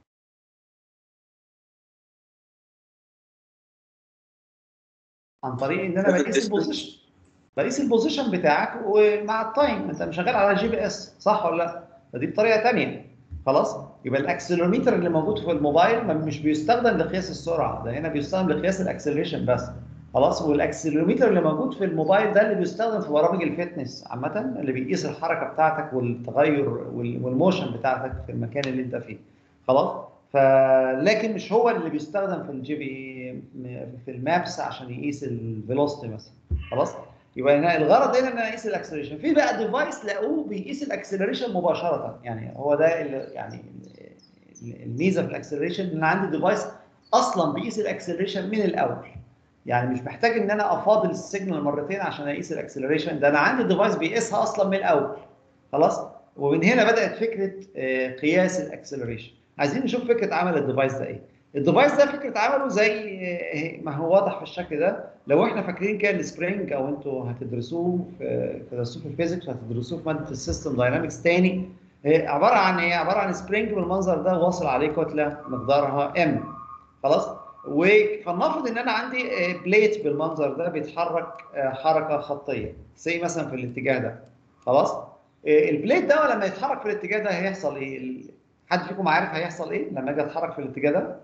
عن طريق ان انا Traffic بقيس distance. البوزيشن بقيس البوزيشن بتاعك ومع التايم انت شغال على جي بي اس صح ولا لا فدي بطريقه ثانيه خلاص يبقى الاكسلروميتر اللي موجود في الموبايل ما- مش بيستخدم لقياس السرعه ده هنا بيستخدم لقياس الاكسلريشن بس خلاص والاكسلروميتر اللي موجود في الموبايل ده اللي بيستخدم في برامج الفتنس عامه اللي بيقيس الحركه بتاعتك والتغير وال- والموشن بتاعتك في المكان اللي انت فيه خلاص فلكن مش هو اللي بيستخدم في الجي بي في المابس عشان يقيس الفيلوسيتي مثلا خلاص يبقى هنا الغرض هنا ان انا اقيس الاكسلريشن في بقى ديفايس لاقوه بيقيس الاكسلريشن مباشره يعني هو ده اللي يعني ال- الميزه في الاكسلريشن ان انا عندي ديفايس اصلا بيقيس الاكسلريشن من الاول يعني مش محتاج ان انا افاضل السيجنال مرتين عشان اقيس الاكسلريشن ده انا عندي ديفايس بيقيسها اصلا من الاول خلاص ومن هنا بدات فكره آه، قياس الاكسلريشن عايزين نشوف فكره عمل الديفايس ده ايه الديفايس ده فكره عمله زي آه، ما هو واضح في الشكل ده لو احنا فاكرين كده السبرينج او انتوا هتدرسوه في تدرسوه في الفيزيكس وهتدرسوه في ماده السيستم داينامكس تاني آه، عباره عن ايه عباره عن سبرينج بالمنظر ده واصل عليه كتله مقدارها ام خلاص وفلنفرض ان انا عندي آه، بليت بالمنظر ده بيتحرك آه، حركه خطيه زي مثلا في الاتجاه ده خلاص آه، البليت ده لما يتحرك في الاتجاه ده هيحصل ايه ال- حد فيكم عارف هيحصل ايه لما اجي اتحرك في الاتجاه ده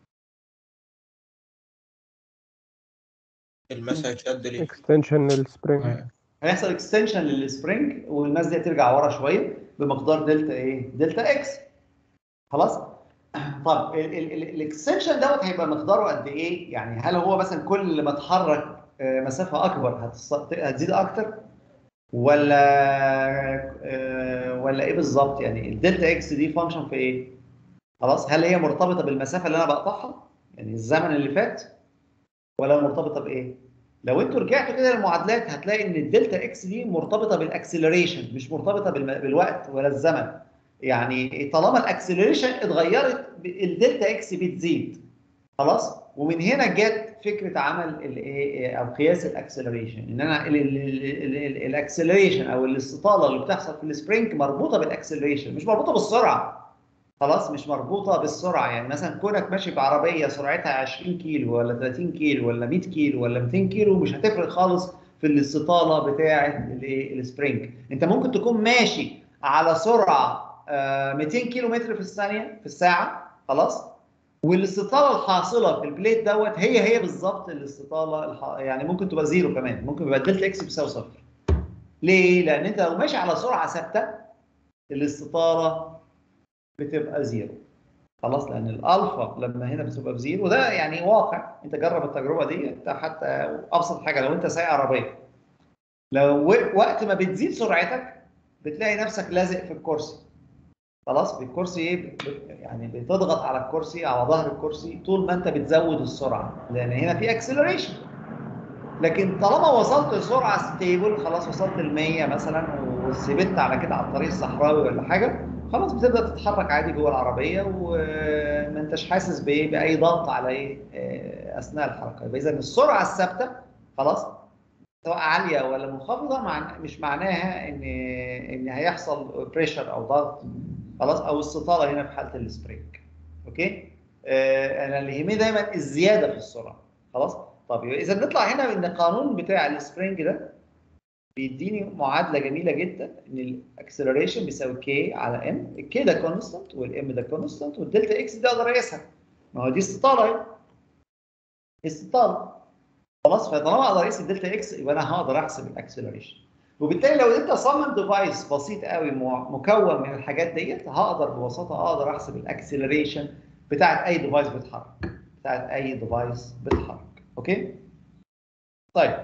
الماس هيتشد ليه؟ اكستنشن السبرينج هيحصل اكستنشن للسبرينج والماس دي هترجع ورا شويه بمقدار دلتا ايه؟ دلتا اكس خلاص؟ طب الاكستنشن دوت هيبقى مقداره قد ايه؟ يعني هل هو مثلا كل ما اتحرك آه، مسافه اكبر هتص- هتزيد اكتر؟ ولا آه، ولا ايه بالظبط؟ يعني الدلتا اكس دي فانكشن في ايه؟ خلاص هل هي مرتبطه بالمسافه اللي انا بقطعها؟ يعني الزمن اللي فات؟ ولا مرتبطه بايه؟ لو انتوا رجعتوا كده للمعادلات هتلاقي ان الدلتا اكس دي مرتبطه بالاكسلريشن مش مرتبطه بالم- بالوقت ولا الزمن يعني طالما الاكسلريشن اتغيرت ب- الدلتا اكس بتزيد خلاص ومن هنا جت فكره عمل الايه او قياس الاكسلريشن ان انا الاكسلريشن او الاستطاله اللي بتحصل في السبرينج مربوطه بالاكسلريشن مش مربوطه بالسرعه خلاص مش مربوطه بالسرعه يعني مثلا كونك ماشي بعربيه سرعتها 20 كيلو ولا 30 كيلو ولا 100 كيلو ولا 200 كيلو مش هتفرق خالص في الاستطاله بتاعه الايه السبرينج انت ممكن تكون ماشي على سرعه آه، 200 كيلو متر في الثانيه في الساعه خلاص والاستطاله الحاصله في البليت دوت هي هي بالظبط الاستطاله الح... يعني ممكن تبقى زيرو كمان ممكن يبقى الدلتا اكس بيساوي صفر ليه؟ لان انت لو ماشي على سرعه ثابته الاستطاله بتبقى زيرو خلاص لان الالفا لما هنا بتبقى بزيرو وده يعني واقع انت جرب التجربه دي انت حتى ابسط حاجه لو انت سايق عربيه لو و- وقت ما بتزيد سرعتك بتلاقي نفسك لازق في الكرسي خلاص الكرسي ايه بت- يعني بتضغط على الكرسي على ظهر الكرسي طول ما انت بتزود السرعه لان هنا في اكسلريشن لكن طالما وصلت لسرعه ستيبل خلاص وصلت ل 100 مثلا وثبت على كده على الطريق الصحراوي ولا حاجه خلاص بتبدا تتحرك عادي جوه العربيه وما انتش حاسس بايه باي ضغط على ايه آه، اثناء الحركه يبقى اذا السرعه الثابته خلاص سواء عاليه ولا منخفضه مع مش معناها ان ان هيحصل بريشر او ضغط خلاص او استطاله هنا في حاله السبرينج اوكي آه انا اللي يهمني دايما الزياده في السرعه خلاص طب يبقى اذا نطلع هنا ان القانون بتاع السبرينج ده بيديني معادله جميله جدا ان الاكسلريشن بيساوي كي على ام الكي ده كونستانت والام ده كونستانت والدلتا اكس دي اقدر اقيسها ما هو دي استطاله اهي استطاله خلاص فطالما اقدر اقيس الدلتا اكس يبقى انا هقدر احسب الاكسلريشن وبالتالي لو انت صمم ديفايس بسيط قوي مع- مكون من الحاجات ديت هقدر ببساطه اقدر احسب الاكسلريشن بتاعت اي ديفايس بيتحرك بتاعت اي ديفايس بيتحرك اوكي طيب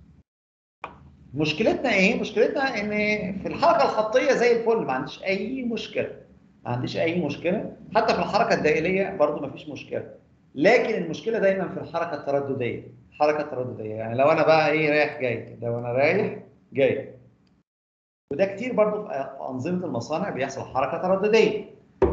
مشكلتنا ايه مشكلتنا ان في الحركه الخطيه زي الفل ما عنديش اي مشكله ما عنديش اي مشكله حتى في الحركه الدائريه برضو ما فيش مشكله لكن المشكله دايما في الحركه التردديه الحركه التردديه يعني لو انا بقى ايه رايح جاي لو انا رايح جاي وده كتير برضو في انظمه المصانع بيحصل حركه تردديه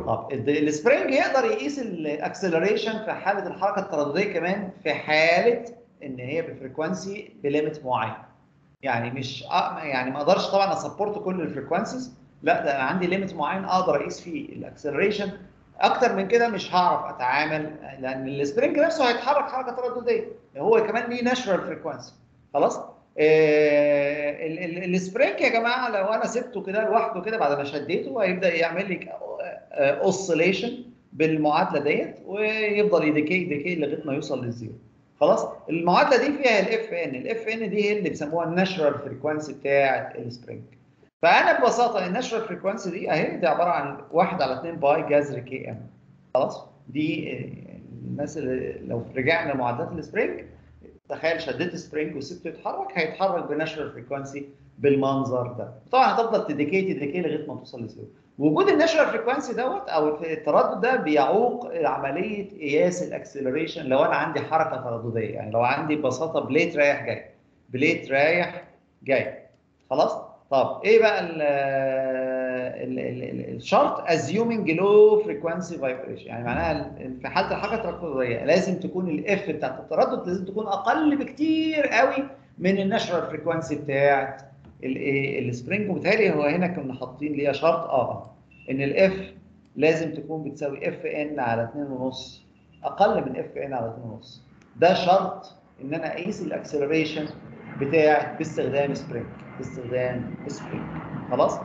طب ال- السبرينج يقدر يقيس الاكسلريشن في حاله الحركه التردديه كمان في حاله ان هي بفريكوانسي بليميت معين يعني مش أ- يعني ما اقدرش طبعا اسبورت كل الفريكوانسيز لا ده انا عندي ليميت معين اقدر اقيس فيه الاكسلريشن اكتر من كده مش هعرف اتعامل لان السبرينج نفسه هيتحرك حركه تردديه هو كمان ليه ناتشرال فريكوانسي خلاص آه، ال- ال- السبرينج يا جماعه لو انا سبته كده لوحده كده بعد ما شديته هيبدا يعمل لي اوسيليشن بالمعادله ديت ويفضل يديكي يديكي لغايه ما يوصل للزيرو خلاص المعادله دي فيها الاف ان الاف ان دي هي اللي بيسموها الناتشرال فريكوانسي بتاعه السبرينج فانا ببساطه الناتشرال فريكوانسي دي اهي دي عباره عن 1 على 2 باي جذر كي ام خلاص دي آه، الناس اللي لو رجعنا لمعادلات السبرينج تخيل شديت سبرينج وسبته يتحرك هيتحرك بناتشرال فريكوانسي بالمنظر ده طبعا هتفضل تديكي تديكي لغايه ما توصل لزيرو وجود الناتشرال فريكوانسي دوت او التردد ده بيعوق عمليه قياس الاكسلريشن لو انا عندي حركه تردديه يعني لو عندي ببساطه بليت رايح جاي بليت رايح جاي خلاص طب ايه بقى ال ال ال ال الشرط assuming low frequency vibration يعني معناها ال- في حاله الحركه التردديه لازم تكون الاف بتاعت التردد لازم تكون اقل بكتير قوي من الناتشرال فريكوانسي بتاعت الايه السبرينج وبالتالي هو هنا كنا حاطين ليها شرط اه ان الاف لازم تكون بتساوي اف ان على 2.5 اقل من اف ان على 2.5 ده شرط ان انا اقيس الاكسلريشن بتاعي باستخدام سبرينج باستخدام سبرينج خلاص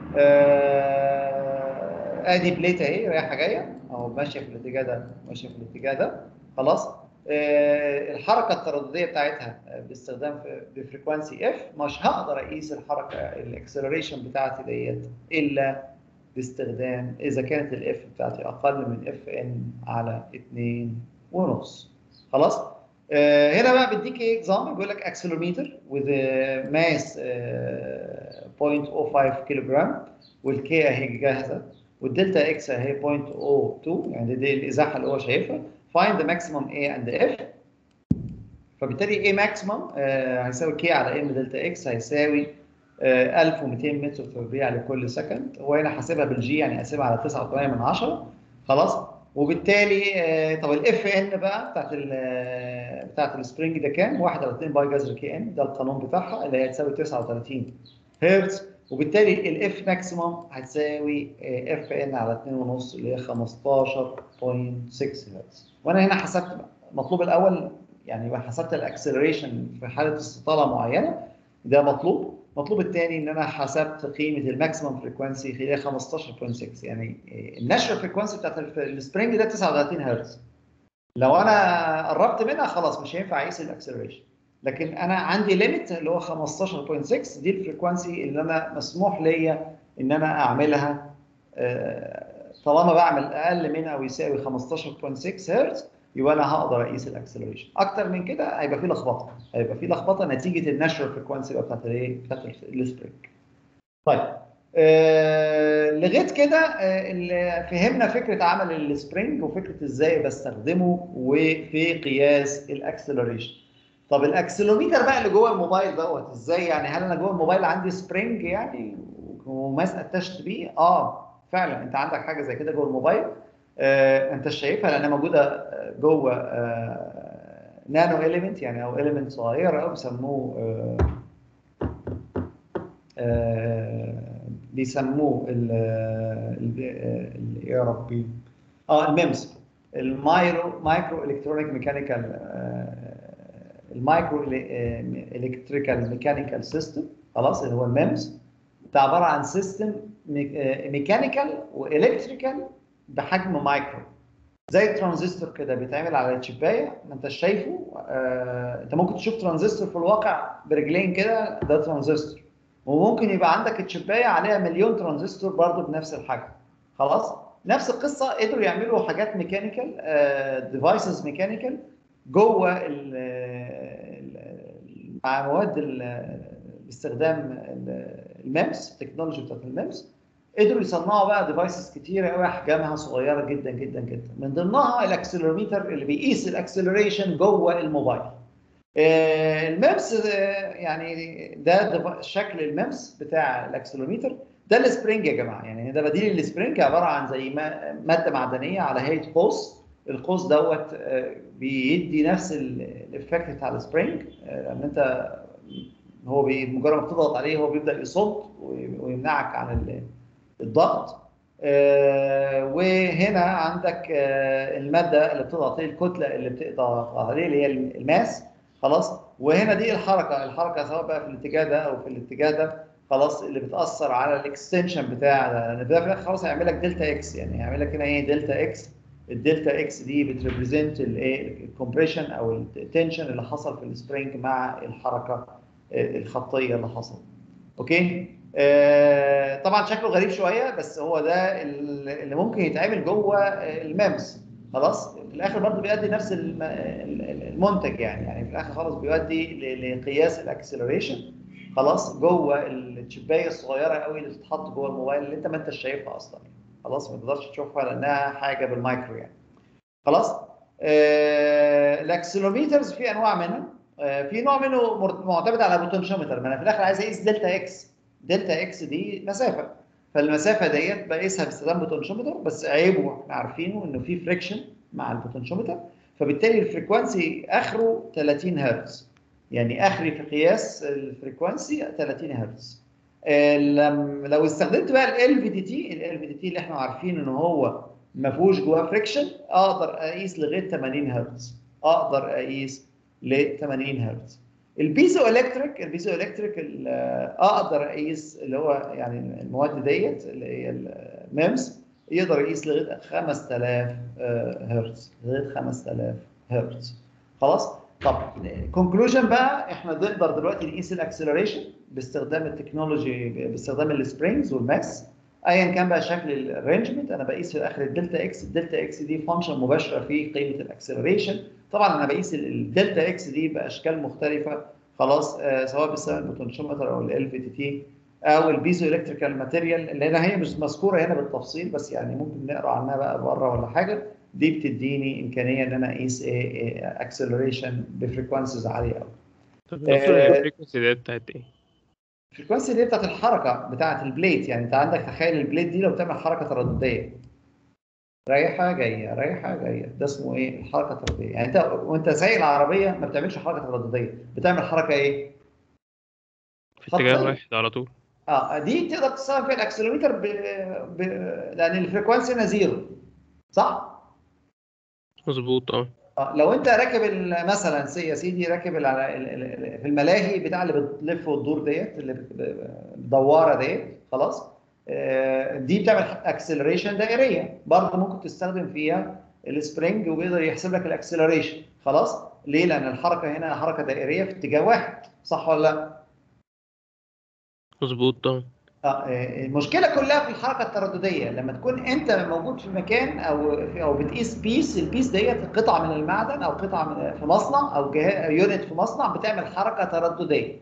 آه ادي بليت اهي رايحه جايه اهو ماشيه في الاتجاه ده ماشيه في الاتجاه ده خلاص آه الحركه التردديه بتاعتها باستخدام بفريكوانسي اف مش هقدر اقيس الحركه الاكسلريشن بتاعتي ديت الا باستخدام اذا كانت الاف بتاعتي اقل من اف ان على 2 ونص خلاص آه هنا بقى بديك ايه اكزامبل بيقول لك اكسلروميتر with ماس 0.05 كيلو جرام والكي اهي جاهزه والدلتا اكس اهي 0.02 يعني دي الازاحه اللي هو شايفها find the maximum A and F فبالتالي A maximum آه هيساوي K على M دلتا اكس هيساوي آه 1200 متر تربيع لكل سكند هو هنا حاسبها بالجي يعني قاسمها على 9.8 من 10 خلاص وبالتالي آه طب الاف ان بقى بتاعت ال بتاعت السبرينج ده كام؟ 1 على 2 باي جذر كي ان ده القانون بتاعها اللي هي تساوي 39 هرتز وبالتالي الاف ماكسيموم هتساوي اف ان على 2.5 اللي هي 15.6 هرتز وانا هنا حسبت المطلوب الاول يعني حسبت الاكسلريشن في حاله استطاله معينه ده مطلوب المطلوب الثاني ان انا حسبت قيمه الماكسيمم فريكوانسي هي 15.6 يعني النشر فريكوانسي بتاعت السبرينج ده 39 هرتز لو انا قربت منها خلاص مش هينفع اقيس الاكسلريشن لكن انا عندي ليميت اللي هو 15.6 دي الفريكوانسي اللي انا مسموح ليا ان انا اعملها طالما بعمل اقل من او يساوي 15.6 هرتز يبقى انا هقدر اقيس الاكسلريشن اكتر من كده هيبقى في لخبطه هيبقى في لخبطه نتيجه النشر فريكوانسي بتاعت الايه بتاعت السبرينج طيب آه لغايه كده آه فهمنا فكره عمل السبرينج وفكره ازاي بستخدمه وفي قياس الاكسلريشن طب الاكسلوميتر بقى اللي جوه الموبايل دوت ازاي يعني هل انا جوه الموبايل عندي سبرينج يعني وماس اتشت بيه اه فعلا انت عندك حاجه زي كده جوه الموبايل آه انت شايفها لانها موجوده جوه آه نانو اليمنت يعني او اليمنت صغيره قوي بيسموه آه آه بيسموه ال يا ربي اه الميمس المايرو مايكرو الكترونيك ميكانيكال المايكرو الكتريكال ميكانيكال سيستم خلاص اللي هو الميمس ده عباره عن سيستم ميكانيكال والكتريكال بحجم مايكرو زي الترانزستور كده بيتعمل على تشيبايه ما انت شايفه آه انت ممكن تشوف ترانزستور في الواقع برجلين كده ده ترانزستور وممكن يبقى عندك التشيبايه عليها مليون ترانزستور برضه بنفس الحجم خلاص نفس القصه قدروا يعملوا حاجات ميكانيكال ديفايسز ميكانيكال جوه مع مواد باستخدام الميمس التكنولوجي بتاعت الميمس قدروا يصنعوا بقى ديفايسز كتيره قوي احجامها صغيره جدا جدا جدا من ضمنها الاكسلروميتر اللي بيقيس الاكسلريشن جوه الموبايل الميمس يعني ده شكل الميمس بتاع الاكسلروميتر ده السبرينج يا جماعه يعني ده بديل السبرينج عباره عن زي ما ماده معدنيه على هيئه قوس القوس دوت آه، بيدي نفس ال- الايفكت بتاع السبرينج آه، لان انت هو بي- مجرد ما تضغط عليه هو بيبدا يصد وي- ويمنعك عن ال- الضغط آه، وهنا عندك آه، الماده اللي بتضغط عليه الكتله اللي بتضغط عليه اللي هي الماس خلاص وهنا دي الحركه الحركه سواء بقى في الاتجاه ده او في الاتجاه ده خلاص اللي بتاثر على الاكستنشن بتاع ده لان ده في الاخر خلاص هيعمل لك دلتا اكس يعني هيعمل لك هنا ايه دلتا اكس الدلتا اكس دي بتريبريزنت الايه الكومبريشن او التنشن اللي حصل في السبرينج مع الحركه آه، الخطيه اللي حصلت اوكي آه طبعا شكله غريب شويه بس هو ده ال- اللي ممكن يتعمل جوه آه، المامس خلاص في الاخر برضه بيؤدي نفس الم- ال- ال- المنتج يعني يعني في الاخر خلاص بيؤدي ل- لقياس الاكسلريشن خلاص جوه الشبايه الصغيره قوي اللي بتتحط جوه الموبايل اللي انت ما انتش شايفها اصلا خلاص ما تقدرش تشوفها لانها حاجه بالمايكرو يعني خلاص آه الاكسلوميترز في انواع منها آه في نوع منه مر- معتمد على بوتنشومتر ما انا في الاخر عايز اقيس دلتا اكس دلتا اكس دي مسافه فالمسافه ديت بقيسها باستخدام بوتنشومتر بس عيبه احنا عارفينه انه في فريكشن مع البوتنشومتر فبالتالي الفريكوانسي اخره 30 هرتز يعني اخري في قياس الفريكوانسي 30 هرتز آه، لم- لو استخدمت بقى ال في دي تي ال في دي تي اللي احنا عارفين ان هو ما فيهوش جواه فريكشن اقدر اقيس لغايه 80 هرتز اقدر اقيس ل 80 هرتز البيزو الكتريك البيزو الكتريك ال- اقدر اقيس اللي هو يعني المواد ديت اللي هي الميمز يقدر يقيس لغايه 5000 آه، هرتز لغايه 5000 هرتز خلاص طب كونكلوجن بقى احنا نقدر دلوقتي نقيس الاكسلريشن باستخدام التكنولوجي باستخدام السبرينجز والماس ايا كان بقى شكل الارينجمنت انا بقيس في الاخر الدلتا اكس الدلتا اكس دي فانكشن مباشره في قيمه الاكسلريشن طبعا انا بقيس ال- الدلتا اكس دي باشكال مختلفه خلاص آه سواء باستخدام البوتنشومتر او ال في تي تي او البيزو الكتريكال ماتيريال اللي هنا هي مش مذكوره هنا بالتفصيل بس يعني ممكن نقرا عنها بقى بره ولا حاجه دي بتديني امكانيه ان انا اقيس ايه اكسلريشن بفريكوانسيز عاليه قوي طب يا دكتور آه، الفريكونسي ديت بتاعت ايه؟ الفريكوانسي دي بتاعت الحركه بتاعت البليت يعني انت عندك تخيل البليت دي لو بتعمل حركه تردديه رايحه جايه رايحه جايه ده اسمه ايه الحركه التردديه يعني انت وانت سايق العربيه ما بتعملش حركه تردديه بتعمل حركه ايه في اتجاه خطية. واحد على طول اه دي تقدر تستخدم فيها الاكسلرومتر ب... ب... لان الفريكوانسي هنا زيرو صح مظبوط اه آه، لو انت راكب ال- مثلا سي يا سيدي راكب ال- ال- ال- في الملاهي بتاع اللي بتلف وتدور ديت اللي بت- الدواره ديت خلاص آه، دي بتعمل اكسلريشن دائريه برضه ممكن تستخدم فيها السبرينج وبيقدر يحسب لك الاكسلريشن خلاص ليه لان الحركه هنا حركه دائريه في اتجاه واحد صح ولا لا مظبوط اه آه، المشكله كلها في الحركه التردديه لما تكون انت موجود في مكان او في او بتقيس بيس البيس ديت قطعه من المعدن او قطعه من في مصنع او جهاز يونت في مصنع بتعمل حركه تردديه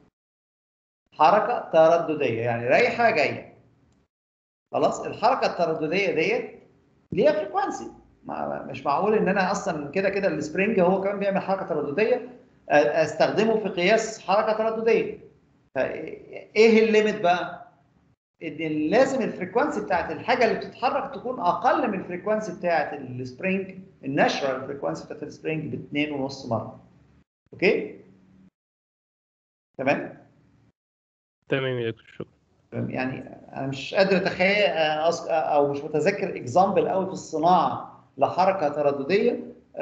حركه تردديه يعني رايحه جايه خلاص الحركه التردديه ديت ليها فريكوانسي ما- مش معقول ان انا اصلا كده كده السبرينج هو كمان بيعمل حركه تردديه أ- استخدمه في قياس حركه تردديه فايه الليميت بقى ان لازم الفريكوانسي بتاعت الحاجه اللي بتتحرك تكون اقل من الفريكوانسي بتاعت السبرينج الناتشرال فريكوانسي بتاعت السبرينج باثنين ونص مره اوكي تمام تمام يا دكتور شكرا تمام؟ يعني انا مش قادر اتخيل أص- او مش متذكر اكزامبل قوي في الصناعه لحركه تردديه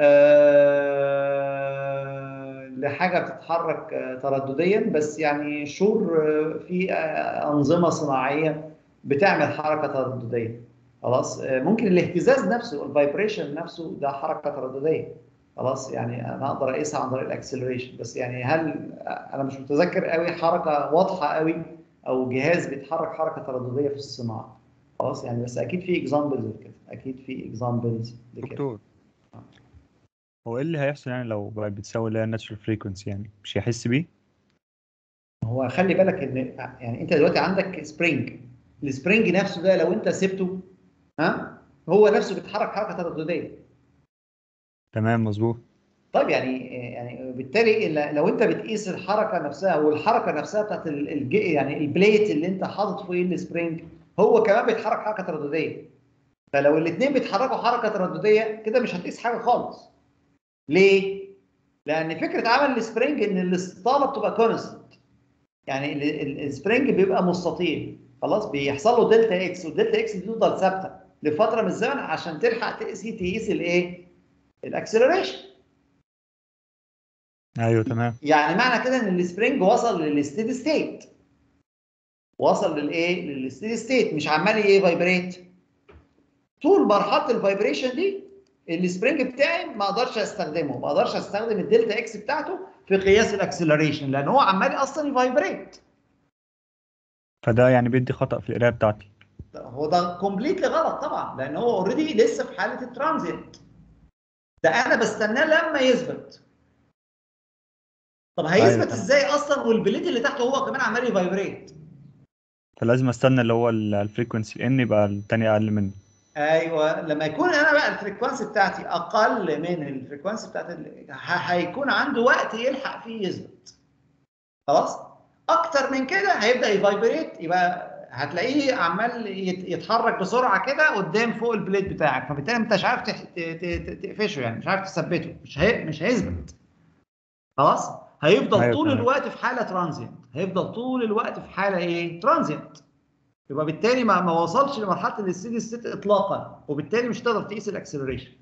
آه، لحاجه بتتحرك آه، تردديا بس يعني شور آه، في آه، انظمه صناعيه بتعمل حركه تردديه خلاص آه، ممكن الاهتزاز نفسه الفايبريشن نفسه ده حركه تردديه خلاص يعني انا اقدر اقيسها عن طريق الاكسلريشن بس يعني هل انا مش متذكر قوي حركه واضحه قوي او جهاز بيتحرك حركه تردديه في الصناعه خلاص يعني بس اكيد في اكزامبلز كده اكيد في اكزامبلز لكده دكتور هو ايه اللي هيحصل يعني لو بقى بتساوي اللي هي الناتشرال فريكونسي يعني مش هيحس بيه؟ هو خلي بالك ان يعني انت دلوقتي عندك سبرينج السبرينج نفسه ده لو انت سبته ها هو نفسه بيتحرك حركه تردديه تمام مظبوط طيب يعني يعني بالتالي ال- لو انت بتقيس الحركه نفسها والحركه نفسها بتاعت ال- الج- يعني البليت اللي انت حاطط فوقيه السبرينج هو كمان بيتحرك حركه تردديه فلو الاثنين بيتحركوا حركه تردديه كده مش هتقيس حاجه خالص ليه؟ لان فكره عمل السبرينج ان الاستطاله بتبقى كونستنت يعني ال- ال- السبرينج بيبقى مستطيل خلاص بيحصل له دلتا اكس والدلتا اكس دي تفضل ثابته لفتره من الزمن عشان تلحق تقيس تقيس الايه؟ الاكسلريشن ايوه تمام يعني معنى كده ان السبرينج وصل للستيدي ستيت وصل للايه للستيدي ستيت مش عمال ايه فايبريت طول مرحله الفايبريشن دي السبرينج بتاعي ما اقدرش استخدمه ما اقدرش استخدم الدلتا اكس بتاعته في قياس الاكسلريشن لان هو عمال اصلا يفايبريت فده يعني بيدي خطأ في القرايه بتاعتي هو ده كومبليتلي غلط طبعا لان هو اوريدي لسه في حاله الترانزيت ده انا بستناه لما يثبت طب هيثبت تمام. ازاي اصلا والبليد اللي تحته هو كمان عمال يفايبريت فلازم استنى اللي هو الفريكونسي ان يبقى التاني اقل منه ايوه لما يكون انا بقى الفريكوانسي بتاعتي اقل من الفريكوانسي بتاعت ال- ه- هيكون عنده وقت يلحق فيه يثبت خلاص اكتر من كده هيبدا يفايبريت يبقى هتلاقيه عمال يت- يتحرك بسرعه كده قدام فوق البليد بتاعك فبالتالي انت مش عارف تح- ت- ت- ت- تقفشه يعني مش عارف تثبته مش هي... مش هيثبت خلاص هيفضل أيوة طول تمام. الوقت في حاله ترانزيت هيفضل طول الوقت في حاله ايه ترانزيت يبقى بالتالي ما ما وصلش لمرحله الستيدي ستيت اطلاقا وبالتالي مش هتقدر تقيس الاكسلريشن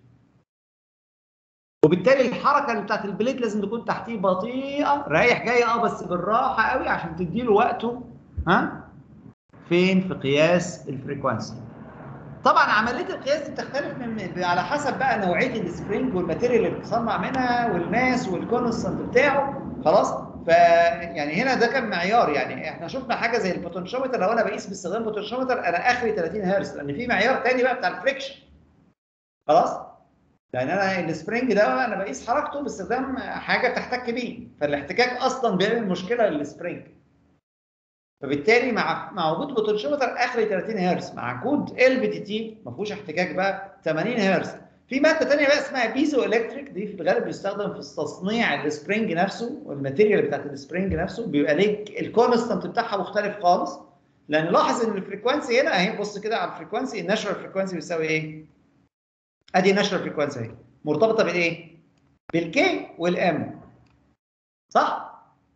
وبالتالي الحركه اللي بتاعت البليد لازم تكون تحتيه بطيئه رايح جاي اه بس بالراحه قوي عشان تديله وقته ها فين في قياس الفريكوانسي طبعا عمليه القياس دي بتختلف من على حسب بقى نوعيه السبرينج والماتيريال اللي بتصنع منها والماس والكونستنت بتاعه خلاص ف يعني هنا ده كان معيار يعني احنا شفنا حاجه زي البوتنشيومتر لو انا بقيس باستخدام بوتنشيومتر انا اخري 30 هرتز لان في معيار تاني بقى بتاع الفريكشن خلاص لان انا السبرينج ده انا بقيس حركته باستخدام حاجه بتحتك بيه فالاحتكاك اصلا بيعمل مشكله للسبرينج فبالتالي مع مع وجود بوتنشيومتر اخري 30 هرتز مع كود ال بي تي تي ما فيهوش احتكاك بقى 80 هرتز في ماده ثانيه بقى اسمها بيزو الكتريك دي في الغالب بيستخدم في تصنيع السبرينج نفسه والماتيريال بتاعت السبرينج نفسه بيبقى ليه الكونستنت بتاعها مختلف خالص لان لاحظ ان الفريكوانسي هنا اهي بص كده على الفريكوانسي الناتشرال فريكوانسي بيساوي ايه؟ ادي ناتشرال فريكوانسي اهي مرتبطه بالايه؟ بالكي والام صح؟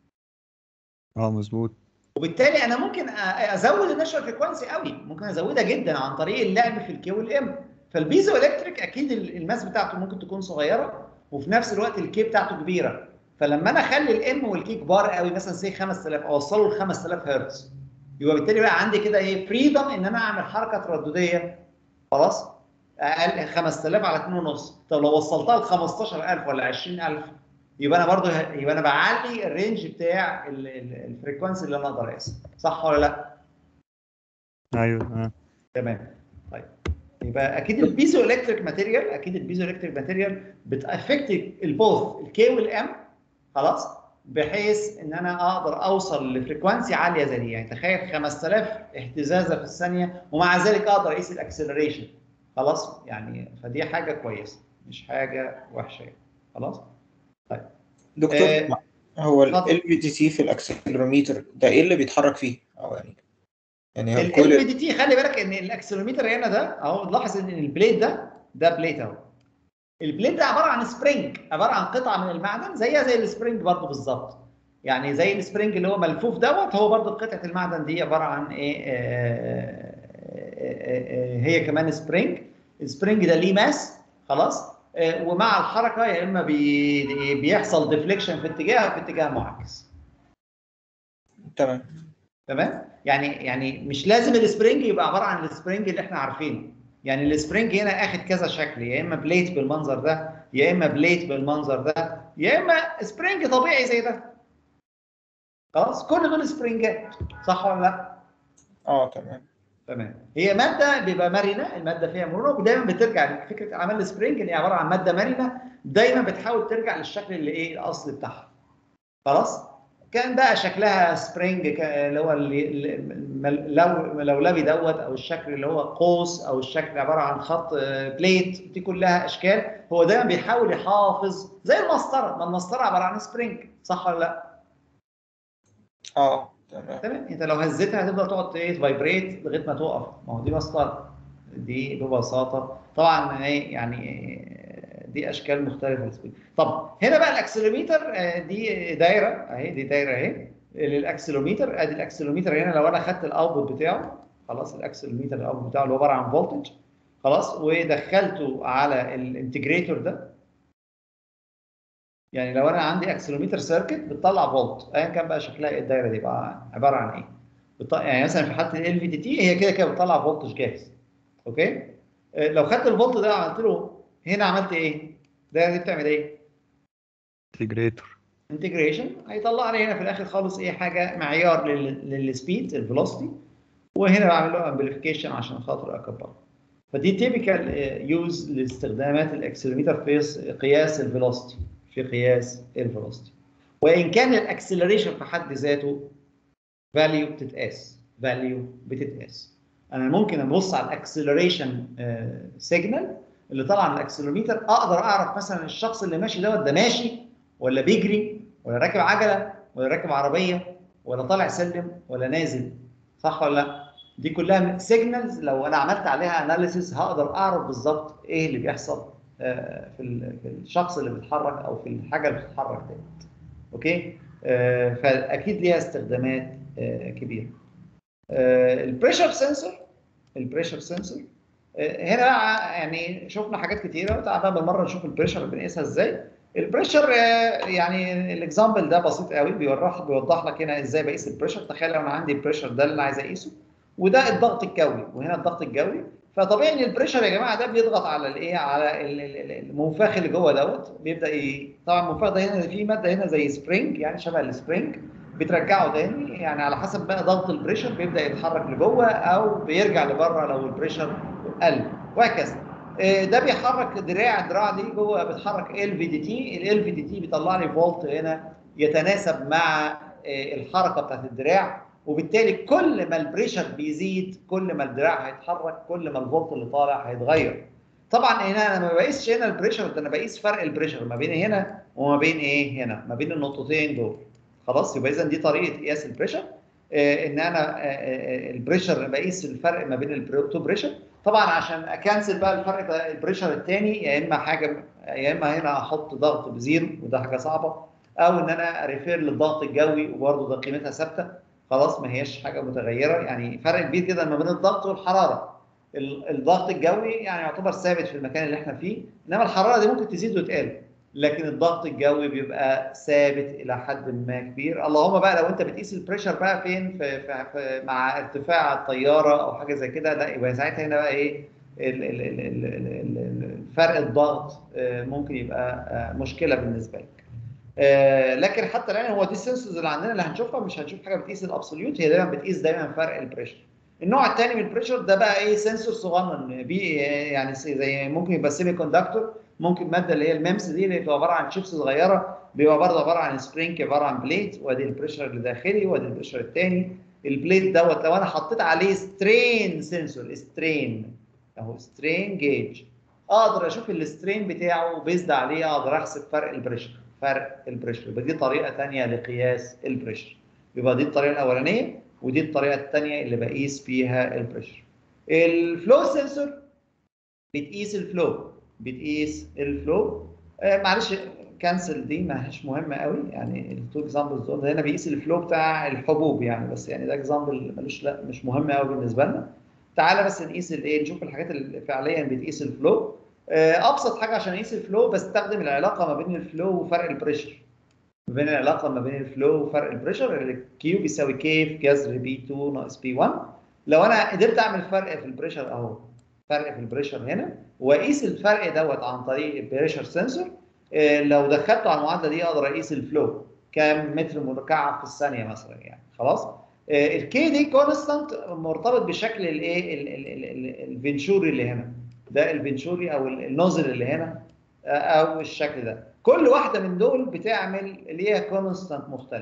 اه مظبوط وبالتالي انا ممكن أ- ازود النشر فريكوانسي قوي ممكن ازودها جدا عن طريق اللعب في الكي والام فالبيزو الكتريك اكيد ال- الماس بتاعته ممكن تكون صغيره وفي نفس الوقت الكي بتاعته كبيره فلما انا اخلي الام والكي كبار قوي مثلا سي 5000 اوصله ل 5000 هرتز يبقى بالتالي بقى عندي كده ايه فريدم ان انا اعمل حركه تردديه خلاص اقل 5000 على 2.5 طب لو وصلتها ل 15000 ولا 20000 يبقى انا برضه ه- يبقى انا بعلي الرينج بتاع ال- ال- الفريكوانسي اللي انا اقدر اقيسها صح ولا لا؟ ايوه تمام تمام طيب يبقى اكيد البيزو الكتريك ماتيريال اكيد البيزو الكتريك ماتيريال بتافكت البوث الكي والام خلاص بحيث ان انا اقدر اوصل لفريكوانسي عاليه زي دي يعني تخيل 5000 اهتزازه في الثانيه ومع ذلك اقدر اقيس الاكسلريشن خلاص يعني فدي حاجه كويسه مش حاجه وحشه يعني. خلاص دكتور آه، هو اتفضل. ال بي دي تي في الاكسلروميتر ده ايه اللي بيتحرك فيه؟ او يعني يعني هو ال كل بي دي تي خلي بالك ان الاكسلروميتر هنا ده اهو لاحظ ان البليد ده ده بليد اهو البليد ده عباره عن سبرينج عباره عن قطعه من المعدن زيها زي السبرينج برضه بالظبط يعني زي السبرينج اللي هو ملفوف دوت هو برضه قطعه المعدن دي عباره عن ايه آه، آه، آه، هي كمان سبرينج السبرينج ده ليه ماس خلاص آه، ومع الحركه يا اما بي بيحصل ديفليكشن في اتجاه او في اتجاه معاكس تمام تمام يعني يعني مش لازم السبرينج يبقى عباره عن السبرينج اللي احنا عارفينه يعني السبرينج هنا اخد كذا شكل يا اما بليت بالمنظر ده يا اما بليت بالمنظر ده يا اما سبرينج طبيعي زي ده خلاص كل دول سبرينجات صح ولا لا اه تمام تمام هي ماده بيبقى مرنه الماده فيها مرونه ودايما بترجع فكره عمل السبرينج ان هي عباره عن ماده مرنه دايما بتحاول ترجع للشكل اللي ايه الاصلي بتاعها خلاص كان بقى شكلها سبرينج اللي هو اللي اللي- لو لولبي دوت او الشكل اللي هو قوس او الشكل عباره عن خط آه، بليت دي كلها اشكال هو دايما بيحاول يحافظ زي المسطره ما المسطره عباره عن سبرينج صح ولا لا؟ اه تمام تمام انت لو هزيتها هتفضل تقعد ايه تفايبريت لغايه ما تقف ما هو دي مسطره دي ببساطه طبعا ايه يعني آه، دي اشكال مختلفه للسبرينج طب هنا بقى الاكسلوميتر آه، دي دايره اهي دي دايره اهي للاكسلوميتر ادي الاكسلوميتر هنا لو انا خدت الاوتبوت بتاعه خلاص الاكسلوميتر الاوتبوت بتاعه اللي هو عباره عن فولتج خلاص ودخلته على الانتجريتور ده يعني لو انا عندي اكسلوميتر سيركت بتطلع فولت ايا كان بقى شكلها ايه الدايره دي بقى عباره عن ايه بتط... يعني مثلا في حاله ال في دي تي هي كده كده بتطلع فولتج جاهز اوكي آه، لو خدت الفولت ده عملت له هنا عملت ايه الدايره دي بتعمل ايه انتجريتور انتجريشن هيطلع لي هنا في الاخر خالص ايه حاجه معيار لل- للسبيد الفيلوسيتي وهنا بعمل له امبليفيكيشن عشان خاطر اكبره فدي تيبيكال يوز لاستخدامات الاكسلروميتر في قياس الفيلوسيتي في قياس الفيلوسيتي وان كان الاكسلريشن في حد ذاته فاليو بتتقاس فاليو بتتقاس انا ممكن ابص على الاكسلريشن سيجنال اللي طالع من الاكسلروميتر اقدر اعرف مثلا الشخص اللي ماشي دوت ده ماشي ولا بيجري ولا راكب عجله ولا راكب عربيه ولا طالع سلم ولا نازل صح ولا لا؟ دي كلها سيجنالز لو انا عملت عليها اناليسيس هقدر اعرف بالظبط ايه اللي بيحصل آه، في ال- في الشخص اللي بيتحرك او في الحاجه اللي بتتحرك ديت اوكي آه، فاكيد ليها استخدامات آه، كبيره البريشر سنسور البريشر سنسور هنا بقى يعني شفنا حاجات كتيره تعال بقى بالمره نشوف البريشر بنقيسها ازاي البريشر آه، يعني الاكزامبل ده بسيط قوي بيوضح بيوضح لك هنا ازاي بقيس البريشر تخيل لو انا عندي البريشر ده اللي انا عايز اقيسه وده الضغط الجوي وهنا الضغط الجوي فطبيعي ان البريشر يا جماعه ده بيضغط على الايه على ال- ال- ال- المنفاخ اللي جوه دوت بيبدا ي... طبعا المنفاخ ده هنا في ماده هنا زي سبرينج يعني شبه السبرينج بترجعه تاني يعني على حسب بقى ضغط البريشر بيبدا يتحرك لجوه او بيرجع لبره لو البريشر قل وهكذا آه، ده بيحرك دراع الدراع دي جوه بتحرك ال في دي تي ال في دي تي بيطلع لي فولت هنا يتناسب مع آه، الحركه بتاعت الدراع وبالتالي كل ما البريشر بيزيد كل ما الدراع هيتحرك كل ما الفولت اللي طالع هيتغير طبعا هنا انا ما بقيسش هنا البريشر ده انا بقيس فرق البريشر ما بين هنا وما بين ايه هنا ما بين النقطتين دول خلاص يبقى اذا دي طريقه قياس البريشر آه ان انا آه آه البريشر بقيس الفرق ما بين التو بريشر طبعا عشان اكنسل بقى الفرق ده البريشر الثاني يا اما حاجه يا اما هنا احط ضغط بزيرو وده حاجه صعبه او ان انا اريفير للضغط الجوي وبرده ده قيمتها ثابته خلاص ما هياش حاجه متغيره يعني فرق كبير جدا ما بين الضغط والحراره ال- الضغط الجوي يعني يعتبر ثابت في المكان اللي احنا فيه انما الحراره دي ممكن تزيد وتقل لكن الضغط الجوي بيبقى ثابت الى حد ما كبير اللهم بقى لو انت بتقيس البريشر بقى فين في, في, في مع ارتفاع الطياره او حاجه زي كده لا يبقى ساعتها هنا بقى ايه ال- ال- ال- ال- ال- ال- فرق الضغط آه، ممكن يبقى آه، مشكله بالنسبه لك آه، لكن حتى الان هو دي السنسورز اللي عندنا اللي هنشوفها مش هنشوف حاجه بتقيس الابسوليوت هي دايما بتقيس دايما فرق البريشر النوع الثاني من البريشر ده بقى ايه سنسور صغنن بي يعني زي ممكن يبقى سيمي كوندكتور ممكن ماده اللي هي الميمس دي اللي بتبقى عباره عن شيبس صغيره بيبقى برضه عباره عن سبرينج عباره عن بليت وادي البريشر اللي داخلي وادي البريشر الثاني البليت دوت لو انا حطيت عليه سترين سنسور سترين اهو سترين جيج اقدر اشوف السترين بتاعه بيزد عليه اقدر احسب فرق البريشر فرق البريشر يبقى دي طريقه ثانيه لقياس البريشر يبقى دي الطريقه الاولانيه ودي الطريقه الثانيه اللي بقيس فيها البريشر الفلو سنسور بتقيس الفلو بتقيس الفلو آه معلش كانسل دي ما هيش مهمه قوي يعني التو اكزامبلز دول هنا بيقيس الفلو بتاع الحبوب يعني بس يعني ده اكزامبل ملوش لا مش مهم قوي بالنسبه لنا تعالى بس نقيس الايه نشوف الحاجات اللي فعليا بتقيس الفلو آه ابسط حاجه عشان اقيس الفلو بستخدم العلاقه ما بين الفلو وفرق البريشر ما بين العلاقه ما بين الفلو وفرق البريشر كيو بيساوي كي في جذر بي 2 ناقص بي 1 لو انا قدرت اعمل فرق في البريشر اهو فرق في البريشر هنا واقيس الفرق دوت عن طريق البريشر سنسور إيه لو دخلته على المعادله دي اقدر اقيس الفلو كام متر مكعب في الثانيه مثلا يعني خلاص إيه الكي دي كونستانت مرتبط بشكل الايه الفنشوري اللي هنا ده الفنشوري او النوزل اللي هنا او الشكل ده كل واحده من دول بتعمل ليها كونستانت مختلف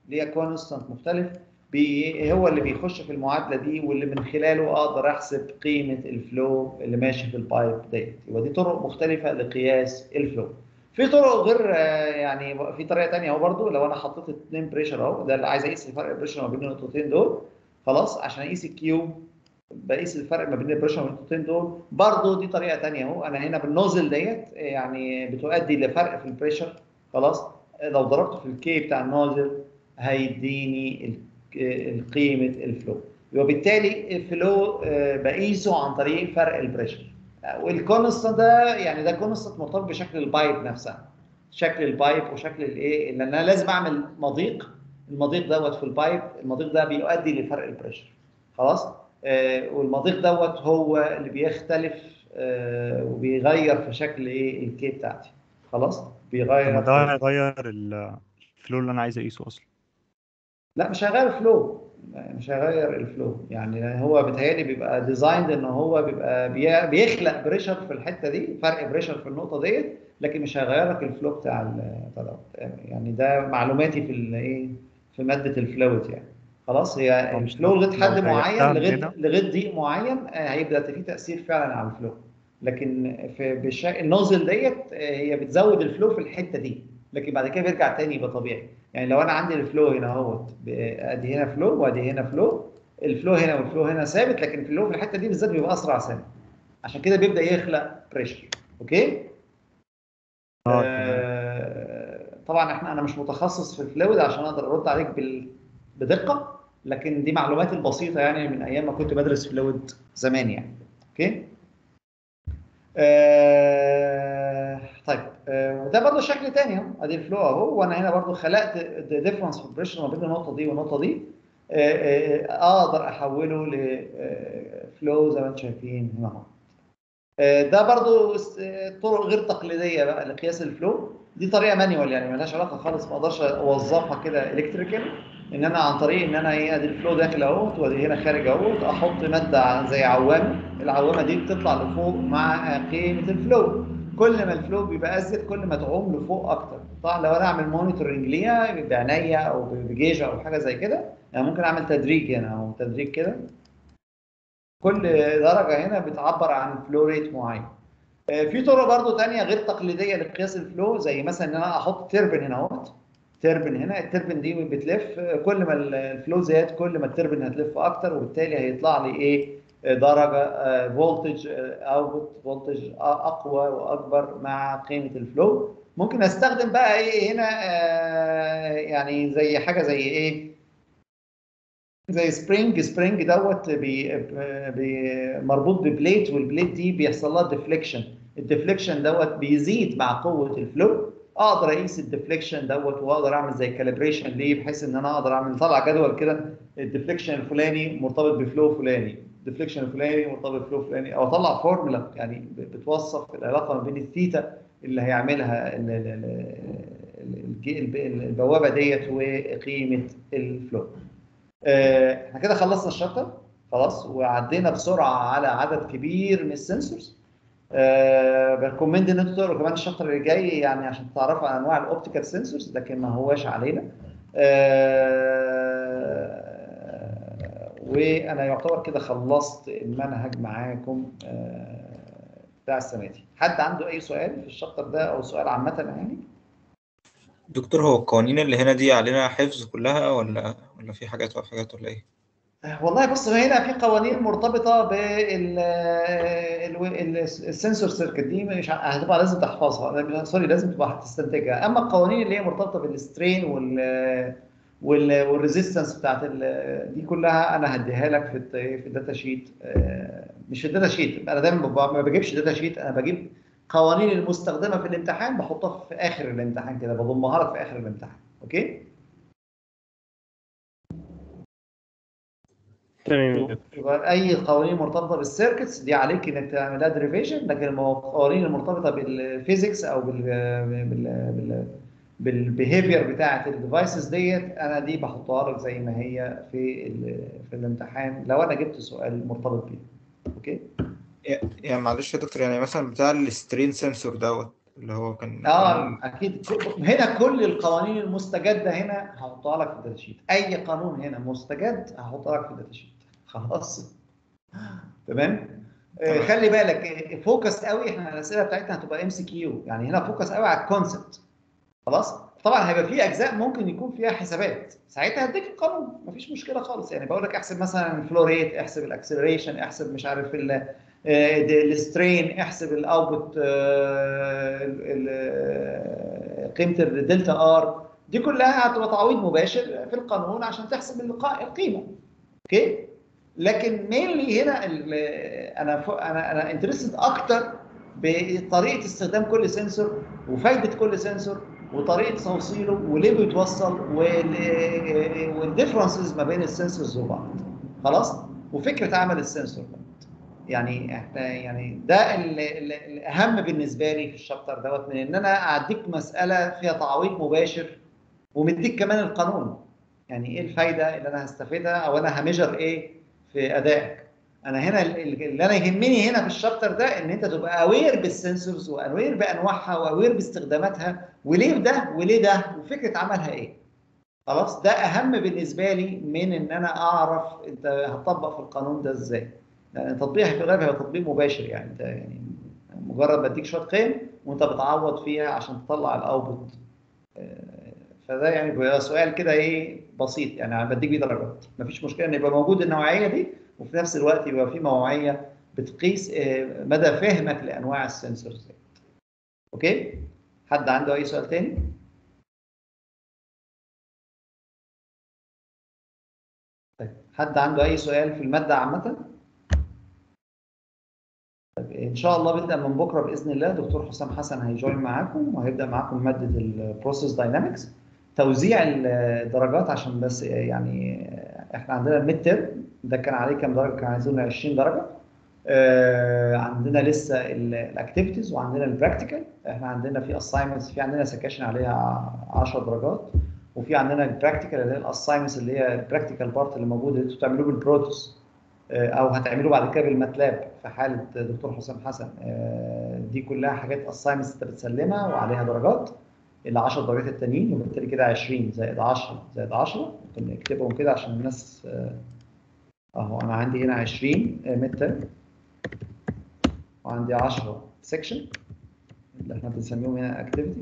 ليها كونستانت مختلف بي هو اللي بيخش في المعادله دي واللي من خلاله اقدر احسب قيمه الفلو اللي ماشي في البايب ديت يبقى دي طرق مختلفه لقياس الفلو في طرق غير آه، يعني في طريقه ثانيه اهو برضو لو انا حطيت اثنين بريشر اهو ده اللي عايز اقيس الفرق البريشر ما بين النقطتين دول خلاص عشان اقيس الكيو بقيس الفرق ما بين البريشر والنقطتين دول برضو دي طريقه ثانيه اهو انا هنا بالنوزل ديت يعني بتؤدي لفرق في البريشر خلاص لو ضربته في الكي بتاع النوزل هيديني ال- قيمه الفلو وبالتالي الفلو آه، بقيسه عن طريق فرق البريشر والكونستانت ده يعني ده كونستانت مرتبط بشكل البايب نفسها شكل البايب وشكل الايه لان انا لازم اعمل مضيق المضيق دوت في البايب المضيق ده بيؤدي لفرق البريشر خلاص آه والمضيق دوت هو اللي بيختلف آه وبيغير في شكل ايه الكي بتاعتي خلاص طب بيغير ما ده هيغير ال- الفلو اللي انا عايز اقيسه اصلا لا مش هيغير الفلو مش هيغير الفلو يعني هو بيتهيألي بيبقى ديزايند ان هو بيبقى بي- بيخلق بريشر في الحته دي فرق بريشر في النقطه ديت لكن مش هيغير لك الفلو بتاع ال- بتاع دوت. يعني ده معلوماتي في الايه في ماده الفلويد يعني خلاص هي طب مش الفلو لو- لغايه حد لو معين غيرتها من لغايه هنا؟ لغايه ضيق معين آه، هيبدا في تاثير فعلا على الفلو لكن في بالشكل النوزل ديت آه، هي بتزود الفلو في الحته دي لكن بعد كده بيرجع تاني يبقى طبيعي يعني لو انا عندي الفلو هنا اهوت ب- ادي هنا فلو وادي هنا فلو الفلو هنا والفلو هنا ثابت لكن الفلو في الحته دي بالذات بيبقى اسرع سنه عشان كده بيبدا يخلق بريشر اوكي اه تمام آه طبعا احنا انا مش متخصص في الفلويد عشان اقدر ارد عليك بال... بدقه لكن دي معلومات البسيطه يعني من ايام ما كنت بدرس فلويد زمان يعني اوكي آه طيب آه ده برضه شكل تاني اهو ادي الفلو اهو وانا هنا برضه خلقت ديفرنس في البريشر ما بين النقطه دي والنقطه دي آه، آه، اقدر احوله لفلو زي ما انتم شايفين هنا اهو آه، ده برضو اس- آه، طرق غير تقليديه بقى لقياس الفلو دي طريقه مانيوال يعني ملهاش علاقه خالص ما اقدرش اوظفها كده الكتريكال ان انا عن طريق ان انا ايه ادي الفلو داخل اهوت وادي هنا خارج اهوت احط ماده زي عوامه العوامه دي بتطلع لفوق مع آه، قيمه الفلو كل ما الفلو بيبقى ازيد كل ما تعوم لفوق اكتر طبعا لو انا اعمل مونيتورنج ليها بعينيا او بجيجه او حاجه زي كده يعني ممكن اعمل تدريج هنا او تدريج كده كل درجه هنا بتعبر عن فلو ريت معين آه، في طرق برضو تانية غير تقليدية لقياس الفلو زي مثلا ان انا احط تربن هنا اهوت تربن هنا التربن دي بتلف آه، كل ما ال- الفلو زاد كل ما التربن هتلف اكتر وبالتالي هيطلع لي ايه آه، درجة فولتج اوتبوت فولتج اقوى واكبر مع قيمة الفلو ممكن استخدم بقى ايه هنا آه، يعني زي حاجة زي ايه زي سبرينج سبرينج دوت بي بي مربوط ببليت والبليت دي بيحصل لها ديفليكشن الديفليكشن دوت بيزيد مع قوه الفلو اقدر اقيس الديفليكشن دوت واقدر اعمل زي كاليبريشن ليه بحيث ان انا اقدر اعمل طلع جدول كده الديفليكشن الفلاني مرتبط بفلو فلاني الديفليكشن الفلاني مرتبط بفلو فلاني او اطلع فورمولا يعني ب- بتوصف العلاقه ما بين الثيتا اللي هيعملها ال- ال- ال- الج- الب- البوابه ديت وقيمه الفلو آه، احنا كده خلصنا الشابتر خلاص وعدينا بسرعه على عدد كبير من السنسورز أه بريكومند ان انتوا تقروا كمان الشابتر اللي جاي يعني عشان تعرفوا عن انواع الاوبتيكال سنسورز لكن ما هواش علينا أه وانا يعتبر كده خلصت المنهج معاكم أه بتاع السنه دي حد عنده اي سؤال في الشابتر ده او سؤال عامه يعني دكتور هو القوانين اللي هنا دي علينا حفظ كلها ولا ولا في حاجات وحاجات ولا ايه؟ والله بص هنا في قوانين مرتبطه بال السنسور سيركت دي مش ه- هتبقى لازم تحفظها سوري لازم تبقى هتستنتجها اما القوانين اللي هي مرتبطه بالسترين وال وال والريزيستنس بتاعت ال- دي كلها انا هديها لك في الت- في الداتا شيت آه، مش في الداتا شيت انا دايما ب- ما بجيبش داتا شيت انا بجيب قوانين المستخدمه في الامتحان بحطها في اخر الامتحان كده بضمها لك في اخر الامتحان اوكي تمام يا دكتور. يبقى اي قوانين مرتبطه بالسيركتس دي عليك انك تعملها دريفيشن لكن القوانين المرتبطه بالفيزيكس او بال بال بال بالبيهيفير بتاعه الديفايسز ديت انا دي بحطها لك زي ما هي في ال- في الامتحان لو انا جبت سؤال مرتبط بيه اوكي يعني معلش يا دكتور يعني مثلا بتاع السترين سنسور دوت اللي هو كان اه اكيد ك- هنا كل القوانين المستجده هنا هحطها لك في الداتا شيت اي قانون هنا مستجد هحطها لك في الداتا شيت خلاص تمام آه، تمام. خلي بالك آه، فوكس قوي احنا الاسئله بتاعتنا هتبقى ام سي كيو يعني هنا فوكس قوي على الكونسبت خلاص طبعا هيبقى في اجزاء ممكن يكون فيها حسابات ساعتها هديك القانون مفيش مشكله خالص يعني بقول لك احسب مثلا الفلو ريت احسب الاكسلريشن احسب مش عارف ال السترين احسب الاوتبوت قيمه الدلتا ار دي كلها هتبقى تعويض مباشر في القانون عشان تحسب الق- القيمه اوكي لكن مينلي هنا ال- انا ف- انا انا انترستد اكتر بطريقه استخدام كل سنسور وفايده كل سنسور وطريقه توصيله وليه بيتوصل والديفرنسز ما بين السنسورز وبعض خلاص وفكره عمل السنسور ده. يعني احنا يعني ده ال- ال- الاهم بالنسبه لي في الشابتر دوت من ان انا اعديك مساله فيها تعويض مباشر ومديك كمان القانون يعني ايه الفايده اللي انا هستفيدها او انا هميجر ايه في ادائك انا هنا ال- ال- اللي انا يهمني هنا في الشابتر ده ان انت تبقى اوير بالسنسورز واوير بانواعها واوير باستخداماتها وليه ده وليه ده وفكره عملها ايه خلاص ده اهم بالنسبه لي من ان انا اعرف انت هتطبق في القانون ده ازاي يعني التطبيق في الغالب هيبقى تطبيق مباشر يعني انت يعني مجرد بديك شويه قيم وانت بتعوض فيها عشان تطلع الاوتبوت فده يعني بيبقى سؤال كده ايه بسيط يعني انا بديك بيه درجات مفيش مشكله ان يبقى موجود النوعيه دي وفي نفس الوقت يبقى في نوعيه بتقيس آه، مدى فهمك لانواع السنسورز دي. اوكي حد عنده اي سؤال تاني طيب حد عنده اي سؤال في الماده عامه طيب ان شاء الله بنبدا من بكره باذن الله دكتور حسام حسن هيجوين معاكم وهيبدا معاكم ماده البروسيس داينامكس توزيع الدرجات عشان بس يعني احنا عندنا الميد تيرم ده كان عليه كام درجه كان عايزين 20 درجه آه، عندنا لسه الاكتيفيتيز وعندنا البراكتيكال احنا عندنا في اساينمنتس في عندنا سكاشن عليها 10 درجات وفي عندنا البراكتيكال اللي هي الاساينمنتس اللي هي البراكتيكال بارت اللي موجود اللي انتوا بتعملوه بالبروتوس آه، او هتعملوه بعد كده بالماتلاب في حاله دكتور حسام حسن آه، دي كلها حاجات اساينمنتس انت بتسلمها وعليها درجات ال 10 درجات التانيين وبالتالي كده 20 زائد 10 زائد 10 ممكن نكتبهم كده عشان الناس آه، اهو انا عندي هنا 20 متر وعندي 10 سيكشن اللي احنا بنسميهم هنا اكتيفيتي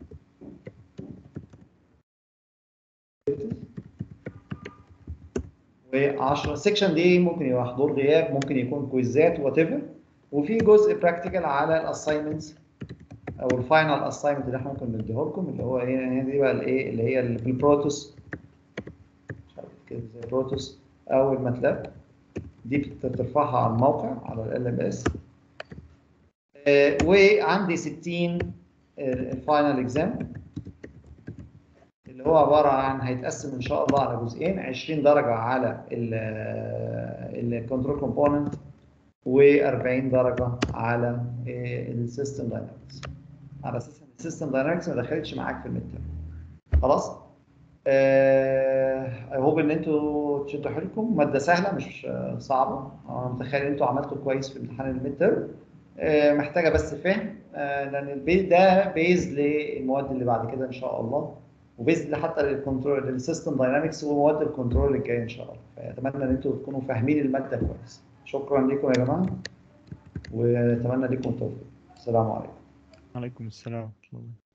و10 سيكشن دي ممكن يبقى حضور غياب ممكن يكون كويزات وات ايفر وفي جزء براكتيكال على الاساينمنتس او الفاينل اساينمنت اللي احنا ممكن نديه لكم اللي هو ايه هي دي بقى الايه اللي هي اللي في البروتوس مش عارف كده زي البروتوس او الماتلاب دي بترفعها على الموقع على ال ام اس وعندي 60 الفاينل اكزام اللي هو عباره عن هيتقسم ان شاء الله على جزئين 20 درجه على الكنترول كومبوننت و40 درجه على السيستم داينامكس على اساس ان السيستم داينامكس ما دخلتش معاك في الميد خلاص اي هوب ان انتوا تشدوا حيلكم ماده سهله مش آه، صعبه انا متخيل ان انتوا عملتوا كويس في امتحان الميد تيرم محتاجه بس فهم آه، لان البيز ده بيز للمواد اللي بعد كده ان شاء الله وبيز حتى للكنترول للسيستم داينامكس ومواد الكنترول اللي جايه ان شاء الله فاتمنى ان انتوا تكونوا فاهمين الماده كويس شكرا لكم يا جماعه واتمنى لكم التوفيق السلام عليكم عليكم السلام ورحمة الله